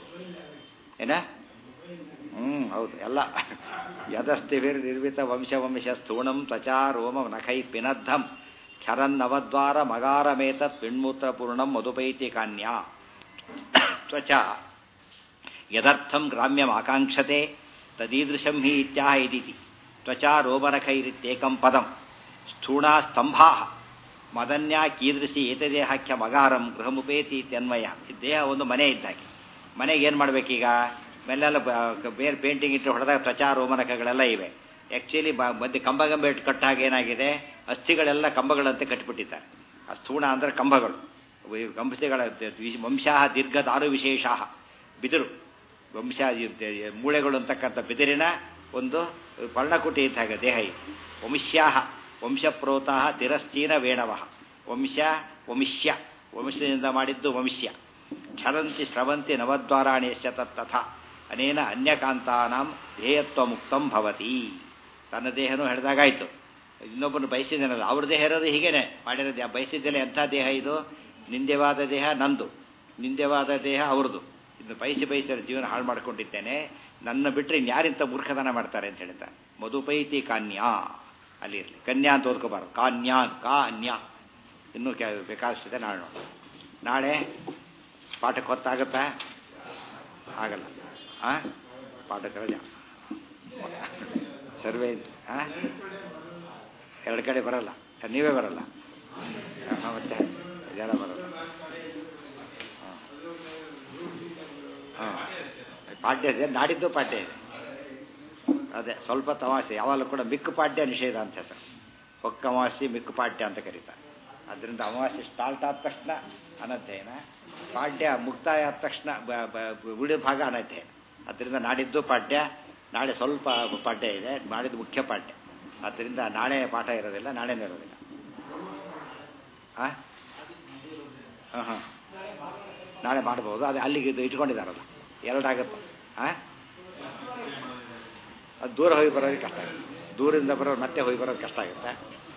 ಏನ ಹ್ಮ್ ಹೌದು ಎಲ್ಲ ಯದಸ್ತಿಭಿರ್ ನಿರ್ಮಿತ ವಂಶ ವಂಶ ಸ್ಥೂಣಂ ತ್ವಚಾ ರೋಮ ನಖೈ ಪಿನದ್ಧಂ ಕ್ಷರನ್ನವದ್ವಾರ ಮಗಾರ ಮೇತತ್ ಪಿಣ್ಮೂತ್ರ ಪೂರ್ಣಂ ಮಧುಪೈತಿ ಕಾನ್ಯಾ ತ್ವಚ ಯದರ್ಥಂ ಗ್ರಾಮ್ಯಂ ಆಕಾಂಕ್ಷತೆ ತದೀದೃಶಂ ಹಿ ಇತ್ಯಾಹ ಇದಿತಿ ತ್ವಚಾ ರೋಮನಖೈರಿತ್ಯೇಕಂ ಪದಂ ಸ್ಥೂಣಾ ಸ್ತಂಭಾ ಮದನ್ಯ ಕೀದೃಶಿ ಏತದೇಹಾಖ್ಯ ಮಗಾರಂ ಗೃಹಮುಪೇತಿ ಇತ್ಯನ್ವಯ ಈ ದೇಹ ಒಂದು ಮನೆ ಇದ್ದಾಗೆ ಮನೆಗೆ ಏನು ಮಾಡಬೇಕೀಗ ಮೇಲೆಲ್ಲ ಬೇರೆ ಪೇಂಟಿಂಗ್ ಇಟ್ಟು ಹೊಡೆದಾಗ ತ್ವಚಾ ರೋಮನಖಗಳೆಲ್ಲ ಇವೆ ಆ್ಯಕ್ಚುಲಿ ಮಧ್ಯೆ ಕಂಬ ಕಂಬ ಇಟ್ಟು ಕಟ್ಟಾಗ ಏನಾಗಿದೆ ಅಸ್ಥಿಗಳೆಲ್ಲ ಕಂಬಗಳಂತೆ ಕಟ್ಟಿಬಿಟ್ಟಿದ್ದಾರೆ ಆ ಸ್ಥೂಣ ಅಂದರೆ ಕಂಬಗಳು ಕಂಬಗಳ ವಂಶ ದೀರ್ಘ ದಾರು ವಿಶೇಷ ಬಿದಿರು ವಂಶ ಮೂಳೆಗಳು ಅಂತಕ್ಕಂಥ ಬಿದಿರಿನ ಒಂದು ಪರ್ಣಕುಟಿ ಇದ್ದಾಗ ದೇಹ ವಂಶ್ಯಾ ವಂಶಪ್ರೋತಃ ತಿರಸ್ತೀನ ವೇಣವ ವಂಶ ವಂಶ್ಯ ವಂಶದಿಂದ ಮಾಡಿದ್ದು ವಂಶ್ಯ ಕ್ಷರಂತಿ ಸ್ರವಂತಿ ನವದ್ವಾರಾಣಿಶ್ಚ ತಥಾ ಅನೇನ ಅನ್ಯಕಾಂತಾನಾಂ ಧ್ಯೇಯತ್ವ ಮುಕ್ತಂ ಭವತಿ ತನ್ನ ದೇಹನೂ ಹಿಡ್ದಾಗಾಯ್ತು ಇನ್ನೊಬ್ಬನು ಬಯಸಿದ್ದೇನಲ್ಲ ಅವ್ರ ದೇಹ ಇರೋದು ಹೀಗೇನೆ ಮಾಡಿರೋದು ಬಯಸಿದ್ದೆಲ್ಲ ಎಂಥ ದೇಹ ಇದು ನಿಂದ್ಯವಾದ ದೇಹ ನಂದು ನಿಂದ್ಯವಾದ ದೇಹ ಅವ್ರದ್ದು ಇನ್ನು ಬಯಸಿ ಬಯಸಿದ ಜೀವನ ಹಾಳು ಮಾಡ್ಕೊಂಡಿದ್ದೇನೆ ನನ್ನ ಬಿಟ್ಟರೆ ಇನ್ಯಾರಿಂತ ಮೂರ್ಖತನ ಮಾಡ್ತಾರೆ ಅಂತ ಹೇಳ್ತಾರೆ ಮಧುಪೈತಿ ಕಾನ್ಯಾ ಅಲ್ಲಿ ಇರಲಿ ಕನ್ಯಾ ಅಂತ ಓದ್ಕೋಬಾರ್ದು ಕಾನ್ಯಾನ್ ಕಾ ಅನ್ಯ ಇನ್ನೂ ಕೆ ಬೇಕಾದಷ್ಟಿದೆ ನಾಳೆ ನೋಡಿ ನಾಳೆ ಪಾಠಕ್ಕೆ ಹೊತ್ತಾಗುತ್ತಾ ಆಗಲ್ಲ ಆ ಪಾಠಕ್ಕೆ ರಜಾ ಸರ್ವೇ ಆ ಎರಡು ಕಡೆ ಬರಲ್ಲ ನೀವೇ ಬರಲ್ಲ ಆ, ಮತ್ತೆ ಜನ ಬರಲ್ಲ ಹಾಂ ಪಾಠ್ಯ ಇದೆ ನಾಡಿದ್ದು ಪಾಠ್ಯ ಇದೆ ಅದೇ ಸ್ವಲ್ಪ ತಮಾಷೆ ಯಾವಾಗಲೂ ಕೂಡ ಮಿಕ್ಕು ಪಾಠ್ಯ ನಿಷೇಧ ಅಂತ ಹೆಸರು ಹೊಕ್ಕ ಅಮಾವಾಸ್ಯೆ ಮಿಕ್ಕು ಪಾಠ್ಯ ಅಂತ ಕರೀತಾರೆ ಅದರಿಂದ ಅಮಾವಾಸ್ಯೆ ಸ್ಟಾರ್ಟ್ ಆದ ತಕ್ಷಣ ಅನಧ್ಯಯನ ಪಾಠ್ಯ ಮುಕ್ತಾಯ ಆದ ತಕ್ಷಣ ಬ- ಬ- ಉಳಿದ ಭಾಗ ಅನಧ್ಯಯನ ಅದರಿಂದ ನಾಡಿದ್ದು ಪಾಠ್ಯ ನಾಳೆ ಸ್ವಲ್ಪ ಪಾಠ್ಯ ಇದೆ ನಾಡಿದ್ದು ಮುಖ್ಯ ಪಾಠ್ಯ ಆದ್ದರಿಂದ ನಾಳೆ ಪಾಠ ಇರೋದಿಲ್ಲ ನಾಳೆನೇ ಇರೋದಿಲ್ಲ ಹಾಂ ಹಾಂ ಹಾಂ ನಾಳೆ ಮಾಡ್ಬೋದು ಅದು ಅಲ್ಲಿಗೆ ಇದು ಇಟ್ಕೊಂಡಿದ್ದಾರಲ್ಲ ಎರಡಾಗುತ್ತೆ ಹಾಂ ಅದು ದೂರ ಹೋಗಿ ಬರೋರಿಗೆ ಕಷ್ಟ ಆಗುತ್ತೆ ದೂರದಿಂದ ಬರೋರು ಮತ್ತೆ ಹೋಗಿ ಬರೋದು ಕಷ್ಟ ಆಗುತ್ತೆ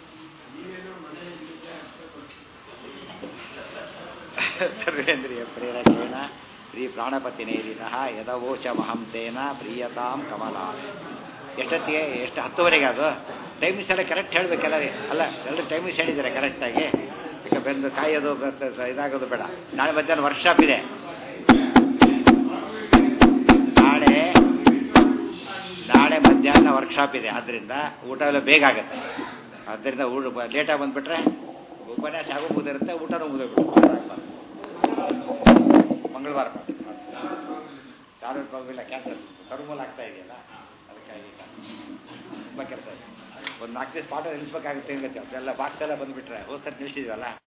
ಸರ್ವೇಂದ್ರಿಯ ಪ್ರೇರಕೇಣ ಶ್ರೀ ಪ್ರಾಣಪತಿನೇರಿನಃ ಯದವೋಚ ಮಹಂತೇನ ಪ್ರಿಯತಾಂ ಕಮಲ ಎಷ್ಟೊತ್ತಿಗೆ ಎಷ್ಟು ಹತ್ತುವರೆಗೆ ಅದು ಟೈಮಿಂಗ್ಸ್ ಎಲ್ಲ ಕರೆಕ್ಟ್ ಹೇಳಬೇಕಲ್ಲ ರೀ ಅಲ್ಲ ಎಲ್ಲರೂ ಟೈಮಿಂಗ್ಸ್ ಹೇಳಿದ್ದಾರೆ ಕರೆಕ್ಟಾಗಿ ಈಗ ಬೆಂದು ಕಾಯೋದು ಮತ್ತೆ ಇದಾಗೋದು ಬೇಡ ನಾಳೆ ಮಧ್ಯಾಹ್ನ ವರ್ಕ್ಶಾಪ್ ಇದೆ ನಾಳೆ ನಾಳೆ ಮಧ್ಯಾಹ್ನ ವರ್ಕ್ಶಾಪ್ ಇದೆ ಆದ್ದರಿಂದ ಊಟ ಎಲ್ಲ ಬೇಗ ಆಗುತ್ತೆ ಆದ್ದರಿಂದ ಊಟ ಲೇಟಾಗಿ ಬಂದುಬಿಟ್ರೆ ಉಪನ್ಯಾಸ ಆಗೋ ಮುಗಿದಿರುತ್ತೆ ಊಟನೂ ಮುಗಿದೋಗ್ಬಿಡುತ್ತೆ ಮಂಗಳವಾರ ಯಾರು ಇಲ್ಲ ಕ್ಯಾನ್ಸರ್ ಕರುಮೂಲ ಆಗ್ತಾ ಇದೆಯಲ್ಲ ಅದಕ್ಕಾಗಿ ತುಂಬ ಕೆಲಸ ಇದೆ ಒಂದು ನಾಲ್ಕು ದಿವಸ ಪಾಠ ನಿಲ್ಲಿಸ್ಬೇಕಾಗುತ್ತೆ ಹೆಂಗತ್ತೆ ಅದೆಲ್ಲ ಬಾಕ್ಸ್ ಎಲ್ಲ ಬಂದುಬಿಟ್ರೆ ಹೋದ್ ಸರಿ ನಿಲ್ಲಿಸಿದ್ವಲ್ಲ